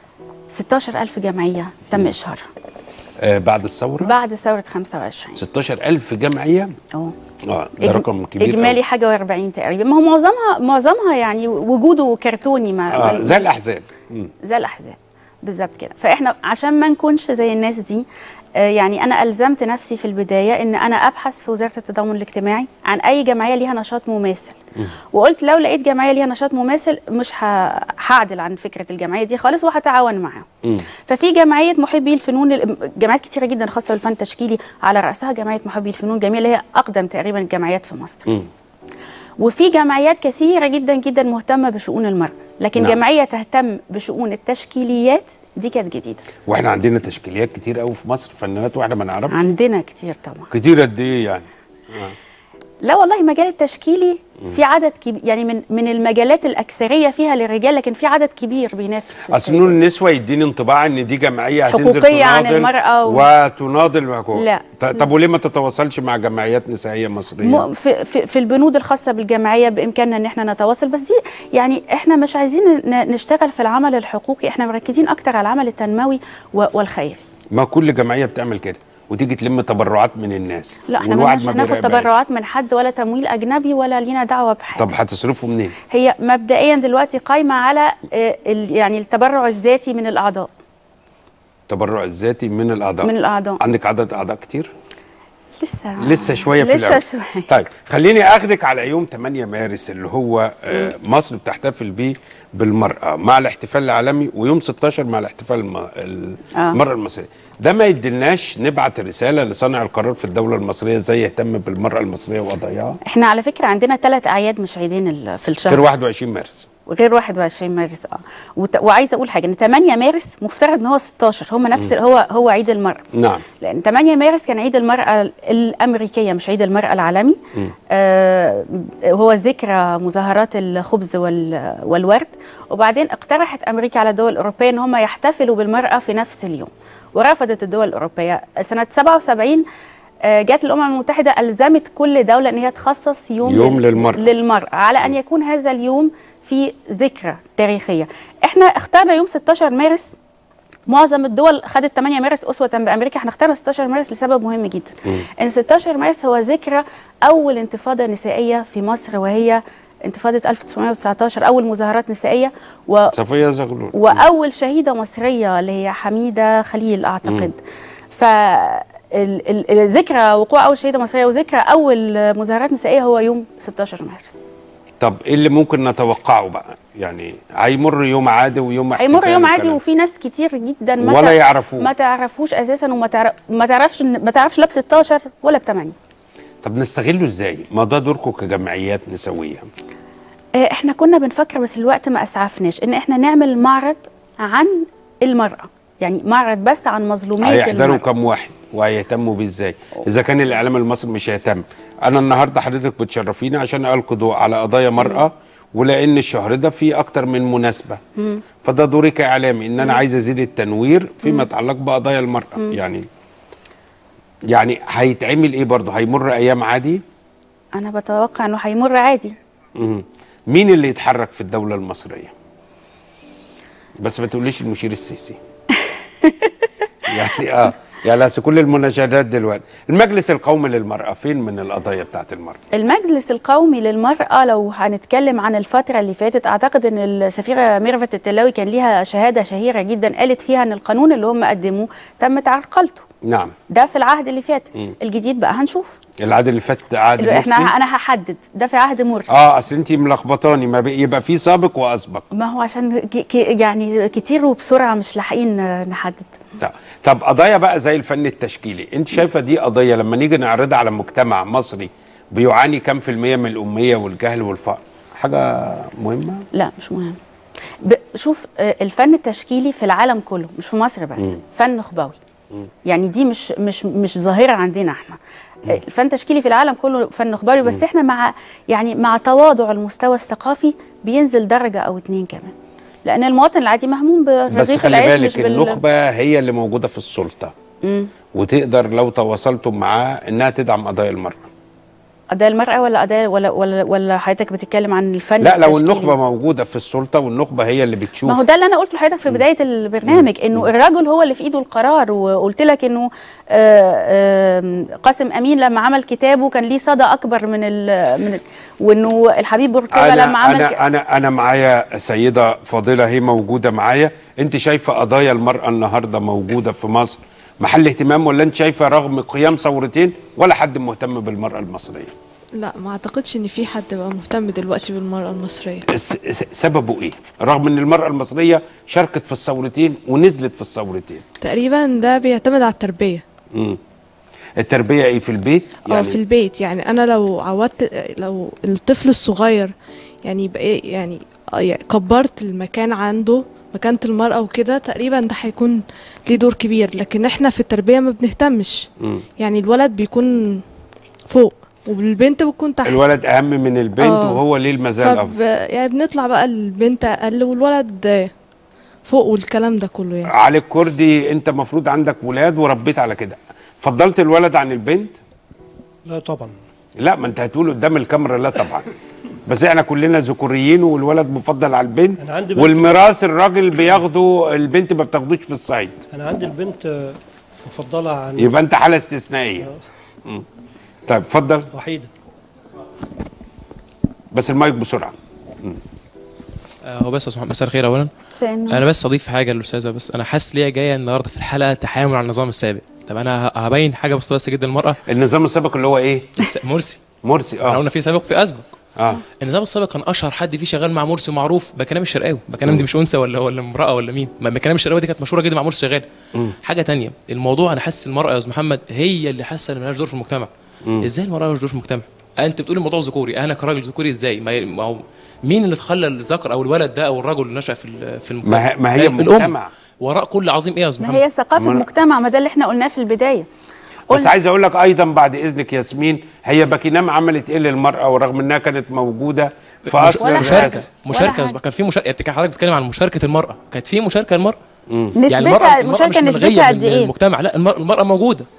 16000 جمعيه تم اشهارها آه بعد الثوره بعد ثوره 25 16000 جمعيه اه اه ده إج- رقم كبير اجمالي أوي. حاجه و40 تقريبا ما هو معظمها معظمها يعني وجوده كرتوني ما آه ما- زي الاحزاب مم. زي الاحزاب بالظبط كده فاحنا عشان ما نكونش زي الناس دي آه، يعني انا الزمت نفسي في البدايه ان انا ابحث في وزاره التضامن الاجتماعي عن اي جمعيه ليها نشاط مماثل وقلت لو لقيت جمعيه ليها نشاط مماثل مش ه- هعدل عن فكره الجمعيه دي خالص وهتعاون معاهم ففي جمعيه محبي الفنون ال- جمعيات كتيره جدا خاصه بالفن التشكيلي على راسها جمعيه محبي الفنون الجميله اللي هي اقدم تقريبا الجمعيات في مصر مم. وفي جمعيات كثيره جدا جدا مهتمه بشؤون المراه لكن نعم. جمعيه تهتم بشؤون التشكيليات دي كانت جديده واحنا عندنا تشكيليات كتير قوي في مصر فنانات واحنا ما نعرفش عندنا كتير طبعا كتير قد ايه يعني آه. لا والله مجال التشكيلي في عدد كبير يعني من من المجالات الاكثريه فيها للرجال لكن في عدد كبير بينافس في اصل نون النسوه يديني انطباع ان دي جمعيه هتنزل حقوقية عن تناضل المرأة و- وتناضل مع كو- لا. ط- طب وليه ما تتواصلش مع جمعيات نسائيه مصريه م- في, في, في البنود الخاصه بالجمعيه بامكاننا ان احنا نتواصل بس دي يعني احنا مش عايزين ن- نشتغل في العمل الحقوقي احنا مركزين اكتر على العمل التنموي و- والخيري ما كل جمعيه بتعمل كده وتيجي تلم تبرعات من الناس لا احنا والواحد مالناش ما هناخد بيراقبهاش. تبرعات من حد ولا تمويل اجنبي ولا لينا دعوه بحاجه طب هتصرفوا منين هي مبدئيا دلوقتي قايمه على آه، ال- يعني التبرع الذاتي من الاعضاء التبرع الذاتي من الاعضاء من الأعضاء. عندك عدد اعضاء كتير لسه لسه شويه في لسه الأول. شويه طيب خليني اخدك على يوم 8 مارس اللي هو آه، مصر بتحتفل بيه بالمراه مع الاحتفال العالمي ويوم 16 مع الاحتفال الم... ال- آه. المراه المصريه ده ما يدلناش نبعت رساله لصانع القرار في الدوله المصريه ازاي يهتم بالمراه المصريه وقضاياها احنا على فكره عندنا ثلاث اعياد مش عيدين ال- في الشهر غير 21 مارس غير 21 مارس اه وت... وعايزه اقول حاجه ان 8 مارس مفترض ان هو 16 هم نفس مم. هو هو عيد المراه نعم لان 8 مارس كان عيد المراه الامريكيه مش عيد المراه العالمي آه هو ذكرى مظاهرات الخبز وال... والورد وبعدين اقترحت امريكا على الدول الاوروبيه ان هم يحتفلوا بالمراه في نفس اليوم ورفضت الدول الاوروبيه سنه 77 آه، جت الامم المتحده الزمت كل دوله ان هي تخصص يوم, يوم لل- للمرأة. للمراه على ان يكون هذا اليوم في ذكرى تاريخيه احنا اخترنا يوم 16 مارس معظم الدول خدت 8 مارس اسوه بامريكا احنا اخترنا 16 مارس لسبب مهم جدا ان 16 مارس هو ذكرى اول انتفاضه نسائيه في مصر وهي انتفاضه 1919 اول مظاهرات نسائيه و صفيه زغلول واول شهيده مصريه اللي هي حميده خليل اعتقد ف ال- ال- الذكرى وقوع اول شهيده مصريه وذكرى اول مظاهرات نسائيه هو يوم 16 مارس طب ايه اللي ممكن نتوقعه بقى يعني هيمر يوم عادي ويوم هيمر احتفال يوم عادي وكلام. وفي ناس كتير جدا ما ولا تع- يعرفوه. ما تعرفوش اساسا وما تعرف ما تعرفش إن- ما تعرفش لا ب 16 ولا ب 8 طب نستغله ازاي ما ده دوركم كجمعيات نسويه آه، احنا كنا بنفكر بس الوقت ما اسعفناش ان احنا نعمل معرض عن المراه يعني معرض بس عن مظلوميه هيحضروا المراه كم واحد وهيهتموا بيه ازاي اذا كان الاعلام المصري مش هيهتم انا النهارده حضرتك بتشرفيني عشان القي ضوء على قضايا مراه ولان الشهر ده فيه اكتر من مناسبه مم. فده دوري كاعلامي ان انا مم. عايز ازيد التنوير فيما مم. يتعلق بقضايا المراه مم. يعني يعني هيتعمل ايه برضه هيمر ايام عادي انا بتوقع انه هيمر عادي مم. مين اللي يتحرك في الدوله المصريه بس ما تقوليش المشير السيسي يعني اه يعني لا، أصل كل المناشدات دلوقتي المجلس القومي للمراه فين من القضايا بتاعت المراه المجلس القومي للمرأة لو هنتكلم عن الفترة اللي فاتت أعتقد أن السفيرة ميرفت التلاوي كان ليها شهادة شهيرة جدا قالت فيها أن القانون اللي هم قدموه تم تعرقلته نعم ده في العهد اللي فات مم. الجديد بقى هنشوف العهد اللي فات عهد اللي احنا مرسي انا هحدد ده في عهد مرسي اه اصل انت ملخبطاني ما بي- يبقى في سابق واسبق ما هو عشان ك- ك- يعني كتير وبسرعة مش لاحقين نحدد طب- طب قضايا بقى زي الفن التشكيلي انت شايفه دي قضيه لما نيجي نعرضها على مجتمع مصري بيعاني كم في المية من الأمية والجهل والفقر حاجة مهمة لا مش مهم ب- شوف آه، الفن التشكيلي في العالم كله مش في مصر بس مم. فن نخبوي يعني دي مش مش مش ظاهره عندنا احنا آه، الفن التشكيلي في العالم كله فن نخبوي بس مم. احنا مع يعني مع تواضع المستوى الثقافي بينزل درجه او اتنين كمان لان المواطن العادي مهموم بس برغيف خلي العيش بالك مش بال النخبة هي اللي موجودة في السلطة مم. وتقدر لو تواصلتم معاه انها تدعم قضايا المرأة قضايا المراه ولا قضايا ولا ولا ولا حضرتك بتتكلم عن الفن لا لو التشكيلي؟ النخبة موجودة في السلطة والنخبة هي اللي بتشوف ما هو ده اللي انا قلته لحضرتك في بدايه البرنامج انه الرجل هو اللي في ايده القرار وقلت لك انه آه، آم، قاسم امين لما عمل كتابه كان ليه صدى اكبر من ال من ال وانه الحبيب بورقيبه لما انا عمل ك- انا انا انا معايا سيده فاضله هي موجوده معايا انت شايفه قضايا المراه النهارده موجوده في مصر محل اهتمام ولا انت شايفه رغم قيام ثورتين ولا حد مهتم بالمراه المصريه لا ما اعتقدش ان في حد بقى مهتم دلوقتي بالمرأة المصرية الس- س- سببه ايه رغم ان المراه المصريه شاركت في الثورتين ونزلت في الثورتين تقريبا ده بيعتمد على التربية مم. التربيه ايه في البيت اه في البيت يعني انا لو عودت لو الطفل الصغير يعني بقى يعني آه يعني كبرت المكان عنده مكانة المرأة وكده تقريبا ده هيكون ليه دور كبير لكن احنا في التربية ما بنهتمش مم. يعني الولد بيكون فوق والبنت بتكون تحت الولد اهم من البنت آه. وهو ليه المزال فب افضل يعني بنطلع بقى البنت اقل والولد آه، فوق والكلام ده كله يعني علي الكردي انت المفروض عندك ولاد وربيت على كده فضلت الولد عن البنت لا طبعا لا ما انت هتقول قدام الكاميرا لا طبعا بس احنا كلنا ذكوريين والولد مفضل على البنت أنا عندي بنت- والميراث الراجل بياخده البنت ما بتاخدوش في الصعيد انا عندي البنت آه، مفضله عن يبقى انت حاله استثنائيه مم. طيب اتفضل وحيده بس المايك بسرعه مم. آه، هو بس يا أستاذ محمد، مساء الخير اولا سنة. انا بس اضيف حاجه للاستاذه بس انا حاسس ليا جايه النهارده في الحلقه تحامل على النظام السابق طب انا ه- هبين حاجه بسيطه بس جدا للمراه النظام السابق اللي هو ايه مرسي مرسي احنا اه قلنا في سابق في اسبق اه النظام السابق كان اشهر حد فيه شغال مع مرسي ومعروف بكلام الشرقاوي بكلام دي مش انثى ولا ولا امراه ولا مين ما بكلام الشرقاوي دي كانت مشهوره جدا مع مرسي شغال مم. حاجه تانية الموضوع انا حاسس المراه يا استاذ محمد هي اللي حاسه ان مالهاش دور في المجتمع مم. ازاي المراه مالهاش دور في المجتمع انت بتقول الموضوع ذكوري انا كراجل ذكوري ازاي ما ي- ما هو مين اللي خلى الذكر او الولد ده او الرجل اللي نشا في ال- في المجتمع ما هي- ما هي الام المجتمع. وراء كل عظيم ايه يا استاذ ما محمد هي ثقافه ما أنا- المجتمع ما ده اللي احنا قلناه في البدايه بس عايز اقول لك ايضا بعد اذنك ياسمين هي باكينام عملت ايه للمراه ورغم انها كانت موجوده في مش- اصل مشاركه الرئاسه مشاركه يا أستاذ- كان في مشاركه انت حضرتك بتتكلم عن مشاركه المراه كانت في مشاركه المراه نسبتها- المراه المراه المشاركة مش نسبتها ملغيه قد من إيه؟ المجتمع لا المراه, المرأة موجوده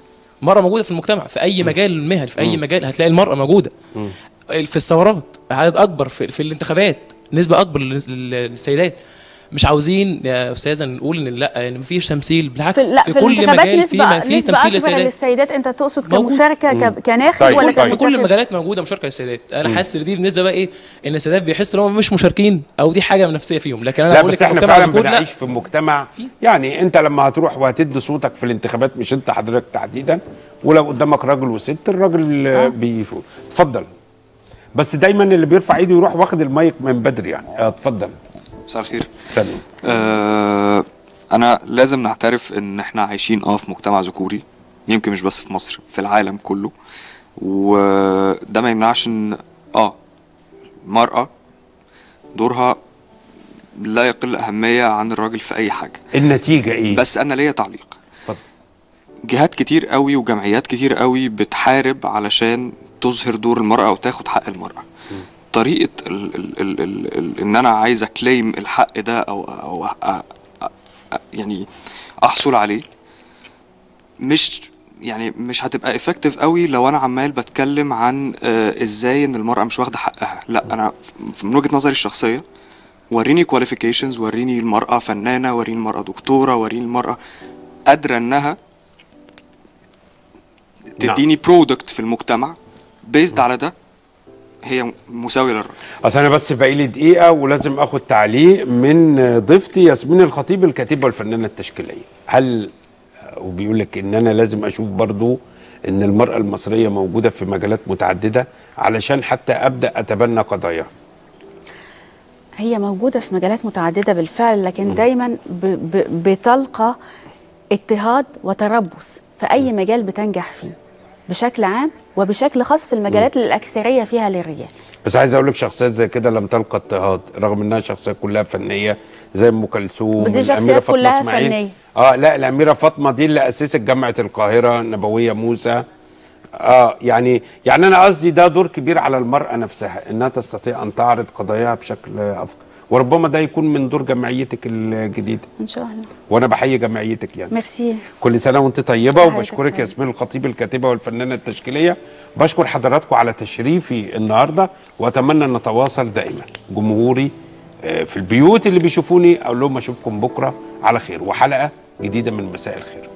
المراه موجوده في المجتمع في اي مجال مهني في اي مم. مجال هتلاقي المراه موجوده في الثورات عدد اكبر في, في الانتخابات نسبه اكبر لل- لل- للسيدات مش عاوزين يا استاذه نقول ان لا ان مفيش تمثيل بالعكس في, لا في, في كل الانتخابات مجال في نسبة, في نسبة تمثيل أكبر للسيدات للسيدات انت تقصد موجود. كمشاركه مم. ك- كناخب طيب ولا في كل كمشاركة؟ المجالات موجوده مشاركه للسيدات انا مم. حاسس ان دي بالنسبه بقى ايه ان السيدات بيحسوا ان هم مش مشاركين او دي حاجه نفسيه فيهم لكن انا لا بقول بس لك احنا المجتمع فعلا ذكور لا بنعيش في مجتمع يعني انت لما هتروح وهتدي صوتك في الانتخابات مش انت حضرتك تحديدا ولو قدامك راجل وست الراجل آه. بيفوز اتفضل بس دايما اللي بيرفع ايده يروح واخد المايك من بدري يعني اه، اتفضل مساء الخير اتفضل آه انا لازم نعترف ان احنا عايشين اه في مجتمع ذكوري يمكن مش بس في مصر في العالم كله وده ما يمنعش ان اه المرأة دورها لا يقل أهمية عن الراجل في أي حاجة النتيجه ايه بس أنا ليا تعليق اتفضل. جهات كتير قوي وجمعيات كتير قوي بتحارب علشان تظهر دور المرأة وتاخد حق المرأة طريقة ال ال ال ال ال ان انا عايز اكليم الحق ده او او أ- أ- أ- يعني احصل عليه مش يعني مش هتبقى افكتيف قوي لو انا عمال بتكلم عن آه ازاي ان المرأة مش واخدة حقها لا انا ف- من وجهة نظري الشخصية وريني كواليفيكيشنز وريني المرأة فنانة وريني المرأة دكتورة وريني المرأة قادرة انها تديني برودكت في المجتمع بيزد على ده هي مساوية للراجل اصل انا بس باقي لي دقيقه ولازم اخد تعليق من ضيفتي ياسمين الخطيب الكاتبه والفنانه التشكيليه هل وبيقول لك ان انا لازم اشوف برضو ان المراه المصريه موجوده في مجالات متعدده علشان حتى ابدا اتبنى قضاياها هي موجودة في مجالات متعددة بالفعل لكن دايما ب ب بتلقى اضطهاد وتربص في أي مجال بتنجح فيه بشكل عام وبشكل خاص في المجالات اللي الأكثرية فيها للرجال بس عايز اقول لك شخصيات زي كده لم تلقى اضطهاد رغم انها شخصيات كلها فنيه زي ام كلثوم دي شخصيات الأميرة فاطمة كلها إسماعيل. فنية. اه لا الاميره فاطمه دي اللي اسست جامعه القاهره النبويه موسى اه يعني يعني انا قصدي ده دور كبير على المراه نفسها انها تستطيع ان تعرض قضاياها بشكل افضل وربما ده يكون من دور جمعيتك الجديده إن شاء الله وانا بحيي جمعيتك يعني ميرسي كل سنه وانت طيبه حضرتك وبشكرك طيب. ياسمين الخطيب الكاتبه والفنانه التشكيليه بشكر حضراتكم على تشريفي النهارده واتمنى ان نتواصل دائما جمهوري آه، في البيوت اللي بيشوفوني اقول لهم اشوفكم بكره على خير وحلقه جديده من مساء الخير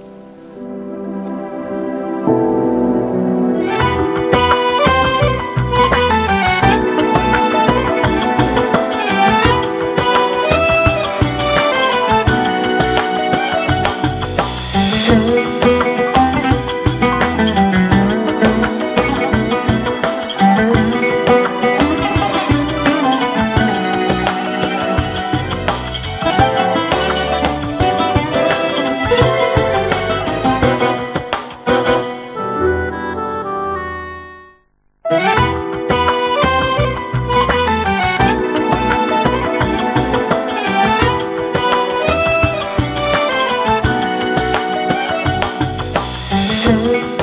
Thank you.